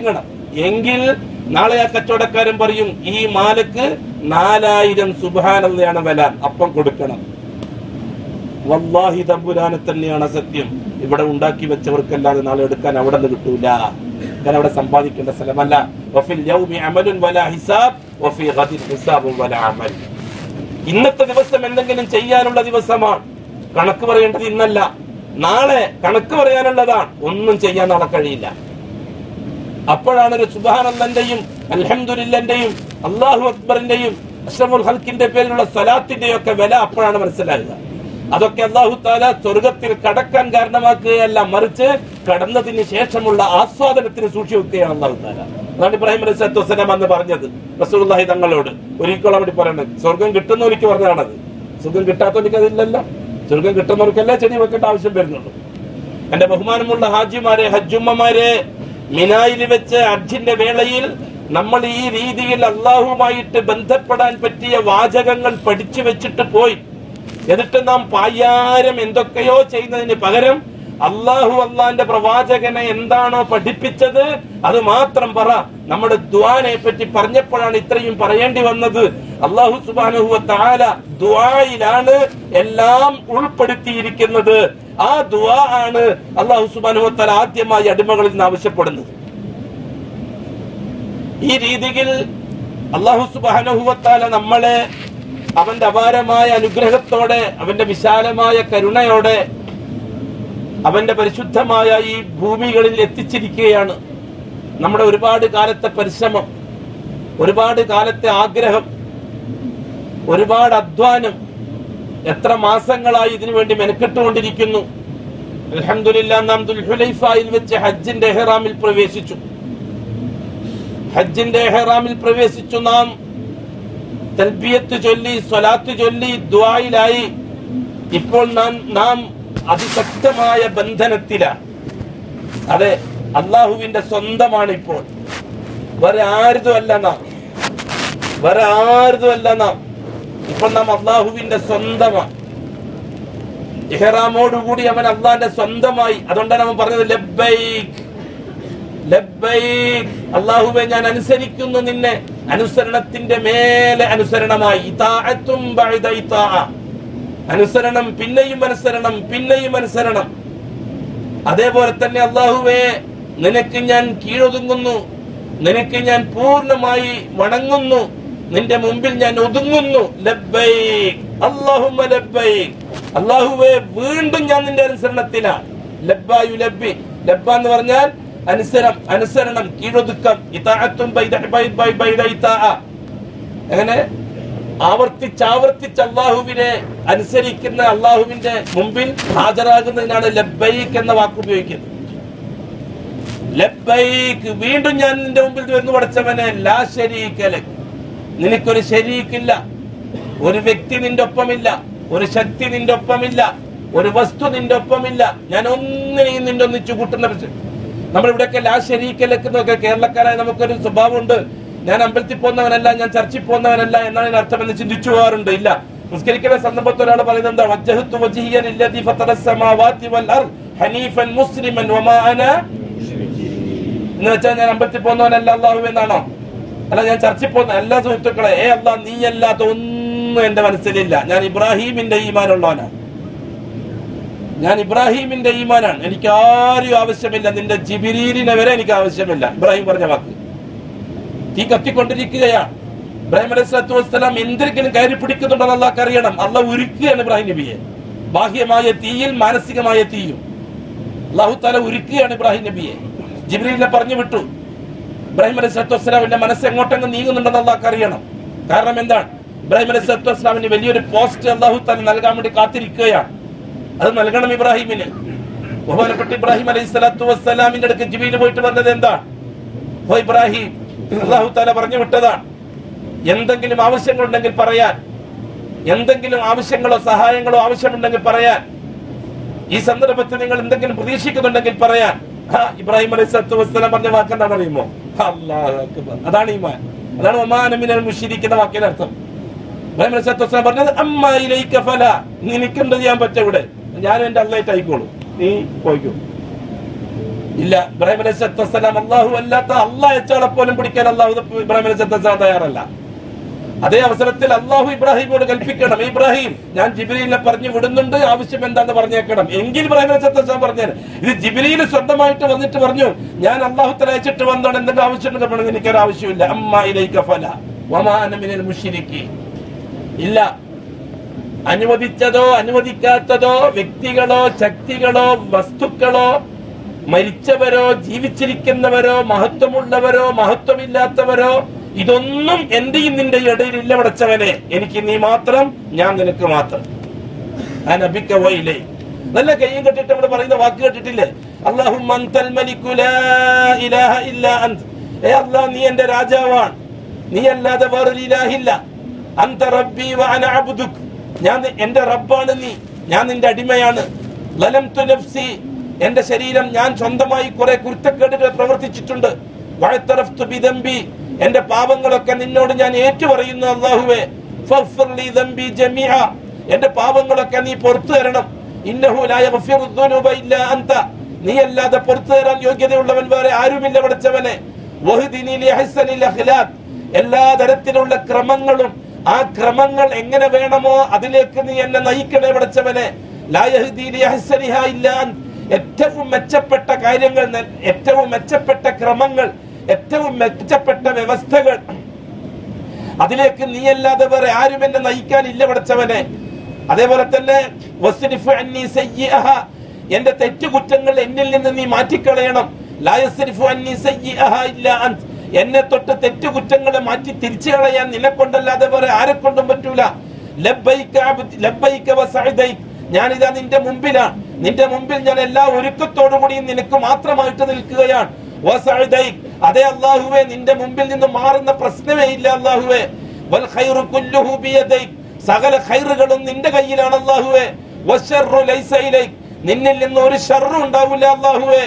എങ്കിൽ നാളെ ആ കച്ചവടക്കാരൻ പറയും ഈ മാലക്ക് നാലായിരം സുബാനല്ലയാണ് വില അപ്പം കൊടുക്കണം വല്ലാഹി തമ്പുരാനെ തന്നെയാണ് സത്യം ഇവിടെ ഉണ്ടാക്കി വെച്ചവർക്കല്ലാതെ നാളെ എടുക്കാൻ അവിടെ നിന്ന് കിട്ടൂല കാരണം അവിടെ സമ്പാദിക്കേണ്ട സ്ഥലമല്ല വഫിൽ യൗമി അമലുൻ വലാ ഹിസാബ് വഫി ഗദിൻ ഹിസാബുൻ വലാ അമൽ ഇന്നത്തെ ദിവസം എന്തെങ്കിലും ചെയ്യാനുള്ള ദിവസമാണ് കണക്ക് പറയേണ്ടത് ഇന്നല്ല നാളെ കണക്ക് പറയാനുള്ളതാണ് ഒന്നും ചെയ്യാൻ നാളെ കഴിയില്ല അപ്പോഴാണ് ഒരു സുബാനന്ദന്റെയും അൽഹംദുലില്ലന്റെയും അള്ളാഹു അക്ബറിന്റെയും അഷ്റഫുൽ ഹൽക്കിന്റെ പേരിലുള്ള സലാത്തിന്റെയും ഒക്കെ വില അപ്പോഴാണ് മനസ്സിലാകുക അതൊക്കെ അള്ളാഹു താല സ്വർഗത്തിൽ കടക്കാൻ കാരണമാക്കുകയല്ല മറിച്ച് കടന്നതിന് ശേഷമുള്ള ആസ്വാദനത്തിന് സൂക്ഷിച്ചു വെക്കുകയാണ് അള്ളാഹു താല അതാണ് ഇബ്രാഹിം അലൈഹി സ്വലാത്തു വസ്സലാം അന്ന് പറഞ്ഞത് റസൂലുള്ളാഹി തങ്ങളോട് ഒരിക്കലും വേണ്ടി പറയണത് സ്വർഗം കിട്ടുന്നവർക്ക് പറഞ്ഞാണത് സുഖം കിട്ടാത്തവർക്ക് അതില്ലല്ലോ സ്വർഗം കിട്ടുന്നവർക്കല്ലേ ചെടി വെക്കേണ്ട ആവശ്യം വരുന്നുള്ളൂ എന്റെ ബഹുമാനമുള്ള ഹാജിമാരെ ഹജ്ജുമ്മമാരെ മിനായിൽ വെച്ച് ഹജ്ജിന്റെ വേളയിൽ നമ്മൾ ഈ രീതിയിൽ അള്ളാഹുമായിട്ട് ബന്ധപ്പെടാൻ പറ്റിയ വാചകങ്ങൾ പഠിച്ചു വെച്ചിട്ട് പോയി എന്നിട്ട് നാം പായാരം എന്തൊക്കെയോ ചെയ്യുന്നതിന് പകരം അള്ളാഹു അള്ളാന്റെ പ്രവാചകനെ എന്താണോ പഠിപ്പിച്ചത് അത് മാത്രം പറ നമ്മുടെ ദ്വാനെ പറ്റി പറഞ്ഞപ്പോഴാണ് ഇത്രയും പറയേണ്ടി വന്നത് അള്ളാഹു സുബാനുഹുവ താല ദ്വായിലാണ് എല്ലാം ഉൾപ്പെടുത്തിയിരിക്കുന്നത് ആ ദുആ ആണ് അള്ളാഹു സുബാനുഹുവ താല ആദ്യമായി അടിമകളിൽ നിന്ന് ആവശ്യപ്പെടുന്നത് ഈ രീതിയിൽ അള്ളാഹു സുബാനുഹുവത്താല നമ്മളെ അവന്റെ അപാരമായ അനുഗ്രഹത്തോടെ അവന്റെ വിശാലമായ കരുണയോടെ അവന്റെ പരിശുദ്ധമായ ഈ ഭൂമികളിൽ എത്തിച്ചിരിക്കുകയാണ് നമ്മുടെ ഒരുപാട് കാലത്തെ പരിശ്രമം ഒരുപാട് കാലത്തെ ആഗ്രഹം ഒരുപാട് അധ്വാനം എത്ര മാസങ്ങളായി ഇതിനു വേണ്ടി മെനക്കെട്ടുകൊണ്ടിരിക്കുന്നു അൽഹംദുലില്ലാ നാം ദുൽഹുലൈഫായിൽ വെച്ച് ഹജ്ജിന്റെ എഹ്റാമിൽ പ്രവേശിച്ചു ഹജ്ജിന്റെ എഹ്റാമിൽ പ്രവേശിച്ചു നാം തൽബിയത്ത് ചൊല്ലി സ്വലാത്ത് ചൊല്ലി ദ്വായിലായി ഇപ്പോൾ നാം നാം അതിശക്തമായ ബന്ധനത്തിലാണ് അതെ അള്ളാഹുവിന്റെ സ്വന്തമാണ് ഇപ്പോൾ വേറെ ആരുതും അല്ല നാം വേറെ ആരുതും അല്ല നാം ഇപ്പോൾ നാം അള്ളാഹുവിന്റെ സ്വന്തമാണ് ഇഹ്റാമോടുകൂടി അവൻ അള്ളാന്റെ സ്വന്തമായി അതുകൊണ്ടാണ് അവൻ പറഞ്ഞത് ലബ്ബൈക് ലബ്ബൈക് അള്ളാഹുവെ ഞാൻ അനുസരിക്കുന്നു നിന്നെ അനുസരണത്തിന്റെ മേലെ അനുസരണമായി ഇതാഅത്തും ബഅദ ഇതാഅ. അനുസരണം പിന്നെയും അനുസരണം പിന്നെയും അനുസരണം അതേപോലെ തന്നെ അള്ളാഹുവെ നിനക്ക് ഞാൻ കീഴൊതുങ്ങുന്നു നിനക്ക് ഞാൻ പൂർണ്ണമായി വണങ്ങുന്നു നിന്റെ മുമ്പിൽ ഞാൻ ഒതുങ്ങുന്നു ലബ്ബൈക് അല്ലാഹുമ്മ ലബ്ബൈക് അള്ളാഹുവെ വീണ്ടും ഞാൻ നിന്റെ അനുസരണത്തിലാണ് ലബ്ബായു ലബ്ബി ലബ്ബ എന്ന് പറഞ്ഞാൽ അനുസരം അനുസരണം കീഴൊതുക്കം ഇതാഅത്തും ബൈദ- ബൈ- ബൈ- ബൈദ ഇതാഅ. അങ്ങനെ ആവർത്തിച്ച് ആവർത്തിച്ച് അള്ളാഹുവിനെ അനുസരിക്കുന്ന അള്ളാഹുവിന്റെ മുമ്പിൽ ഹാജരാകുന്നതിനാണ് ലബ്ബൈക്ക് എന്ന വാക്ക് ഉപയോഗിക്കുന്നത് ലബ്ബൈക്ക് വീണ്ടും ഞാൻ നിന്റെ മുമ്പിൽ വരുന്നു പഠിച്ചവനെ ലാ ശരീക്കല് നിനക്കൊരു ശരീക്കില്ല ഒരു വ്യക്തി നിന്റെ ഒപ്പമില്ല ഒരു ശക്തി നിന്റെ ഒപ്പമില്ല ഒരു വസ്തു നിന്റെ ഒപ്പമില്ല ഞാൻ ഒന്നിനെയും നിന്റെ ഒന്നിച്ചു കൂട്ടുന്ന പക്ഷെ നമ്മളിവിടെയൊക്കെ ലാ ശരീക്കലൊക്കെ കേരളക്കാരായ നമുക്കൊരു സ്വഭാവമുണ്ട് ഞാൻ അമ്പലത്തിൽ പോകുന്നവനല്ല ഞാൻ ചർച്ചിൽ പോകുന്നവനല്ല എന്നാണ് ഇതിന് അർത്ഥം എന്ന് ചിന്തിച്ചു പോകാറുണ്ട് ഇല്ല നിസ്കരിക്കുന്ന സന്ദർഭത്തിൽ ഒരാൾ പറയുന്നത് എന്താ വജ്ജഹത്തു വജ്ഹിയൻ ഇല്ലദീ ഫത്തറ സമാവാതി വൽ അർദ് ഹനീഫൻ മുസ്ലിമൻ വമാ അന എന്ന് വെച്ചാൽ ഞാൻ അമ്പലത്തിൽ പോകുന്നവനല്ല അള്ളാഹു എന്നാണോ അല്ല ഞാൻ ചർച്ചിൽ പോകുന്ന എല്ലാ സുഹൃത്തുക്കളെ ഏ അള്ളാഹ് നീ അല്ലാത്ത ഒന്നും എന്റെ മനസ്സിലില്ല ഞാൻ ഇബ്രാഹീമിന്റെ ഈമാനുള്ളവനാണ് ഞാൻ ഇബ്രാഹീമിന്റെ ഈമാനാണ് എനിക്ക് ആരും ആവശ്യമില്ല നിന്റെ ജിബിരീലിനെ വരെ എനിക്ക് ആവശ്യമില്ല ഇബ്രാഹിം പറഞ്ഞ വാക്ക് തീ കത്തിക്കൊണ്ടിരിക്കുകയാണ് ഇബ്രാഹിം അലൈഹി സ്വലാത്തു വസ്സലാം എന്തെങ്കിലും കയറി പിടിക്കുന്നുണ്ടെന്ന് അള്ളാഹ് അറിയണം അള്ളാഹ് ഉരുക്കുകയാണ് ഇബ്രാഹിം നബിയെ ബാഹ്യമായ തീയിൽ മാനസികമായ തീയും അള്ളാഹു താല ഉരുക്കുകയാണ് ഇബ്രാഹിം നബിയെ ജിബ്രീലിനെ പറഞ്ഞു വിട്ടു ഇബ്രാഹിം അലൈഹി സ്വലാത്തു വസ്സലാമിന്റെ മനസ്സ് എങ്ങോട്ടെങ്കിലും നീങ്ങുന്നുണ്ടെന്ന് അള്ളാഹ് അറിയണം കാരണം എന്താണ് ഇബ്രാഹിം അലൈഹി സ്വലാത്തു വസ്സലാമിന് വലിയൊരു പോസ്റ്റ് അള്ളാഹു താല നൽകാൻ വേണ്ടി കാത്തിരിക്കുകയാണ് അത് നൽകണം ഇബ്രാഹിമിന് ബഹുമാനപ്പെട്ട ഇബ്രാഹിം അലൈഹി സ്വലാത്തു വസ്സലാമിന്റെ അടുക്ക് ജിബീൽ പോയിട്ട് പറഞ്ഞത് എന്താ ഓ ഇബ്രാഹിം അള്ളാഹു താല പറഞ്ഞു വിട്ടതാണ് എന്തെങ്കിലും ആവശ്യങ്ങളുണ്ടെങ്കിൽ പറയാൻ എന്തെങ്കിലും ആവശ്യങ്ങളോ സഹായങ്ങളോ ആവശ്യമുണ്ടെങ്കിൽ പറയാൻ ഈ സന്ദർഭത്തിൽ നിങ്ങൾ എന്തെങ്കിലും പ്രതീക്ഷിക്കുന്നുണ്ടെങ്കിൽ പറയാൻ ഹാ, ഇബ്രാഹിം അലൈഹി സ്വലാത്തു വസ്സലാം പറഞ്ഞ വാക്ക് എന്താണെന്ന് അറിയുമോ അല്ലാഹു അക്ബർ. അതാണ് ഈമാൻ അതാണ് ഒമാനമിനൽ മുഷിരിക്കുന്ന വാക്കിന്റെ അർത്ഥം ഇബ്രാഹിം അലൈഹി സ്വലാത്തു വസ്സലാം പറഞ്ഞത് അമ്മ ഇലൈക ഫല നിനക്ക് എന്ത് ചെയ്യാൻ പറ്റും ഇവിടെ ഞാനും എന്റെ അള്ളായിട്ട് ആയിക്കോളൂ നീ പോയിക്കോ ഇല്ല ഇബ്രാഹിം അലൈഹി സ്വലത്തു വസ്സലാം അള്ളാഹു അല്ലാത്ത അള്ളാഹ് അയച്ചാളെ പോലും പിടിക്കാൻ അള്ളാഹു ഇബ്രാഹിം അലൈഹി സ്വലത്തു വസ്സലാം തയ്യാറല്ല അതേ അവസരത്തിൽ അള്ളാഹു ഇബ്രാഹിമോട് കൽപ്പിക്കണം ഇബ്രാഹിം ഞാൻ ജിബിലിനെ പറഞ്ഞു വിടുന്നുണ്ട് ആവശ്യം എന്താന്ന് പറഞ്ഞേക്കണം എങ്കിൽ ഇബ്രാഹിം അലൈഹി സ്വലത്തു വസ്സലാം പറഞ്ഞു ഇത് ജിബിലിയിൽ സ്വന്തമായിട്ട് വന്നിട്ട് പറഞ്ഞു ഞാൻ അള്ളാഹു തല അയച്ചിട്ട് വന്നാണ് എന്തെങ്കിലും ആവശ്യം ഉണ്ടെങ്കിൽ എനിക്കൊരു ആവശ്യമില്ല അമ്മ ഇലൈക ഫല വമാ അന മിനൽ മുശ്രിക്കീൻ ഇല്ല അനുവദിച്ചതോ അനുവദിക്കാത്തതോ വ്യക്തികളോ ശക്തികളോ വസ്തുക്കളോ മരിച്ചവരോ ജീവിച്ചിരിക്കുന്നവരോ മഹത്വമുള്ളവരോ മഹത്വമില്ലാത്തവരോ ഇതൊന്നും എന്റെയും നിന്റെ ഇടയിൽ ഇല്ല പടച്ചവനെ എനിക്ക് നീ മാത്രം ഞാൻ നിനക്ക് മാത്രം അനബിക്ക വയിലേ നല്ല കയ്യും കെട്ടിട്ട് ഇവിടെ പറയുന്ന വാക്ക് കേട്ടിട്ടില്ലേ അള്ളാഹും ഏ അല്ലാ നീ എന്റെ രാജാവാണ് നീ അല്ലാതെ വേറൊരു ഇലാഹില്ല അന്ത റബ്ബി വഅന അബ്ദുക് ഞാൻ നി- എന്റെ റബ്ബാണ് നീ ഞാൻ നിന്റെ അടിമയാണ് ലലംതു നഫ്സി എന്റെ ശരീരം ഞാൻ സ്വന്തമായി കുറെ കുരുത്തക്കേടുകൾ പ്രവർത്തിച്ചിട്ടുണ്ട് വഅത്തറഫ്തു ബിദംബി എന്റെ പാപങ്ങളൊക്കെ നിന്നോട് ഞാൻ ഏറ്റുപറയുന്നു അല്ലാഹുവേ ഫഗ്ഫിർ ലി ദംബി ജമീഅ എന്റെ പാപങ്ങളൊക്കെ നീ പുറത്തു തരണം ഇന്നഹു ലാ യഗ്ഫിറു ദുനൂബ ഇല്ലാ അന്ത നീ അല്ലാതെ പുറത്തു തരാൻ യോഗ്യതയുള്ളവൻ വേറെ ആരുമില്ല പഠിച്ചവനെ വഹ്ദിനി ലി അഹ്സനിൽ അഖ്ലാഖ് എല്ലാ തരത്തിലുള്ള ക്രമങ്ങളും ആ ക്രമങ്ങൾ എങ്ങനെ വേണമോ അതിലേക്ക് നീ എന്നെ നയിക്കണേ പഠിച്ചവനെ ലാ യഹ്ദി ലി അഹ്സനിഹാ ഇല്ലാ അന്ത്. ഏറ്റവും മെച്ചപ്പെട്ട കാര്യങ്ങൾ ന- ഏറ്റവും മെച്ചപ്പെട്ട ക്രമങ്ങൾ ഏറ്റവും മെച്ചപ്പെട്ട വ്യവസ്ഥകൾ അതിലേക്ക് നീയല്ലാതെ വേറെ ആരും എന്നെ നയിക്കാനില്ല പഠിച്ചവനെ അതേപോലെ തന്നെ വസ്രിഫ് അന്നി സയ്യിഅഹ. എന്റെ തെറ്റുകുറ്റങ്ങൾ എന്നിൽ നിന്ന് നീ മാറ്റിക്കളയണം ലാ യസ്രിഫു അന്നി സയ്യിഅഹ ഇല്ലാ അന്ത്. എന്നെ തൊട്ട് തെറ്റുകുറ്റങ്ങളെ മാറ്റി തിരിച്ചു കളയാൻ നിന്നെ കൊണ്ടല്ലാതെ വേറെ ആരെ കൊണ്ടും പറ്റൂല ലബ്ബൈക അബ്ദി- ലബ്ബൈക വസഅദൈക. ഞാനിതാ നിന്റെ മുമ്പിലാണ് നിന്റെ മുമ്പിൽ ഞാൻ എല്ലാ ഒരുക്കത്തോടു കൂടിയും നിനക്ക് മാത്രമായിട്ട് നിൽക്കുകയാണ് വസഅദൈക. അതേ അള്ളാഹുവേ നിന്റെ മുമ്പിൽ നിന്ന് മാറുന്ന പ്രശ്നമേ ഇല്ല അള്ളാഹുവേ വൽ ഖൈറു കുല്ലുഹു ബിയദൈക. സകല ഖൈറുകളും നിന്റെ കയ്യിലാണ് അള്ളാഹുവേ വശർറു ലൈസ ഇലൈക. നിന്നിൽ നിന്ന് ഒരു ഷർറും ഉണ്ടാവില്ല അള്ളാഹുവേ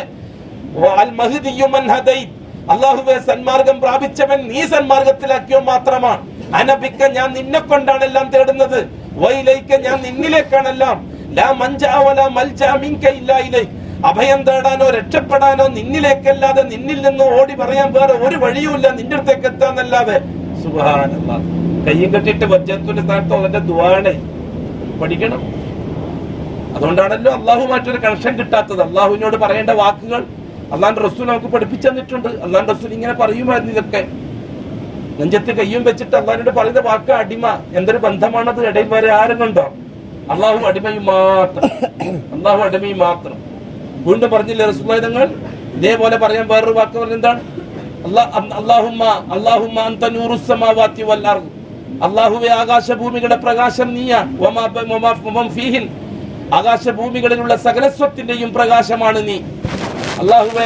വൽ മഹ്ദിയു മൻ ഹദൈത. അള്ളാഹുവേ സന്മാർഗം പ്രാപിച്ചവൻ നീ സന്മാർഗത്തിലാക്കിയോ മാത്രമാണ് അനബിക്ക ഞാൻ നിന്നെ കൊണ്ടാണ് എല്ലാം തേടുന്നത് വൈലൈക്ക ഞാൻ നിന്നിലേക്കാണെല്ലാം ലാ മഞ്ചഅ വലാ മൽജഅ മിൻക ഇല്ലാ ഇലൈക് അഭയം തേടാനോ രക്ഷപ്പെടാനോ നിന്നിലേക്കല്ലാതെ നിന്നിൽ നിന്ന് ഓടി പറയാൻ വേറെ ഒരു വഴിയുമില്ല നിന്റെ അടുത്തേക്ക് എത്താന്നല്ലാതെ സുബ്ഹാനല്ലാഹ് കയ്യും കെട്ടിട്ട് വജ്ജത്തിന്റെ സ്ഥാനത്ത് അവന്റെ ദുവാണേ പഠിക്കണം അതുകൊണ്ടാണല്ലോ അള്ളാഹുമായിട്ടൊരു കണക്ഷൻ കിട്ടാത്തത് അള്ളാഹുവിനോട് പറയേണ്ട വാക്കുകൾ അള്ളാന്റെ റസൂൽ നമുക്ക് പഠിപ്പിച്ചു തന്നിട്ടുണ്ട് അള്ളാന്റെ റസൂൽ ഇങ്ങനെ പറയുമായിരുന്നു ഇതൊക്കെ നെഞ്ചത്ത് കയ്യും വെച്ചിട്ട് അള്ളാഹിനോട് പറയുന്ന വാക്ക് അടിമ എന്തൊരു ബന്ധമാണത് ഇടയിൽ വരെ ആരും കണ്ടോ അള്ളാഹു അടിമയും മാത്രം അള്ളാഹു അടിമയും മാത്രം വീണ്ടും പറഞ്ഞില്ലേ റസൂൽ തങ്ങൾ ഇതേപോലെ പറയാൻ വേറൊരു വാക്ക് പറഞ്ഞെന്താണ് അല്ലാ- അല്ലാഹുമ്മ അല്ലാഹുമ്മ അന്ത നൂറുസ് സമാവാതി വൽ അർദ് അല്ലാഹുവേ ആകാശഭൂമികളുടെ പ്രകാശം നീയാണ് വമാ ബ- വമാ- വമൻ ഫീഹിൻ ആകാശഭൂമികളിലുള്ള സകല സ്വത്തിന്റെയും പ്രകാശമാണ് നീ അല്ലാഹുവേ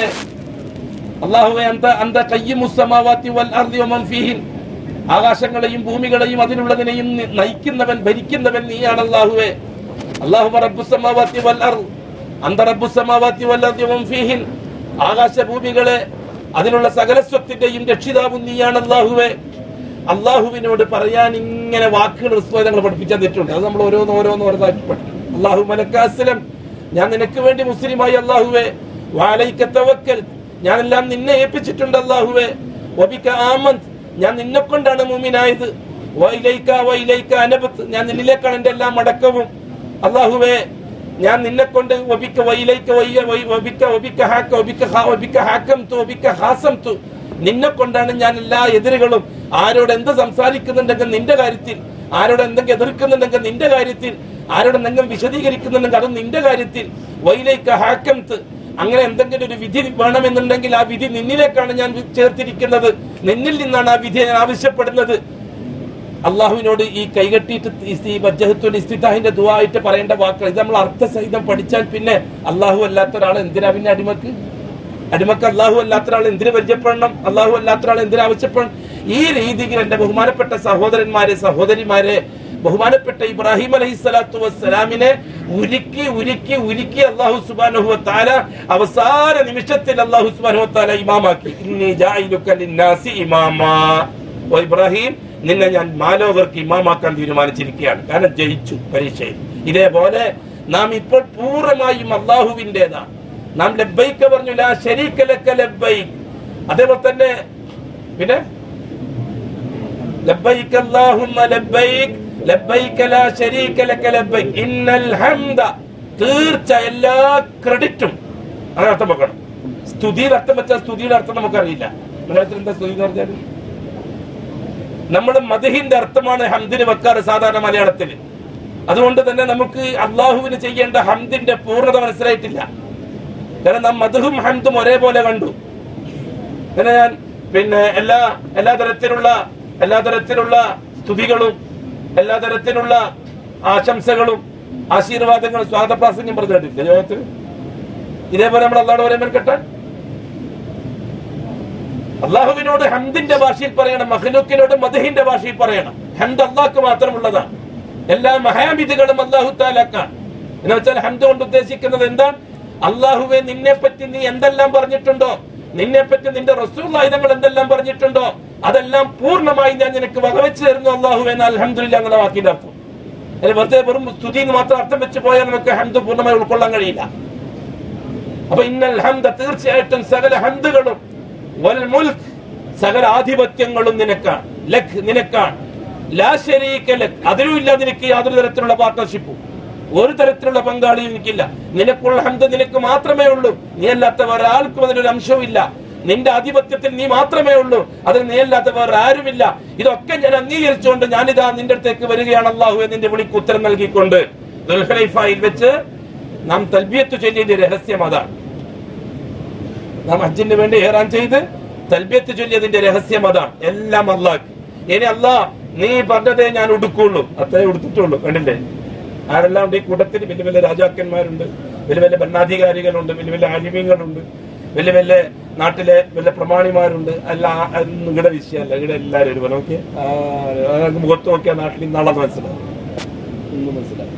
അല്ലാഹുവേ അന്ത അന്ത ഖയ്യിമുസ് സമാവാതി വൽ അർദി വമൻ ഫീഹിൻ ആകാശങ്ങളെയും ഭൂമികളെയും അതിലുള്ളതിനെയും നി- നയിക്കുന്നവൻ ഭരിക്കുന്നവൻ നീയാണ് അല്ലാഹുവേ അല്ലാഹു റബ്ബുസ് സമാവാതി വൽ അർദ് അന്ത റബ്ബുസ് സമാവാതി വൽ അർദി വമൻ ഫീഹിൻ ആകാശഭൂമികളെ അതിലുള്ള സകല സ്വത്തിന്റെയും രക്ഷിതാവും നീയാണ് അല്ലാഹുവേ അള്ളാഹുവിനോട് പറയാൻ ഇങ്ങനെ വാക്കുകൾ റസൂലുള്ളാഹി പഠിപ്പിച്ചു തന്നിട്ടുണ്ട് അത് നമ്മൾ ഓരോന്ന് ഓരോന്ന് ഓരോന്നാക്കി പഠിക്കും അള്ളാഹു മലക്കാസ്ലം ഞാൻ നിനക്ക് വേണ്ടി മുസ്ലിമായി അള്ളാഹുവേ വാലൈക്ക തവക്കൽ ഞാനെല്ലാം നിന്നെ ഏൽപ്പിച്ചിട്ടുണ്ട് അള്ളാഹുവേ വബിക ആമന്ത് ഞാൻ നിന്നെ കൊണ്ടാണ് മുമിനായത് വൈലൈക്ക വൈലൈക്ക അനബത്ത് ഞാൻ നിന്നിലേക്കാണ് എന്റെ എല്ലാ മടക്കവും അള്ളാഹുവേ ഞാൻ നിന്നെ കൊണ്ട് വബിക്ക വൈലൈക്ക വയ്യ വൈ- വബിക്ക വബിക്ക ഹാക്ക വബിക്ക ഹാ വബിക്ക ഹാക്കം തു വബിക്ക ഹാസം തു നിന്നെ കൊണ്ടാണ് ഞാൻ എല്ലാ എതിരുകളും ആരോട് എന്ത് സംസാരിക്കുന്നുണ്ടെങ്കിൽ നിന്റെ കാര്യത്തിൽ ആരോട് എന്തെങ്കിലും എതിർക്കുന്നുണ്ടെങ്കിൽ നിന്റെ കാര്യത്തിൽ ആരോട് എന്തെങ്കിലും വിശദീകരിക്കുന്നുണ്ടെങ്കിൽ അതും നിന്റെ കാര്യത്തിൽ വൈലൈക്ക ഹാക്കം ത് അങ്ങനെ എന്തെങ്കിലും ഒരു വിധി വേണമെന്നുണ്ടെങ്കിൽ ആ വിധി നിന്നിലേക്കാണ് ഞാൻ ചേർത്തിരിക്കുന്നത് നിന്നിൽ നിന്നാണ് ആ വിധി ഞാൻ ആവശ്യപ്പെടുന്നത് അള്ളാഹുവിനോട് ഈ കൈകെട്ടിയിട്ട് ഈ വജ്ജഹത്തുൽ ഇസ്തിതാഹിന്റെ ദുആയിട്ട് പറയേണ്ട വാക്കുകൾ ഇത് നമ്മൾ അർത്ഥസഹിതം പഠിച്ചാൽ പിന്നെ അള്ളാഹു അല്ലാത്ത ഒരാൾ എന്തിനാ പിന്നെ അടിമക്ക് അടിമക്ക് അള്ളാഹു അല്ലാത്ത ഒരാൾ എന്തിനു പരിചയപ്പെടണം അള്ളാഹു അല്ലാത്ത ഒരാൾ എന്തിനു ആവശ്യപ്പെടണം ഈ രീതിയിൽ എന്റെ ബഹുമാനപ്പെട്ട സഹോദരന്മാരെ സഹോദരിമാരെ ബഹുമാനപ്പെട്ട ഇബ്രാഹിം അലൈഹി സ്വലാത്തു വസ്സലാമിനെ ഉരുക്കി ഉരുക്കി ഉരുക്കി അള്ളാഹു സുബാനഹു താല അവസാന നിമിഷത്തിൽ അള്ളാഹു സുബാനഹു താല ഇമാമാക്കി ഇന്നി ജാഇലുക ലിന്നാസി ഇമാമാ ഓ ഇബ്രാഹിം നിന്നെ ഞാൻ മാലോകർക്ക് ഇമാമാക്കാൻ തീരുമാനിച്ചിരിക്കുകയാണ് കാരണം ജയിച്ചു പരീക്ഷയിൽ ഇതേപോലെ നാം ഇപ്പോൾ പൂർണ്ണമായും അള്ളാഹുവിൻ്റെതാണ് നാം ലബ്ബൈക്ക പറഞ്ഞു ലാ ശരീക ലക ലബ്ബൈക് അതേപോലെ തന്നെ പിന്നെ ലബ്ബൈക അല്ലാഹുമ്മ ലബ്ബൈക് ലബ്ബൈക ലാ ശരീക ലക ലബ്ബൈക് ഇന്നൽ ഹംദ തീർച്ച എല്ലാ ക്രെഡിറ്റും അങ്ങനെ അർത്ഥം വെക്കണം സ്തുതിയുടെ അർത്ഥം വെച്ചാൽ സ്തുതിയുടെ അർത്ഥം നമുക്കറിയില്ല മലയാളത്തിൽ എന്താ സ്തുതി എന്ന് പറഞ്ഞാൽ നമ്മുടെ മദഹിന്റെ അർത്ഥമാണ് ഹംദിന് വെക്കാറ് സാധാരണ മലയാളത്തിൽ അതുകൊണ്ട് തന്നെ നമുക്ക് അള്ളാഹുവിന് ചെയ്യേണ്ട ഹംദിന്റെ പൂർണ്ണത മനസ്സിലായിട്ടില്ല കാരണം നാം മധുഹും ഹംദും ഒരേപോലെ കണ്ടു പിന്നെ ഞാൻ പിന്നെ എല്ലാ എല്ലാ തരത്തിലുള്ള എല്ലാ തരത്തിലുള്ള സ്തുതികളും എല്ലാ തരത്തിലുള്ള ആശംസകളും ആശീർവാദങ്ങളും സ്വാഗതപ്രാസംഗം പറഞ്ഞു കേട്ടില്ല ലോകത്തിൽ ഇതേപോലെ നമ്മൾ അള്ളാഹുടെ പറയാൻ കെട്ടാൻ അള്ളാഹുവിനോട് ഹംദിന്റെ ഭാഷയിൽ പറയണം മഹ്ലൂക്കിനോട് മദഹിന്റെ ഭാഷയിൽ പറയണം ഹംദ് അള്ളാഹ്ക്ക് മാത്രമുള്ളതാണ് എല്ലാ മഹാമിദികളും അള്ളാഹു താലാക്കാണ് എന്ന് വെച്ചാൽ ഹംദ് കൊണ്ട് ഉദ്ദേശിക്കുന്നത് എന്താണ് അള്ളാഹുവെ നിന്നെ പറ്റി നീ എന്തെല്ലാം പറഞ്ഞിട്ടുണ്ടോ നിന്നെ പറ്റി നിന്റെ റസൂൽ ആയുധങ്ങൾ എന്തെല്ലാം പറഞ്ഞിട്ടുണ്ടോ അതെല്ലാം പൂർണ്ണമായി ഞാൻ നിനക്ക് വകവെച്ച് തരുന്നു അള്ളാഹുവെ എന്ന് അൽഹംദുലില്ല എന്നുള്ള വാക്കിന്റെ അർത്ഥം അതിന് വെറുതെ വെറും സ്തുതി എന്ന് മാത്രം അർത്ഥം വെച്ച് പോയാൽ നമുക്ക് ഹംദ് പൂർണ്ണമായി ഉൾക്കൊള്ളാൻ കഴിയില്ല അപ്പൊ ഇന്നൽ ഹംദ തീർച്ചയായിട്ടും സകല ഹംദുകളും വൽ മുൽക്ക് സകല ആധിപത്യങ്ങളും നിനക്കാണ് ലഖ് നിനക്കാണ് ലാ ശരീക ലഖ് അതിലുമില്ല നിനക്ക് യാതൊരു തരത്തിലുള്ള പാർട്ണർഷിപ്പും ഒരു തരത്തിലുള്ള പങ്കാളിയും എനിക്കില്ല നിനക്കുള്ള ഹംദ് നിനക്ക് മാത്രമേ ഉള്ളൂ നീ അല്ലാത്ത ഒരാൾക്കും അതിനൊരു അംശവും ഇല്ല നിന്റെ ആധിപത്യത്തിൽ നീ മാത്രമേ ഉള്ളൂ അതിൽ നീ അല്ലാത്ത വേറെ ആരുമില്ല ഇതൊക്കെ ഞാൻ അംഗീകരിച്ചുകൊണ്ട് ഞാനിതാ നിന്റെ അടുത്തേക്ക് വരികയാണ് അള്ളാഹു നിന്റെ വിളിക്ക് ഉത്തരം നൽകിക്കൊണ്ട് ദുൽഹലൈഫയിൽ വെച്ച് നാം തൽബിയത്ത് ചൊല്ലിയതിന്റെ രഹസ്യം അതാണ് നാം ഹജ്ജിന് വേണ്ടി ഏറാൻ ചെയ്ത് തൽബിയത്ത് ചൊല്ലിയതിന്റെ രഹസ്യം അതാണ് എല്ലാം അള്ളാഹ് ഇനി അള്ളാഹ് നീ പറഞ്ഞതേ ഞാൻ ഉടുക്കുള്ളൂ അത്രേ ഉടുത്തിട്ടുള്ളൂ കണ്ടില്ലേ ആരെല്ലാം ഉണ്ട് ഈ കൂട്ടത്തിൽ വലിയ വലിയ രാജാക്കന്മാരുണ്ട് വലിയ വലിയ ഭരണാധികാരികളുണ്ട് വലിയ വലിയ ആലിമ്യങ്ങളുണ്ട് വലിയ വലിയ നാട്ടിലെ വലിയ പ്രമാണിമാരുണ്ട് അല്ല അതൊന്നും ഇവിടെ വിഷയമല്ല ഇവിടെ എല്ലാവരും ഒരുപോലെ നോക്കിയേ മുഖത്ത് നോക്കിയാൽ നാട്ടിൽ ഇന്നാളെ മനസ്സിലാവും ഒന്നും മനസ്സിലാവും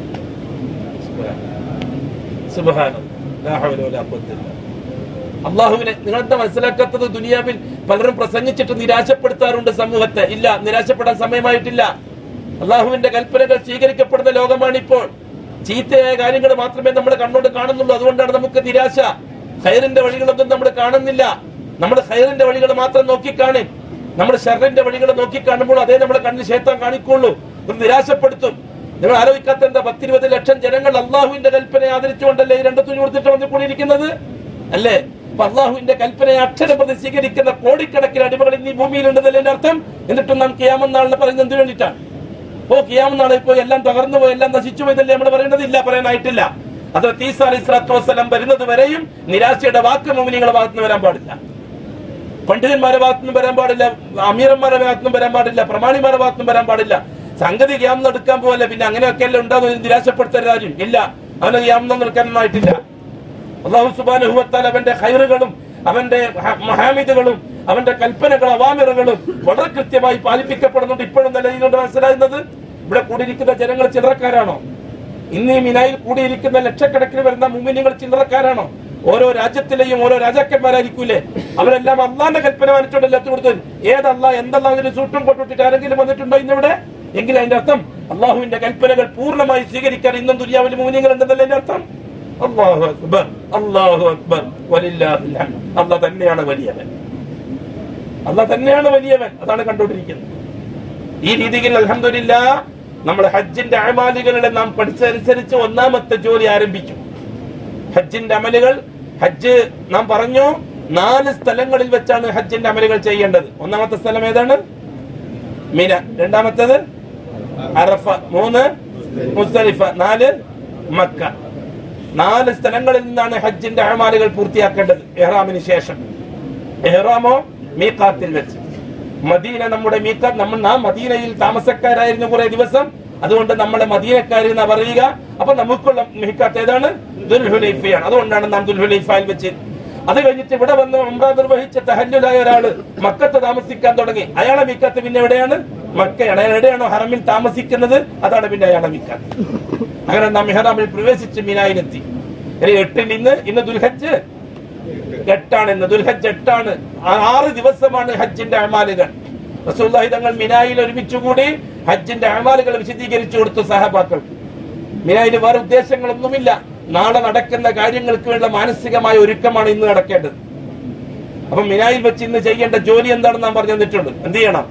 സുബ്ഹാനല്ലാഹ്. ലാ ഹൗല വലാ ഖുവത്ത ഇല്ലാ ബില്ലാഹ്. അള്ളാഹുവിനെ നിങ്ങൾ എന്താ മനസ്സിലാക്കാത്തത് ദുനിയാവിൽ പലരും പ്രസംഗിച്ചിട്ട് നിരാശപ്പെടുത്താറുണ്ട് സമൂഹത്തെ ഇല്ല നിരാശപ്പെടാൻ സമയമായിട്ടില്ല അള്ളാഹുവിന്റെ കൽപ്പനകൾ സ്വീകരിക്കപ്പെടുന്ന ലോകമാണിപ്പോൾ ചീത്തയായ കാര്യങ്ങൾ മാത്രമേ നമ്മൾ കണ്ണോട് കാണുന്നുള്ളൂ അതുകൊണ്ടാണ് നമുക്ക് നിരാശ ഹൈറിന്റെ വഴികളൊന്നും നമ്മൾ കാണുന്നില്ല നമ്മൾ ഹൈറിന്റെ വഴികൾ മാത്രം നോക്കിക്കാണും നമ്മൾ ഷെറിന്റെ വഴികൾ നോക്കിക്കാണുമ്പോൾ അതേ നമ്മുടെ കണ്ണിൽ ശേത്താൻ കാണിക്കുള്ളൂ ഇത് നിരാശപ്പെടുത്തും നിങ്ങൾ ആലോചിക്കാത്ത എന്താ പത്തിരുപത് ലക്ഷം ജനങ്ങൾ അള്ളാഹുവിന്റെ കൽപ്പനയെ ആദരിച്ചുകൊണ്ടല്ലേ ഈ രണ്ട് തുണി കൊടുത്തിട്ട് വന്നു കൂടിയിരിക്കുന്നത് അല്ലേ അപ്പൊ അള്ളാഹുവിന്റെ കൽപ്പനയെ അക്ഷരപ്രതി സ്വീകരിക്കുന്ന കോടിക്കണക്കിന് അടിമകൾ ഇന്ന് ഈ ഭൂമിയിലുണ്ടെന്നല്ലേ എന്റെ അർത്ഥം എന്നിട്ടും നാം കിയാമെന്നാളിനെ പറയുന്നത് എന്തിനു വേണ്ടിയിട്ടാണ് ഓ കിയാമെന്നാണ് ഇപ്പോ എല്ലാം തകർന്നു പോയി എല്ലാം നശിച്ചു പോയതല്ലേ നമ്മൾ പറയേണ്ടതില്ല പറയാനായിട്ടില്ല അത് തീസ അലി സ്വലാത്തു വസ്സലാം വരുന്നത് വരെയും നിരാശയുടെ വാക്ക് മോമിനികളെ ഭാഗത്തുനിന്ന് വരാൻ പാടില്ല പണ്ഡിതന്മാരുടെ ഭാഗത്തുനിന്നും വരാൻ പാടില്ല അമീറന്മാരുടെ ഭാഗത്തുനിന്നും വരാൻ പാടില്ല പ്രമാണിമാരുടെ ഭാഗത്തുനിന്നും വരാൻ പാടില്ല സംഗതി ഗ്യാം എടുക്കാൻ പോകല്ലേ പിന്നെ അങ്ങനെയൊക്കെ അല്ലേ ഉണ്ടാകുന്ന നിരാശപ്പെടുത്തരുത് ആരും ഇല്ല അവന് ഗ്യാം എടുക്കാനൊന്നായിട്ടില്ല അള്ളാഹു സുബാനുഭവത്താൽ അവന്റെ ഹൈറുകളും അവന്റെ ഹ- മഹാമിദുകളും അവന്റെ കൽപ്പനകളും അവാമിറുകളും വളരെ കൃത്യമായി പാലിപ്പിക്കപ്പെടുന്നുണ്ട് ഇപ്പോഴും നല്ല രീതിയിൽ മനസ്സിലാകുന്നത് ഇവിടെ കൂടിയിരിക്കുന്ന ജനങ്ങൾ ചില്ലറക്കാരാണോ ഇന്ന് ഈ മിനായിൽ കൂടിയിരിക്കുന്ന ലക്ഷക്കണക്കിന് വരുന്ന മുമ്മിനികൾ ചില്ലറക്കാരാണോ ഓരോ രാജ്യത്തിലെയും ഓരോ രാജാക്കന്മാരായിരിക്കൂലേ അവരെല്ലാം അള്ളാന്റെ കൽപ്പന മാനിച്ചുകൊണ്ടല്ല എത്തിക്കൊടുത്തത് ഏതല്ല എന്തല്ല അതിന് സൂട്ടും കൊട്ടിട്ട് ആരെങ്കിലും വന്നിട്ടുണ്ടോ ഇന്നിവിടെ എങ്കിൽ അതിന്റെ അർത്ഥം അള്ളാഹുവിന്റെ കൽപ്പനകൾ പൂർണ്ണമായി സ്വീകരിക്കാൻ ഇന്നും ദുര്യാവിൽ മൂന്നിങ്ങൾ ഉണ്ടെന്നല്ലേ എന്റെ അർത്ഥം അള്ളാഹു അക്ബർ അള്ളാഹു അക്ബർ വലില്ലാഹിൽ ഹംദ്. അള്ളാഹ് തന്നെയാണ് വലിയവൻ അള്ളാഹ് തന്നെയാണ് വലിയവൻ അതാണ് കണ്ടുകൊണ്ടിരിക്കുന്നത് ഈ രീതിയിൽ അലഹമില്ല നമ്മൾ ഹജ്ജിന്റെ അമാലുകളെ നാം പഠിച്ചതനുസരിച്ച് ഒന്നാമത്തെ ജോലി ആരംഭിച്ചു ഹജ്ജിന്റെ അമലുകൾ ഹജ്ജ് നാം പറഞ്ഞു നാല് സ്ഥലങ്ങളിൽ വെച്ചാണ് ഹജ്ജിന്റെ അമലുകൾ ചെയ്യേണ്ടത് ഒന്നാമത്തെ സ്ഥലം ഏതാണ് മിന രണ്ടാമത്തേത് അറഫ മൂന്ന് മുസ്തലിഫ നാല് മക്ക നാല് സ്ഥലങ്ങളിൽ നിന്നാണ് ഹജ്ജിന്റെ അമാലുകൾ പൂർത്തിയാക്കേണ്ടത് എഹ്റാമിന് ശേഷം എഹ്റാമോ മീഖാത്തിൽ വെച്ച് മദീന നമ്മുടെ മീഖാത്ത് നമ്മൾ നാം മദീനയിൽ താമസക്കാരായിരുന്നു കുറെ ദിവസം അതുകൊണ്ട് നമ്മളെ മദീനക്കാർ എന്ന് പറയുക അപ്പൊ നമുക്കുള്ള മീഖാത്ത് ഏതാണ് ദുൽഹുലൈഫയാണ് അതുകൊണ്ടാണ് നാം ദുൽഹുലൈഫയിൽ വെച്ച് അത് കഴിഞ്ഞിട്ട് ഇവിടെ വന്ന് ഉംറ നിർവഹിച്ച തഹല്ലുലായ ഒരാള് മക്കത്ത് താമസിക്കാൻ തുടങ്ങി അയാളെ മീക്കാത്ത് പിന്നെ എവിടെയാണ് മക്കയാണ് അയാൾ എവിടെയാണോ ഹറമിൽ താമസിക്കുന്നത് അതാണ് പിന്നെ അയാളെ മീക്കാത്ത് അങ്ങനെ നാം മെഹ്റാമിൽ പ്രവേശിച്ച് മീനായിലെത്തി ഇനി എട്ടിൽ ഇന്ന് ഇന്ന് ദുൽഹജ്ജ് എട്ടാണ് ഇന്ന് ദുൽഹജ്ജ് എട്ടാണ് ആ- ആറ് ദിവസമാണ് ഹജ്ജിന്റെ അമാലുകൾ റസൂലുള്ളാഹി തങ്ങൾ മിനായിൽ ഒരുമിച്ചുകൂടി ഹജ്ജിന്റെ അമാലുകൾ വിശദീകരിച്ചു കൊടുത്തു സഹബാക്കൾക്ക് മിനായിൽ വേറെ ഉദ്ദേശങ്ങളൊന്നുമില്ല നാളെ നടക്കുന്ന കാര്യങ്ങൾക്ക് വേണ്ട മാനസികമായ ഒരുക്കമാണ് ഇന്ന് നടക്കേണ്ടത് അപ്പൊ മിനായിൽ വെച്ച് ഇന്ന് ചെയ്യേണ്ട ജോലി എന്താണെന്ന് നാം പറഞ്ഞു തന്നിട്ടുണ്ട് എന്ത് ചെയ്യണം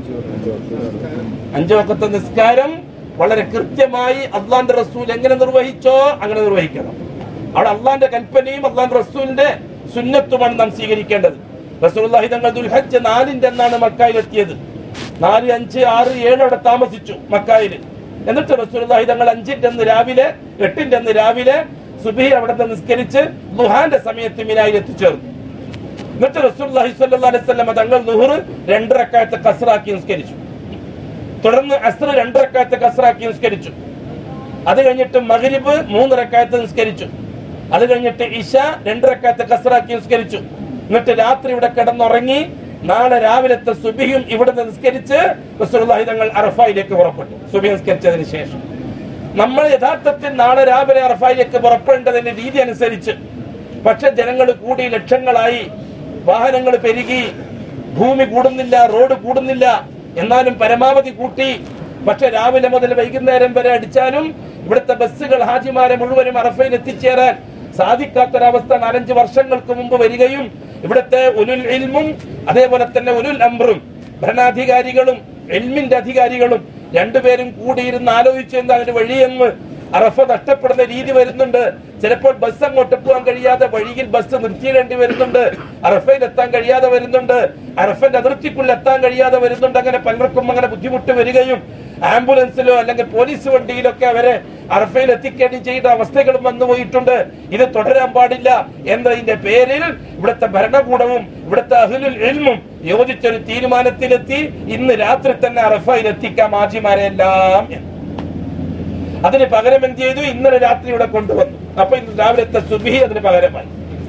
അഞ്ചു വക്കത്തെ നിസ്കാരം വളരെ കൃത്യമായി അള്ളാന്റെ റസൂൽ എങ്ങനെ നിർവഹിച്ചോ അങ്ങനെ നിർവഹിക്കണം അവിടെ അള്ളാന്റെ കൽപ്പനയും അള്ളാന്റെ റസൂലിന്റെ സുന്നത്തുമാണ് നാം സ്വീകരിക്കേണ്ടത് റസൂലുള്ളാഹി തങ്ങൾ ദുൽഹജ്ജ് നാലിന്റെ അന്നാണ് മക്കായിൽ എത്തിയത് നാല് അഞ്ച് ആറ് ഏഴ് അവിടെ താമസിച്ചു മക്കായിൽ എന്നിട്ട് റസൂലുള്ളാഹി തങ്ങൾ അഞ്ചിന്റെ അന്ന് രാവിലെ എട്ടിന്റെ അന്ന് രാവിലെ സുബഹി അവിടെ നിന്ന് നിസ്കരിച്ച് ദുഹാന്റെ സമയത്ത് മിനായിൽ എത്തിച്ചേർന്നു എന്നിട്ട് റസൂലുള്ളാഹി സ്വല്ലല്ലാഹി അലൈഹി വസല്ലം തങ്ങൾ നുഹർ രണ്ടരക്കാലത്ത് കസറാക്കി നിസ്കരിച്ചു തുടർന്ന് അസ്ര രണ്ടരക്കാലത്ത് കസറാക്കി നിസ്കരിച്ചു അത് കഴിഞ്ഞിട്ട് മഗ്രിബ് മൂന്നരക്കാലത്ത് നിസ്കരിച്ചു അത് കഴിഞ്ഞിട്ട് ഇഷ രണ്ടരക്കാലത്ത് കസറാക്കി നിസ്കരിച്ചു എന്നിട്ട് രാത്രി ഇവിടെ കിടന്നുറങ്ങി നാളെ രാവിലത്തെ സുബിയും ഇവിടെ നിസ്കരിച്ച് റസൂലുള്ളാഹി തങ്ങൾ അറഫായിലേക്ക് പുറപ്പെട്ടു സുബി നിസ്കരിച്ചതിന് ശേഷം നമ്മൾ യഥാർത്ഥത്തിൽ നാളെ രാവിലെ അറഫായിലേക്ക് പുറപ്പെടേണ്ടതിന്റെ രീതി അനുസരിച്ച് പക്ഷെ ജനങ്ങൾ കൂടി ലക്ഷങ്ങളായി വാഹനങ്ങൾ പെരുകി ഭൂമി കൂടുന്നില്ല റോഡ് കൂടുന്നില്ല എന്നാലും പരമാവധി കൂട്ടി പക്ഷെ രാവിലെ മുതൽ വൈകുന്നേരം വരെ അടിച്ചാലും ഇവിടുത്തെ ബസ്സുകൾ ഹാജിമാരെ മുഴുവനും അറഫയിൽ എത്തിച്ചേരാൻ സാധിക്കാത്തൊരവസ്ഥ നാലഞ്ച് വർഷങ്ങൾക്ക് മുമ്പ് വരികയും ഇവിടുത്തെ ഉലുൽ ഇൽമും അതേപോലെ തന്നെ ഉലുൽ അമ്രും ഭരണാധികാരികളും എൽമിന്റെ അധികാരികളും രണ്ടുപേരും കൂടിയിരുന്ന് ആലോചിച്ചു എന്താ അതിന് വഴിയെന്ന് അറഫ നഷ്ടപ്പെടുന്ന രീതി വരുന്നുണ്ട് ചിലപ്പോൾ ബസ് അങ്ങോട്ട് പോകാൻ കഴിയാതെ വഴിയിൽ ബസ് നിർത്തിയിടേണ്ടി വരുന്നുണ്ട് അറഫയിൽ എത്താൻ കഴിയാതെ വരുന്നുണ്ട് അറഫന്റെ അതിർത്തിക്കുള്ളിൽ എത്താൻ കഴിയാതെ വരുന്നുണ്ട് അങ്ങനെ പലർക്കും അങ്ങനെ ബുദ്ധിമുട്ട് വരികയും ആംബുലൻസിലോ അല്ലെങ്കിൽ പോലീസ് വണ്ടിയിലൊക്കെ അവരെ അറഫയിൽ എത്തിക്കേണ്ടി ചെയ്ത അവസ്ഥകളും വന്നു പോയിട്ടുണ്ട് ഇത് തുടരാൻ പാടില്ല എന്നതിന്റെ പേരിൽ ഇവിടുത്തെ ഭരണകൂടവും ഇവിടുത്തെ അഹ്ലുൽ ഇൽമും യോജിച്ചൊരു തീരുമാനത്തിലെത്തി ഇന്ന് രാത്രി തന്നെ അറഫയിൽ എത്തിക്കാം ആജിമാരെ എല്ലാം എന്ന്. അതിന് പകരം എന്ത് ചെയ്തു ഇന്നലെ രാത്രി ഇവിടെ കൊണ്ടുവന്നു അപ്പൊ ഇന്ന് രാവിലത്തെ സുബിഹി അതിന് പകരമായി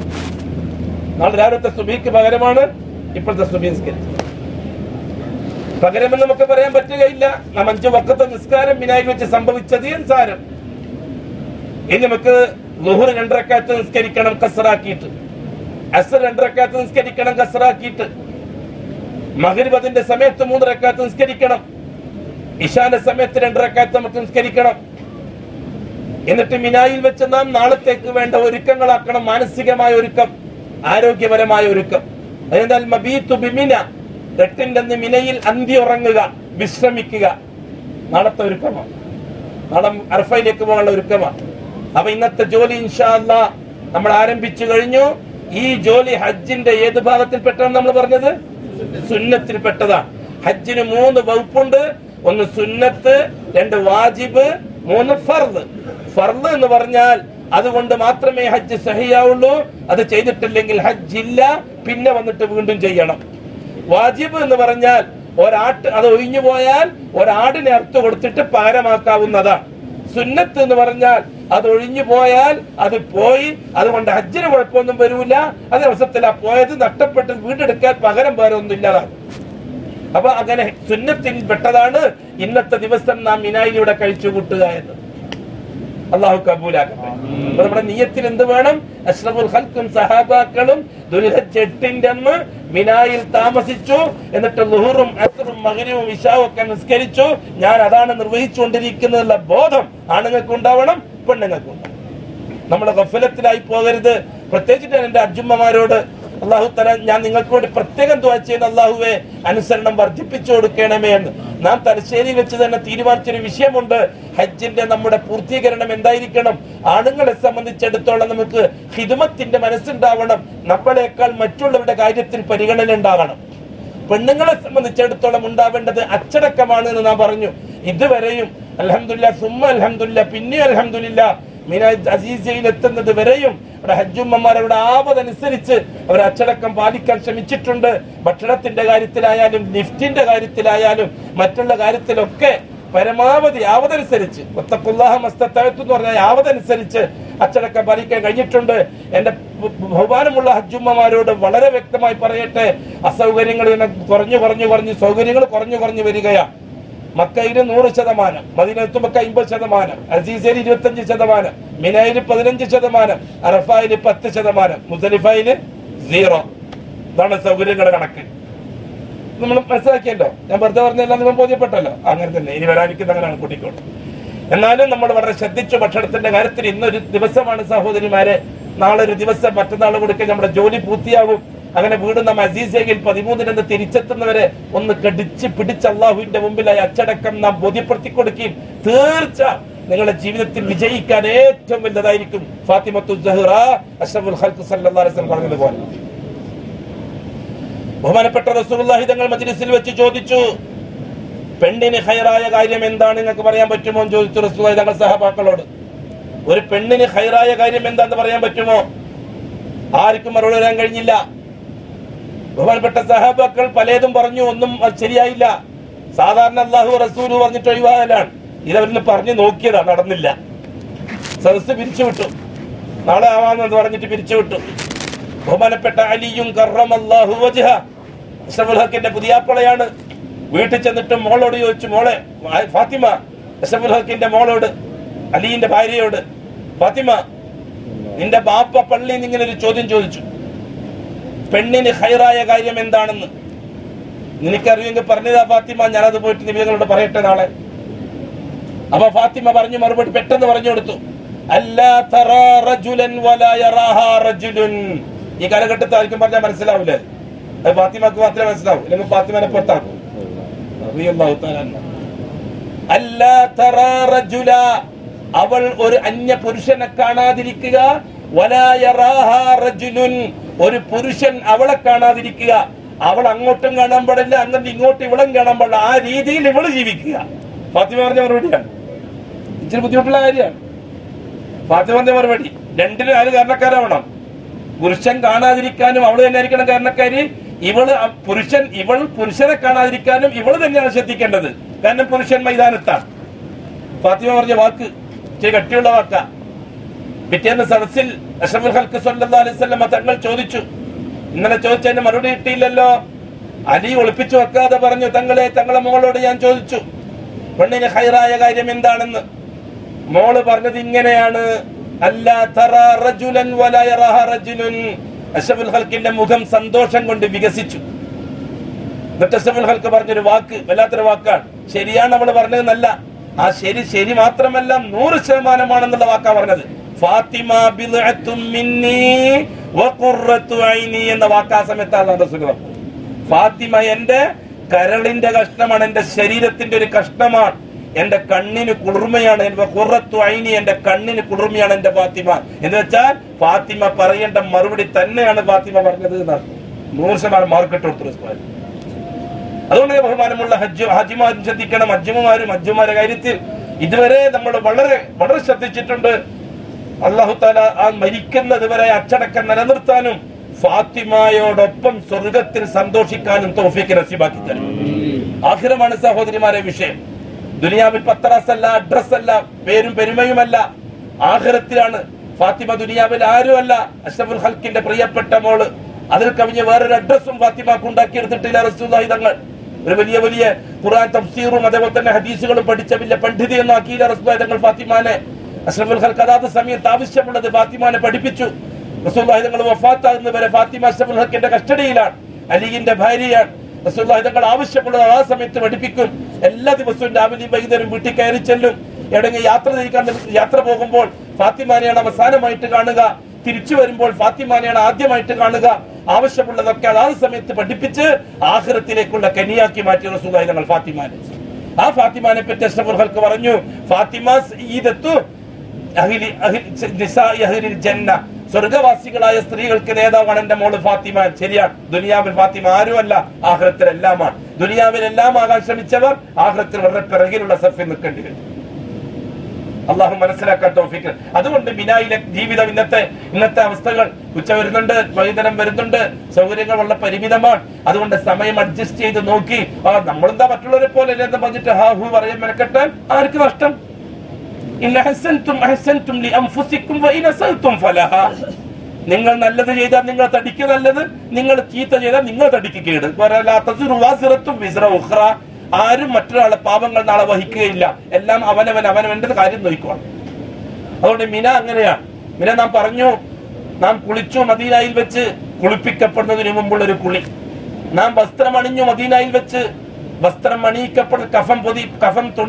നാളെ രാവിലത്തെ സുബിക്ക് പകരമാണ് ഇപ്പോഴത്തെ സുബി നിസ്കരിച്ചത് പകരമെന്ന് നമുക്ക് പറയാൻ പറ്റുകയില്ല നാം അഞ്ചു വക്കത്തെ നിസ്കാരം വിനായക് വെച്ച് സംഭവിച്ചത് സാരം ഇനി നമുക്ക് ലുഹുർ രണ്ടരക്കാലത്ത് നിസ്കരിക്കണം കസറാക്കിയിട്ട് അസർ രണ്ടരക്കാലത്ത് നിസ്കരിക്കണം കസറാക്കിയിട്ട് മകരിബ് അതിന്റെ സമയത്ത് മൂന്നരക്കാലത്ത് നിസ്കരിക്കണം ഇഷാന്റെ സമയത്ത് രണ്ടരക്കാലത്ത് നമുക്ക് നിസ്കരിക്കണം എന്നിട്ട് മിനായിൽ വെച്ച് നാം നാളത്തേക്ക് വേണ്ട ഒരുക്കങ്ങളാക്കണം മാനസികമായ ഒരുക്കം ആരോഗ്യപരമായ ഒരുക്കം അതെന്താൽ മബീത്തു ബിമിന എട്ടിന്റെ അന്ന് മിനയിൽ അന്തി ഉറങ്ങുക വിശ്രമിക്കുക നാളത്തെ ഒരുക്കമാണ് നാളെ അർഫയിലേക്ക് പോകാനുള്ള ഒരുക്കമാണ് അപ്പൊ ഇന്നത്തെ ജോലി ഇൻഷാ അല്ലാ നമ്മൾ ആരംഭിച്ചു കഴിഞ്ഞു ഈ ജോലി ഹജ്ജിന്റെ ഏത് ഭാഗത്തിൽപ്പെട്ടാണ് നമ്മൾ പറഞ്ഞത് സുന്നത്തിൽപ്പെട്ടതാണ് ഹജ്ജിന് മൂന്ന് വകുപ്പുണ്ട് ഒന്ന് സുന്നത്ത് രണ്ട് വാജിബ് മൂന്ന് ഫർദ് ഫർദ് എന്ന് പറഞ്ഞാൽ അതുകൊണ്ട് മാത്രമേ ഹജ്ജ് സഹിയാവുള്ളൂ അത് ചെയ്തിട്ടില്ലെങ്കിൽ ഹജ്ജ് ഇല്ല പിന്നെ വന്നിട്ട് വീണ്ടും ചെയ്യണം വാജിബ് എന്ന് പറഞ്ഞാൽ ഒരാട്ട് അത് ഒഴിഞ്ഞു പോയാൽ ഒരാടിനെ അറുത്ത് കൊടുത്തിട്ട് പകരമാക്കാവുന്നതാണ് സുന്നത്ത് എന്ന് പറഞ്ഞാൽ അത് ഒഴിഞ്ഞു പോയാൽ അത് പോയി അതുകൊണ്ട് ഹജ്ജിന് കുഴപ്പമൊന്നും വരൂല അതേ അവസരത്തിൽ ആ പോയത് നഷ്ടപ്പെട്ട് വീണ്ടെടുക്കാൻ പകരം വേറെ ഒന്നും ഇല്ലാതാണ് അപ്പൊ അങ്ങനെ സുന്നത്തിൽ പെട്ടതാണ് ഇന്നത്തെ ദിവസം നാം മിനായിലൂടെ കഴിച്ചു കൂട്ടുക എന്ന് അള്ളാഹു കബൂലാക്കട്ടെ അപ്പൊ നമ്മുടെ നീയത്തിൽ എന്ത് വേണം അഷ്റഫുൽ ഖൽക്കും സഹാബാക്കളും ദുൽഹജ്ജ് എട്ടിന്റെ അന്ന് മിനായിൽ താമസിച്ചു എന്നിട്ട് ലുഹുറും അസറും മകരിവും ഇഷാവും ഒക്കെ നിസ്കരിച്ചു ഞാൻ അതാണ് നിർവഹിച്ചുകൊണ്ടിരിക്കുന്നതിനുള്ള ബോധം ആണുങ്ങൾക്ക് ഉണ്ടാവണം പെണ്ണുങ്ങൾക്ക് ഉണ്ടാവണം നമ്മൾ ഗഫലത്തിലായി പോകരുത് പ്രത്യേകിച്ചിട്ട് എന്റെ അർജുമ്മമാരോട് അള്ളാഹു തല ഞാൻ നിങ്ങൾക്ക് വേണ്ടി പ്രത്യേകം ദുആ ചെയ്യുന്ന അള്ളാഹുവെ അനുസരണം വർദ്ധിപ്പിച്ചു കൊടുക്കണമേ എന്ന് നാം തലശ്ശേരിയിൽ വെച്ച് തന്നെ തീരുമാനിച്ചൊരു വിഷയമുണ്ട് ഹജ്ജിന്റെ നമ്മുടെ പൂർത്തീകരണം എന്തായിരിക്കണം ആണുങ്ങളെ സംബന്ധിച്ചിടത്തോളം നമുക്ക് ഹിദുമത്തിന്റെ മനസ്സുണ്ടാവണം നമ്മളെക്കാൾ മറ്റുള്ളവരുടെ കാര്യത്തിൽ പരിഗണന ഉണ്ടാകണം പെണ്ണുങ്ങളെ സംബന്ധിച്ചിടത്തോളം ഉണ്ടാവേണ്ടത് അച്ചടക്കമാണ് എന്ന് നാം പറഞ്ഞു ഇതുവരെയും അലഹമില്ല സുമ്മ അലഹമില്ല പിന്നെ അലഹമില്ല മീനാജ് അസീസയിൽ എത്തുന്നത് വരെയും അവിടെ ഹജ്ജുമ്മമാർ അവിടെ ആവതനുസരിച്ച് അവർ അച്ചടക്കം പാലിക്കാൻ ശ്രമിച്ചിട്ടുണ്ട് ഭക്ഷണത്തിന്റെ കാര്യത്തിലായാലും ലിഫ്റ്റിന്റെ കാര്യത്തിലായാലും മറ്റുള്ള കാര്യത്തിലൊക്കെ പരമാവധി ആവതനുസരിച്ച് ഒത്തക്കുല്ലാഹ മസ്തത്തഴത്ത് എന്ന് പറഞ്ഞാൽ ആവതനുസരിച്ച് അച്ചടക്കം പാലിക്കാൻ കഴിഞ്ഞിട്ടുണ്ട് എന്റെ ബ- ബഹുമാനമുള്ള ഹജ്ജുമ്മമാരോട് വളരെ വ്യക്തമായി പറയട്ടെ അസൗകര്യങ്ങൾ ഇങ്ങനെ കുറഞ്ഞു കുറഞ്ഞു കുറഞ്ഞ് സൗകര്യങ്ങൾ കുറഞ്ഞു കുറഞ്ഞു വരികയാണ് മക്കയിൽ നൂറ് ശതമാനം മദീനത്ത് മക്ക അമ്പത് ശതമാനം അസീസയിൽ ഇരുപത്തഞ്ച് ശതമാനം മിനയിൽ പതിനഞ്ച് ശതമാനം അറഫായിൽ പത്ത് ശതമാനം മുസലിഫയിൽ സീറോ ഇതാണ് സൗകര്യങ്ങളുടെ കണക്ക് നമ്മൾ മനസ്സിലാക്കിയല്ലോ ഞാൻ വെറുതെ പറഞ്ഞെല്ലാം നിങ്ങൾ ബോധ്യപ്പെട്ടല്ലോ അങ്ങനെ തന്നെ ഇനി വരാനിക്കുന്ന അങ്ങനെയാണ് കൂട്ടിക്കോട്ടെ എന്നാലും നമ്മൾ വളരെ ശ്രദ്ധിച്ചു ഭക്ഷണത്തിന്റെ കാര്യത്തിൽ ഇന്നൊരു ദിവസമാണ് സഹോദരിമാരെ നാളെ ഒരു ദിവസം മറ്റന്നാൾ കൊടുക്കുക നമ്മുടെ ജോലി പൂർത്തിയാകും അങ്ങനെ വീട് നാം അസീസെങ്കിൽ പതിമൂന്നിനെന്ന് തിരിച്ചെത്തുന്നവരെ ഒന്ന് കടിച്ച് പിടിച്ച് അള്ളാഹുവിന്റെ മുമ്പിലായി അച്ചടക്കം നാം ബോധ്യപ്പെടുത്തി കൊടുക്കുകയും തീർച്ച നിങ്ങളുടെ ജീവിതത്തിൽ വിജയിക്കാൻ ഏറ്റവും വലുതായിരിക്കും ഫാത്തിമത്തു സഹ്റ അഷ്റഫുൽ ഖൽഖ് സല്ലല്ലാഹു അലൈഹി വസല്ലം പറഞ്ഞതുപോലെ ബഹുമാനപ്പെട്ട റസൂലുള്ളാഹി തങ്ങൾ മജ്ലിസിൽ വെച്ച് ചോദിച്ചു പെണ്ണിന് ഹൈറായ കാര്യം എന്താണ് നിങ്ങൾക്ക് പറയാൻ പറ്റുമോ എന്ന് ചോദിച്ചു റസൂലുള്ളാഹി തങ്ങൾ സഹബാക്കളോട് ഒരു പെണ്ണിന് ഹൈറായ കാര്യം എന്താന്ന് പറയാൻ പറ്റുമോ ആർക്കും മറുപടി വരാൻ കഴിഞ്ഞില്ല ബഹുമാനപ്പെട്ട സഹാബാക്കൾ പലതും പറഞ്ഞു ഒന്നും അത് ശരിയായില്ല സാധാരണ അള്ളാഹു റസൂല് പറഞ്ഞിട്ട് ഒഴിവാകലാണ് ഇതവരിൽ പറഞ്ഞു നോക്കിയതാ നടന്നില്ല സദസ് പിരിച്ചുവിട്ടു നാളെ ആവാമെന്ന് പറഞ്ഞിട്ട് പിരിച്ചുവിട്ടു ബഹുമാനപ്പെട്ട അലിയും കറമല്ലാഹു വജ്ഹ അഷ്റഫുൽ ഹക്കിന്റെ പുതിയാപ്പളയാണ് വീട്ടിൽ ചെന്നിട്ട് മോളോട് ചോദിച്ചു മോളെ ആ- ഫാത്തിമ അഷ്റഫുൽ ഹക്കിന്റെ മോളോട് അലിന്റെ ഭാര്യയോട് ഫാത്തിമ നിന്റെ ബാപ്പ പള്ളിയിൽ നിന്ന് ഇങ്ങനെ ഒരു ചോദ്യം ചോദിച്ചു പെണ്ണിന് ഹൈറായ കാര്യം എന്താണെന്ന് നിനക്കറിയുമെങ്കിൽ പറഞ്ഞതാ ഫാത്തിമ ഞാനത് പോയിട്ട് നിമിതങ്ങളോട് പറയട്ടെ നാളെ അപ്പൊ ഫാത്തിമ പറഞ്ഞു മറുപടി പെട്ടെന്ന് പറഞ്ഞു കൊടുത്തു അല്ലാ തറാ റജുലൻ വലാ യറാഹാ റജുലുൻ ഈ കാലഘട്ടത്തിൽ ആർക്കും പറഞ്ഞാൽ മനസ്സിലാവില്ല അത്. അത് ഫാത്തിമക്ക് മാത്രമേ മനസ്സിലാവൂ അല്ലെങ്കിൽ ഫാത്തിമനെ പുറത്താക്കും റളിയല്ലാഹു തആല അൻഹ. അല്ലാ തറാ റജുല അവൾ ഒരു അന്യ പുരുഷനെ കാണാതിരിക്കുക വലാ യറാഹാ റജുലുൻ ഒരു പുരുഷൻ അവളെ കാണാതിരിക്കുക അവൾ അങ്ങോട്ടും കാണാൻ പാടില്ല അങ്ങനെ ഇങ്ങോട്ടും ഇവളും കാണാൻ പാടില്ല ആ രീതിയിൽ ഇവള് ജീവിക്കുക ഫാത്തിമ പറഞ്ഞ മറുപടിയാണ് ഇച്ചിരി ബുദ്ധിമുട്ടുള്ള കാര്യമാണ് ഫാത്തിമ പറഞ്ഞ മറുപടി രണ്ടിനും ആര് കാരണക്കാരാവണം പുരുഷൻ കാണാതിരിക്കാനും അവള് തന്നെ ആയിരിക്കണം കാരണക്കാരി ഇവള് അ- പുരുഷൻ ഇവൾ പുരുഷനെ കാണാതിരിക്കാനും ഇവള് തന്നെയാണ് ശ്രദ്ധിക്കേണ്ടത് കാരണം പുരുഷൻ മൈതാനത്താണ് ഫാത്തിമ പറഞ്ഞ വാക്ക് ഇച്ചിരി കട്ടിയുള്ള വാക്കാ പിറ്റേന്ന് സദസ്സിൽ അഷ്റഫുൽ ഹൽക്ക് സല്ലല്ലാഹു അലൈഹി വസല്ലം തങ്ങൾ ചോദിച്ചു ഇന്നലെ ചോദിച്ചതിന് മറുപടി കിട്ടിയില്ലല്ലോ അലി ഒളിപ്പിച്ചു വെക്കാതെ പറഞ്ഞു തങ്ങളെ തങ്ങളെ മോളോട് ഞാൻ ചോദിച്ചു പെണ്ണിന് ഹൈറായ കാര്യം എന്താണെന്ന് മോള് പറഞ്ഞത് ഇങ്ങനെയാണ് അല്ലാ തറാ റജുലൻ വലാ യറാഹ റജുലുൻ അഷ്റഫുൽ ഹൽക്കിന്റെ മുഖം സന്തോഷം കൊണ്ട് വികസിച്ചു എന്നിട്ട് അഷ്റഫുൽ ഹൽക്ക് പറഞ്ഞൊരു വാക്ക് വല്ലാത്തൊരു വാക്കാണ് ശരിയാണ് അവള് പറഞ്ഞതെന്നല്ല ആ ശരി ശരി മാത്രമല്ല നൂറ് ശതമാനമാണെന്നുള്ള വാക്കാ പറഞ്ഞത് ഫാത്തിമ ബിദ്അത്തും മിന്നീ വഖുറത്തു ഐനി എന്ന വാക്കാ സമയത്താണ് റസൂൽ പറഞ്ഞത് ഫാത്തിമ എന്റെ കരളിന്റെ കഷ്ണമാണ് എന്റെ ശരീരത്തിന്റെ ഒരു കഷ്ണമാണ് എന്റെ കണ്ണിന് കുളിർമയാണ് എന്റെ കുറത്തു ഐനി എന്റെ കണ്ണിന് കുളിർമയാണ് എന്റെ ഫാത്തിമ എന്ന് വെച്ചാൽ ഫാത്തിമ പറയേണ്ട മറുപടി തന്നെയാണ് ഫാത്തിമ പറഞ്ഞത് എന്നാണ് നൂറ് ശതമാനം മാർക്കിട്ട് കൊടുത്തു ഉസ്മാൻ അതുകൊണ്ട് ബഹുമാനമുള്ള ഹജ്ജ് ഹജിമാരും ശ്രദ്ധിക്കണം ഹജ്ജുമാരും ഹജ്ജുമാരുടെ കാര്യത്തിൽ ഇതുവരെ നമ്മൾ വളരെ വളരെ ശ്രദ്ധിച്ചിട്ടുണ്ട് അള്ളാഹു താല ആ മരിക്കുന്നത് വരെ അച്ചടക്കം നിലനിർത്താനും ഫാത്തിമയോടൊപ്പം സ്വർഗത്തിൽ സന്തോഷിക്കാനും തോഫിക്ക് നസീബാക്കി തരും ആഖിരമാണ് സഹോദരിമാരെ വിഷയം ദുനിയാവിൽ പത്രാസ് അല്ല അഡ്രസ് അല്ല പേരും പെരുമയുമല്ല ആഖിരത്തിലാണ് ഫാത്തിമ ദുനിയാവിൽ ആരുമല്ല അഷ്റഫുൽ ഹൽക്കിന്റെ പ്രിയപ്പെട്ട മോള് അതിൽ കവിഞ്ഞ് വേറൊരു അഡ്രസ്സും ഫാത്തിമാക്ക് ഉണ്ടാക്കിയെടുത്തിട്ടില്ല റസൂലായി തങ്ങൾ ഒരു വലിയ വലിയ ഖുർആൻ തഫ്സീറും അതേപോലെ തന്നെ ഹദീസുകളും പഠിച്ച വലിയ പണ്ഡിതയൊന്നും ആക്കിയില്ല റസൂലായി തങ്ങൾ ഫാത്തിമാനെ അഷ്റഫുൽ ഹൽക്ക് അതാത് സമയത്ത് ആവശ്യമുള്ളത് ഫാത്തിമാനെ പഠിപ്പിച്ചു റസൂലുള്ളാഹി തങ്ങൾ വഫാത്താകുന്ന വരെ ഫാത്തിമ അഷ്റഫുൽ ഹക്കിന്റെ കസ്റ്റഡിയിലാണ് അലിയുടെ ഭാര്യയാണ് റസൂലുള്ളാഹി തങ്ങൾ ആവശ്യമുള്ളത് ആ സമയത്ത് പഠിപ്പിക്കും എല്ലാ ദിവസവും രാവിലെയും വൈകുന്നേരം വീട്ടിൽ കയറി ചെല്ലും എവിടെയെങ്കിലും യാത്ര തിരിക്കാൻ യാത്ര പോകുമ്പോൾ ഫാത്തിമാനെയാണ് അവസാനമായിട്ട് കാണുക തിരിച്ചു വരുമ്പോൾ ഫാത്തിമാനെയാണ് ആദ്യമായിട്ട് കാണുക ആവശ്യമുള്ളതൊക്കെ അതാത് സമയത്ത് പഠിപ്പിച്ച് ആഖിറത്തിലേക്കുള്ള കനിയാക്കി മാറ്റി റസൂലുള്ളാഹി തങ്ങൾ ഫാത്തിമാനെ ആ ഫാത്തിമാനെ പറ്റി അഷ്റഫുൽ ഹൽക്ക് പറഞ്ഞു ഫാത്തിമ ഈദത്തു അഹ്ലി അഹ്ലി നിസാഇ അഹ്ലിൽ ജന്ന സ്വർഗവാസികളായ സ്ത്രീകൾക്ക് നേതാവാണ് എന്റെ മോള് ഫാത്തിമ ശരിയാണ് ദുനിയാവിൽ ഫാത്തിമ ആരുമല്ല ആഹ്റത്തിൽ എല്ലാമാണ് ദുനിയാവിൽ എല്ലാം ആകാൻ ശ്രമിച്ചവർ ആഹ്റത്തിൽ വളരെ പിറകിലുള്ള സഫിൽ നിൽക്കേണ്ടി വരും അള്ളാഹു മനസ്സിലാക്കാൻ തോഫിക്ക് അതുകൊണ്ട് മിനായിലെ ജീവിതം ഇന്നത്തെ ഇന്നത്തെ അവസ്ഥകൾ ഉച്ച വരുന്നുണ്ട് വൈകുന്നേരം വരുന്നുണ്ട് സൗകര്യങ്ങൾ വളരെ പരിമിതമാണ് അതുകൊണ്ട് സമയം അഡ്ജസ്റ്റ് ചെയ്ത് നോക്കി ആ നമ്മളെന്താ മറ്റുള്ളവരെ പോലെ അല്ലേ എന്ന് പറഞ്ഞിട്ട് ഹാ ഹു പറയാൻ മെനക്കെട്ടാൽ ആർക്ക് നഷ്ടം ഇൻ അഹ്സൻതും അഹ്സൻതും ലിഅൻഫുസിക്കും വഇൻ അസൽതും ഫലഹാ നിങ്ങൾ നല്ലത് ചെയ്താൽ നിങ്ങൾ തടിക്ക് നല്ലത് നിങ്ങൾ ചീത്ത ചെയ്താൽ നിങ്ങൾ തടിക്ക് കേട് വലാ തസിറു വാസിറത്തും വിസ്റ ഉഖ്റ ആരും മറ്റൊരാളെ പാപങ്ങൾ നാളെ വഹിക്കുകയില്ല എല്ലാം അവനവൻ അവനവന്റെ കാര്യം നോക്കിക്കോണം അതുകൊണ്ട് മിന അങ്ങനെയാണ് മിന നാം പറഞ്ഞു നാം കുളിച്ചു മദീനായിൽ വെച്ച് കുളിപ്പിക്കപ്പെടുന്നതിന് മുമ്പുള്ള ഒരു കുളി നാം വസ്ത്രം അണിഞ്ഞു മദീനായിൽ വെച്ച് വസ്ത്രം അണിയിക്കപ്പെടുന്ന കഫം പൊതി കഫം തുണി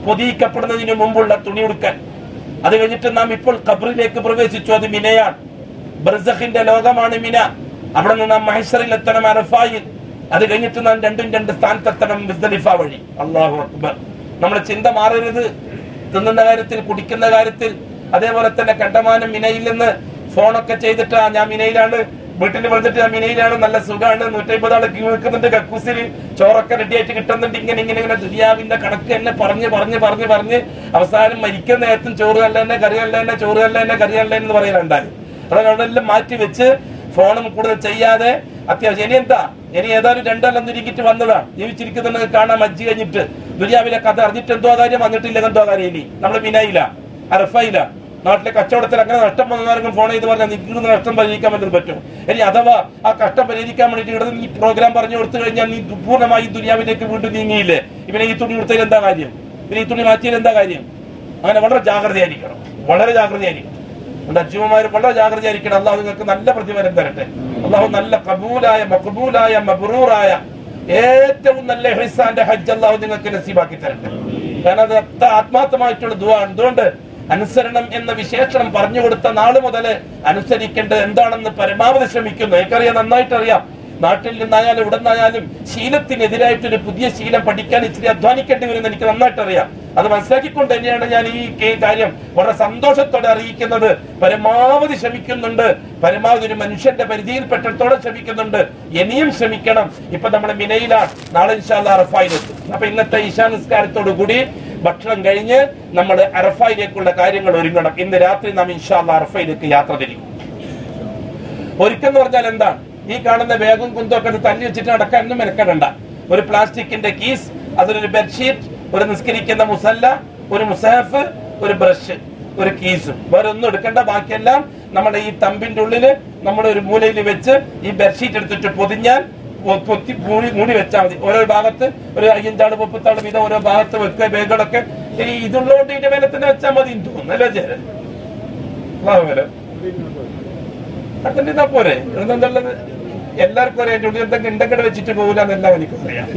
പൊതിയിക്കപ്പെടുന്നതിന് മുമ്പുള്ള തുണി ഉടുക്കാൻ അത് കഴിഞ്ഞിട്ട് നാം ഇപ്പോൾ ഖബറിലേക്ക് പ്രവേശിച്ചു അത് മിനയാണ് ബർസഖിന്റെ ലോകമാണ് മിന അവിടെ നിന്ന് നാം മഹേശ്വറിൽ എത്തണം അറഫായിൽ അത് കഴിഞ്ഞിട്ട് നാം രണ്ടും രണ്ട് സ്ഥാനത്തെത്തണം മുസ്ദലിഫ വഴി അള്ളാഹു അക്ബർ നമ്മുടെ ചിന്ത മാറരുത് തിന്നുന്ന കാര്യത്തിൽ കുടിക്കുന്ന കാര്യത്തിൽ അതേപോലെ തന്നെ കണ്ടമാനം മിനയിൽ നിന്ന് ഫോണൊക്കെ ചെയ്തിട്ട് ആ ഞാൻ മിനയിലാണ് വീട്ടിൽ വിളിച്ചിട്ട് ഞാൻ മിനയിലാണ് നല്ല സുഖമാണ് നൂറ്റമ്പത് ആള് ക്യൂ നിൽക്കുന്നുണ്ട് കക്കൂസിൽ ചോറൊക്കെ റെഡി ആയിട്ട് കിട്ടുന്നുണ്ട് ഇങ്ങനെ ഇങ്ങനെ ഇങ്ങനെ ദുര്യാവിന്റെ കണക്ക് തന്നെ പറഞ്ഞ് പറഞ്ഞ് പറഞ്ഞ് പറഞ്ഞ് അവസാനം മരിക്കുന്ന നേരത്തും ചോറ് നല്ല തന്നെ കറി നല്ല തന്നെ ചോറ് നല്ല തന്നെ കറി നല്ല എന്ന് പറയാനുണ്ടായി അതെല്ലാം മാറ്റി വെച്ച് ഫോണും കൂടുതൽ ചെയ്യാതെ അത്യാവശ്യം ഇനി എന്താ ഇനി ഏതായാലും രണ്ടെല്ലാം തിരികിട്ട് വന്നതാണ് ജീവിച്ചിരിക്കുന്നുണ്ടെങ്കിൽ കാണാൻ മജ്ജി കഴിഞ്ഞിട്ട് ദുര്യാവിലെ കഥ അറിഞ്ഞിട്ട് എന്തോ കാര്യം വന്നിട്ടില്ല എന്തോ കാര്യം ഇനി നമ്മൾ മിനയില അറഫയില നാട്ടിലെ കച്ചവടത്തിൽ അങ്ങനെ നഷ്ടം വന്നവരെങ്കിലും ഫോൺ ചെയ്ത് പറഞ്ഞാൽ നിങ്ങൾക്ക് നഷ്ടം പരിഹരിക്കാൻ പറ്റുന്നത് പറ്റും ഇനി അഥവാ ആ കഷ്ടം പരിഹരിക്കാൻ വേണ്ടിയിട്ട് ഇവിടെ ഈ പ്രോഗ്രാം പറഞ്ഞു കൊടുത്തു കഴിഞ്ഞാൽ നീ പൂർണ്ണമായി ദുര്യാവിലേക്ക് വീണ്ടും നീങ്ങിയില്ലേ ഇവനെ ഈ തുണി കൊടുത്തതിൽ എന്താ കാര്യം ഇവനെ ഈ തുണി മാറ്റിയതിൽ എന്താ കാര്യം അങ്ങനെ വളരെ ജാഗ്രതയായിരിക്കണം വളരെ ജാഗ്രതയായിരിക്കണം അതുകൊണ്ട് അജ്ജുമാർ വളരെ ജാഗ്രതയായിരിക്കണം അള്ളാഹു നിങ്ങൾക്ക് നല്ല പ്രതിഫലം തരട്ടെ അള്ളാഹു നല്ല കബൂലായ മഖബൂലായ മബ്രൂറായ ഏറ്റവും നല്ല ഹിസാന്റെ ഹജ്ജ് അള്ളാഹു നിങ്ങൾക്ക് നസീബാക്കി തരട്ടെ കാരണം അത് അത്ര ആത്മാർത്ഥമായിട്ടുള്ള ദുആ അതുകൊണ്ട് അനുസരണം എന്ന വിശേഷണം പറഞ്ഞു കൊടുത്ത നാള് മുതൽ അനുസരിക്കേണ്ടത് എന്താണെന്ന് പരമാവധി ശ്രമിക്കുന്നു എനിക്കറിയാം നന്നായിട്ട് അറിയാം നാട്ടിൽ നിന്നായാലും ഇവിടെ നിന്നായാലും ശീലത്തിനെതിരായിട്ടൊരു പുതിയ ശീലം പഠിക്കാൻ ഇച്ചിരി അധ്വാനിക്കേണ്ടി വരുമെന്ന് എനിക്ക് നന്നായിട്ട് അറിയാം അത് മനസ്സിലാക്കിക്കൊണ്ട് തന്നെയാണ് ഞാൻ ഈ കേ- കാര്യം വളരെ സന്തോഷത്തോടെ അറിയിക്കുന്നത് പരമാവധി ശ്രമിക്കുന്നുണ്ട് പരമാവധി ഒരു മനുഷ്യന്റെ പരിധിയിൽപ്പെട്ടിടത്തോളം ശ്രമിക്കുന്നുണ്ട് ഇനിയും ശ്രമിക്കണം ഇപ്പൊ നമ്മൾ മിനയിലാണ് നാളെ ഇൻഷാല്ല അറഫായിലെത്തും അപ്പൊ ഇന്നത്തെ ഇശാ നിസ്കാരത്തോടു കൂടി ഭക്ഷണം കഴിഞ്ഞ് നമ്മൾ അറഫായിലേക്കുള്ള കാര്യങ്ങൾ ഒരുങ്ങണം ഇന്ന് രാത്രി നാം ഇൻഷാല്ല അറഫയിലേക്ക് യാത്ര തിരിക്കും ഒരുക്കെന്ന് പറഞ്ഞാൽ എന്താണ് ഈ കാണുന്ന ബാഗും കുന്തും ഒക്കെ തല്ലി വെച്ചിട്ട് നടക്കാനൊന്നും മെനക്കെടണ്ട ഒരു പ്ലാസ്റ്റിക്കിന്റെ കീസ് അതിലൊരു ബെഡ്ഷീറ്റ് ഒരു നിസ്കരിക്കുന്ന മുസല്ല ഒരു മുസാഫ് ഒരു ബ്രഷ് ഒരു കീസും വേറെ ഒന്നും എടുക്കണ്ട ബാക്കിയെല്ലാം നമ്മുടെ ഈ തമ്പിന്റെ ഉള്ളില് നമ്മുടെ ഒരു മൂലയിൽ വെച്ച് ഈ ബെഡ്ഷീറ്റ് എടുത്തിട്ട് പൊതിഞ്ഞാൽ പൊ- പൊത്തി മൂടി മൂടി വെച്ചാൽ മതി ഓരോ ഭാഗത്ത് ഒരു അയ്യഞ്ചാള് മുപ്പത്താള് വീതം ഓരോ ഭാഗത്ത് വെക്കുക ബാഗുകളൊക്കെ ഈ ഇതുള്ളതുകൊണ്ട് ഇതിന്റെ മേലെ തന്നെ വെച്ചാൽ മതി എന്ന് തോന്നുന്നു അല്ലേ ചേരൻ മേലെ അതെന്താ പോരെ എന്നുള്ളത് എല്ലാവർക്കും അറിയാം ചുള്ളി എന്തെങ്കിലും ഉണ്ടെങ്കിൽ വെച്ചിട്ട് പോകില്ല എന്നെല്ലാം എനിക്കും അറിയാം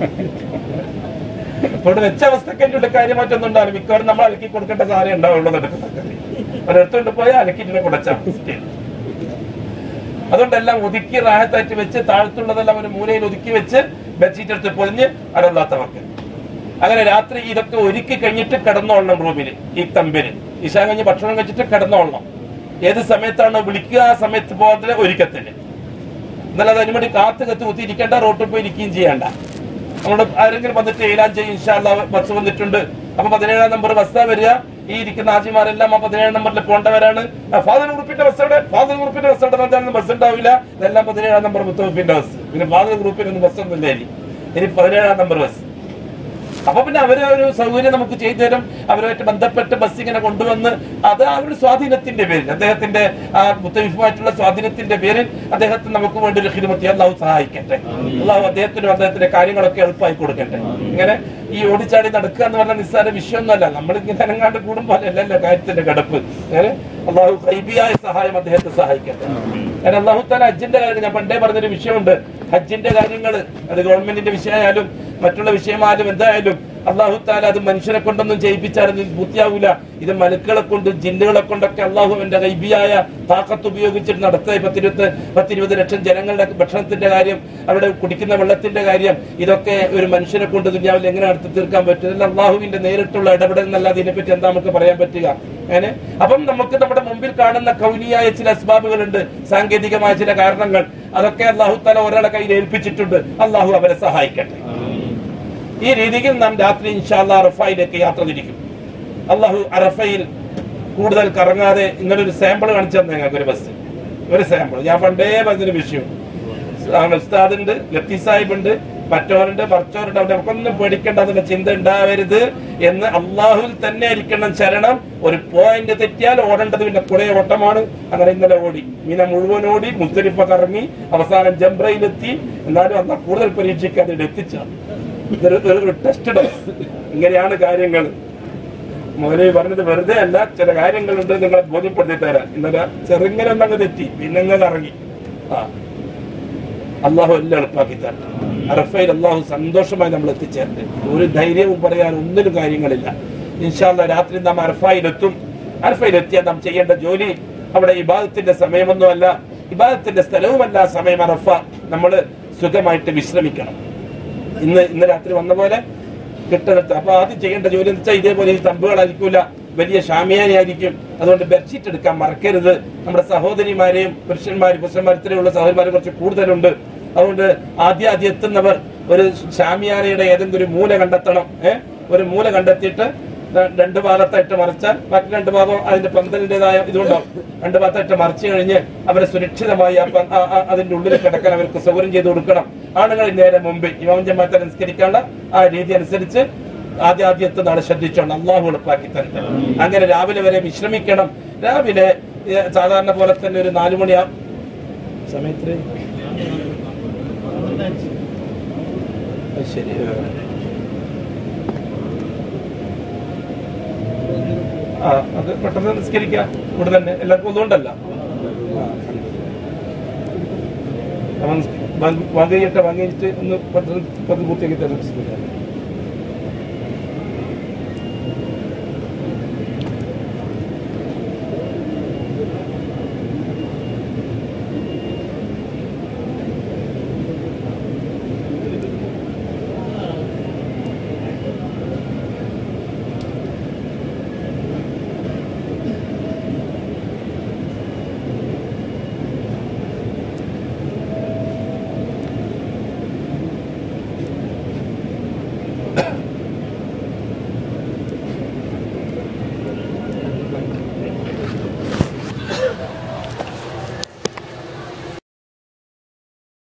ഇപ്പോൾ ഇവിടെ വെച്ച അവസ്ഥക്ക് എൻ്റെ ഉള്ളിൽ കാര്യമായിട്ടൊന്നും ഉണ്ടാവില്ല മിക്കവാറും നമ്മൾ അലക്കി കൊടുക്കേണ്ട സാധനം ഉണ്ടാവുള്ളൂ ഒരിടത്തുകൊണ്ട് പോയാൽ അലക്കിയിട്ട് കുടച്ച അവസ്ഥയാണ് അതുകൊണ്ട് എല്ലാം ഒതുക്കി റാഹത്തായിട്ട് വെച്ച് താഴത്തുള്ളതെല്ലാം ഒരു മൂലയിൽ ഒതുക്കി വെച്ച് ബെഡ്ഷീറ്റ് എടുത്ത് പൊതിഞ്ഞ് അരല്ലാത്തവർക്ക് അങ്ങനെ രാത്രി ഇതൊക്കെ ഒരുക്കി കഴിഞ്ഞിട്ട് കിടന്നോളണം റൂമിൽ ഈ തമ്പിന് ഇശാ കഴിഞ്ഞ് ഭക്ഷണം കഴിച്ചിട്ട് കിടന്നോളണം ഏത് സമയത്താണോ വിളിക്കുക ആ സമയത്ത് പോകാതെ ഒരുക്കത്തിന് എന്നാൽ അത് അതിനുവേണ്ടി കാത്ത് കത്ത് കുത്തിയിരിക്കേണ്ട റോട്ടിൽ പോയി ഇരിക്കുകയും ചെയ്യണ്ട നമ്മളോട് ആരെങ്കിലും വന്നിട്ട് ഏലാൻ ചെയ്യും ഇൻഷാല്ല ബസ് വന്നിട്ടുണ്ട് അപ്പൊ പതിനേഴാം നമ്പർ ബസ്സാ വരിക ഈ ഇരിക്കുന്ന ആജിമാരെല്ലാം ആ പതിനേഴാം നമ്പറിൽ പോകേണ്ടവരാണ് ഫാദർ ഗ്രൂപ്പിന്റെ ബസ് എവിടെ ഫാദർ ഗ്രൂപ്പിന്റെ ബസ് എവിടെ എന്തായാലും ബസ് ഉണ്ടാവില്ല ഇതെല്ലാം പതിനേഴാം നമ്പർ മുത്തൂപ്പിന്റെ ബസ് പിന്നെ ഫാദർ ഗ്രൂപ്പിനൊന്നും ബസ് ഒന്നും ഇല്ല ഇനി ഇനി പതിനേഴാം നമ്പർ ബസ് അപ്പൊ പിന്നെ അവര് ഒരു സൗകര്യം നമുക്ക് ചെയ്തു തരും അവരുമായിട്ട് ബന്ധപ്പെട്ട് ബസ് ഇങ്ങനെ കൊണ്ടുവന്ന് അത് അവരുടെ സ്വാധീനത്തിന്റെ പേരിൽ അദ്ദേഹത്തിന്റെ ആ മുത്തവിഫുമായിട്ടുള്ള സ്വാധീനത്തിന്റെ പേരിൽ അദ്ദേഹത്തിന് നമുക്ക് വേണ്ടി ഒരു ഹിരുമത്തി അള്ളാഹു സഹായിക്കട്ടെ അള്ളാഹു അദ്ദേഹത്തിനും അദ്ദേഹത്തിന്റെ കാര്യങ്ങളൊക്കെ എളുപ്പമായി കൊടുക്കട്ടെ ഇങ്ങനെ ഈ ഓടിച്ചാടി നടക്കുക എന്ന് പറഞ്ഞ നിസ്സാര വിഷയമൊന്നുമല്ല നമ്മൾ ഇങ്ങനെ അനങ്ങാണ്ട് കൂടുമ്പോൾ അല്ലല്ലോ കാര്യത്തിന്റെ കിടപ്പ് അങ്ങനെ അള്ളാഹു കൈബിയായ സഹായം അദ്ദേഹത്തെ സഹായിക്കട്ടെ കാരണം അള്ളാഹു താല ഹജ്ജിന്റെ കാര്യം ഞാൻ പണ്ടേ പറഞ്ഞൊരു വിഷയമുണ്ട് ഹജ്ജിന്റെ കാര്യങ്ങൾ അത് ഗവൺമെന്റിന്റെ വിഷയമായാലും മറ്റുള്ള വിഷയമായാലും എന്തായാലും അള്ളാഹു താല അത് മനുഷ്യനെ കൊണ്ടൊന്നും ചെയ്യിപ്പിച്ചാലും പൂർത്തിയാവൂല ഇത് മനുക്കളെ കൊണ്ട് ജിന്നുകളെ കൊണ്ടൊക്കെ അള്ളാഹുവിന്റെ ഗൈബിയായ താക്കത്ത് ഉപയോഗിച്ചിട്ട് നടത്തുക പത്തിരുപത്തി പത്തിരുപത് ലക്ഷം ജനങ്ങളുടെ ഭക്ഷണത്തിന്റെ കാര്യം അവിടെ കുടിക്കുന്ന വെള്ളത്തിന്റെ കാര്യം ഇതൊക്കെ ഒരു മനുഷ്യനെ കൊണ്ട് ദുനിയാവിൽ എങ്ങനെ നടത്തി തീർക്കാൻ പറ്റും ഇതെല്ലാം അള്ളാഹുവിന്റെ നേരിട്ടുള്ള ഇടപെടൽ എന്നല്ലാതെ ഇതിനെപ്പറ്റി എന്താ നമുക്ക് പറയാൻ പറ്റുക അങ്ങനെ അപ്പം നമുക്ക് നമ്മുടെ മുമ്പിൽ കാണുന്ന കൗനിയായ ചില അസ്ബാബുകളുണ്ട് സാങ്കേതികമായ ചില കാരണങ്ങൾ അതൊക്കെ അള്ളാഹു താല ഒരാളെ കയ്യിൽ ഏൽപ്പിച്ചിട്ടുണ്ട് അള്ളാഹു അവരെ സഹായിക്കട്ടെ ഈ രീതിയിൽ നാം രാത്രി ഇൻഷാല്ല അറഫയിലേക്ക് യാത്ര തിരിക്കും അള്ളാഹു അറഫയിൽ കൂടുതൽ കറങ്ങാതെ ഇങ്ങനൊരു സാമ്പിൾ കാണിച്ചു തന്നെ ഞങ്ങൾക്ക് ഒരു ബസ് ഒരു സാമ്പിൾ ഞാൻ പണ്ടേ പറഞ്ഞൊരു വിഷയം ഉസ്താദ് ഉണ്ട് ലത്തി സാഹിബ് ഉണ്ട് മറ്റോരുണ്ട് മറിച്ചോരുണ്ട് അവിടെ നമുക്കൊന്നും പേടിക്കേണ്ട അതിന്റെ ചിന്ത ഉണ്ടാവരുത് എന്ന് അള്ളാഹുവിൽ തന്നെ ആയിരിക്കണം ശരണം ഒരു പോയിന്റ് തെറ്റിയാൽ ഓടേണ്ടത് പിന്നെ കുറെ ഓട്ടമാണ് അങ്ങനെ ഇന്നലെ ഓടി മീന മുഴുവൻ ഓടി മുസ്തലിഫ കറങ്ങി അവസാനം ജംബ്രയിലെത്തി എന്നാലും അന്ന് കൂടുതൽ പരീക്ഷിക്കാതെ ഇവിടെ എത്തിച്ചാണ് ഇതൊരു ഒരു ടെസ്റ്റ് ഡോസ് ഇങ്ങനെയാണ് കാര്യങ്ങൾ മോനെ പറഞ്ഞത് വെറുതെ അല്ല ചില കാര്യങ്ങളുണ്ട് നിങ്ങളെ ബോധ്യപ്പെടുത്തി തരാൻ ഇന്നലെ ചെറുങ്ങനെ ഒന്നങ്ങ് തെറ്റി പിന്നെ അങ്ങ് കറങ്ങി ആ അള്ളാഹു എല്ലാം എളുപ്പാക്കി തരണം അറഫയിൽ അള്ളാഹു സന്തോഷമായി നമ്മൾ എത്തിച്ചേരട്ടെ ഒരു ധൈര്യവും പറയാൻ ഒന്നിനും കാര്യങ്ങളില്ല ഇൻഷാല്ല രാത്രി നാം അറഫായിലെത്തും അറഫയിലെത്തിയാൽ നാം ചെയ്യേണ്ട ജോലി അവിടെ ഇബാദത്തിന്റെ സമയമൊന്നുമല്ല ഇബാദത്തിന്റെ സ്ഥലവുമല്ല സമയം അറഫ നമ്മൾ സുഖമായിട്ട് വിശ്രമിക്കണം ഇന്ന് ഇന്ന് രാത്രി വന്ന പോലെ കിട്ടുന്നിടത്ത് അപ്പൊ ആദ്യം ചെയ്യേണ്ട ജോലി എന്ന് വെച്ചാൽ ഇതേപോലെ ഈ തമ്പുകളായിരിക്കൂല വലിയ ഷാമിയാനായിരിക്കും അതുകൊണ്ട് ബെഡ്ഷീറ്റ് എടുക്കാൻ മറക്കരുത് നമ്മുടെ സഹോദരിമാരെയും പുരുഷന്മാരും പുരുഷന്മാർ ഇത്രയുള്ള സഹോദരിമാരെ കുറച്ച് കൂടുതലുണ്ട് അതുകൊണ്ട് ആദ്യം ആദ്യം എത്തുന്നവർ ഒരു ഷാമിയാനയുടെ ഏതെങ്കിലും ഒരു മൂല കണ്ടെത്തണം ഏഹ് ഒരു മൂല കണ്ടെത്തിയിട്ട് ര- രണ്ട് ഭാഗത്തായിട്ട് മറിച്ചാൽ ബാക്കി രണ്ട് ഭാഗം അതിന്റെ പന്തലിന്റേതായ ഇതുണ്ടാവും രണ്ട് ഭാഗത്തായിട്ട് മറിച്ചു കഴിഞ്ഞ് അവരെ സുരക്ഷിതമായി ആ പ- ആ- ആ- അതിന്റെ ഉള്ളിൽ കിടക്കാൻ അവർക്ക് സൗകര്യം ചെയ്ത് കൊടുക്കണം ആണുങ്ങൾ നേരെ മുമ്പ് ഇമാം ജമാഅത്തെ അനുസ്കരിക്കാനുള്ള ആ രീതി അനുസരിച്ച് ആദ്യ ആദ്യം എത്തുന്ന ആളെ ശ്രദ്ധിച്ചോണം അള്ളാഹു എളുപ്പാക്കി തരട്ടെ അങ്ങനെ രാവിലെ വരെ വിശ്രമിക്കണം രാവിലെ ഏ, സാധാരണ പോലെ തന്നെ ഒരു നാലു മണിയാ സമയത്ത് ശരി ആ അത് പെട്ടെന്ന് നിസ്കരിക്കാം ഇവിടെ തന്നെ എല്ലാവർക്കും ഒന്നുകൊണ്ടല്ല വാങ്ങിയിട്ട് വാങ്ങിയിട്ട് ഒന്ന് പെട്ടെന്ന് പെട്ടെന്ന് പൂർത്തിയാക്കി തരാം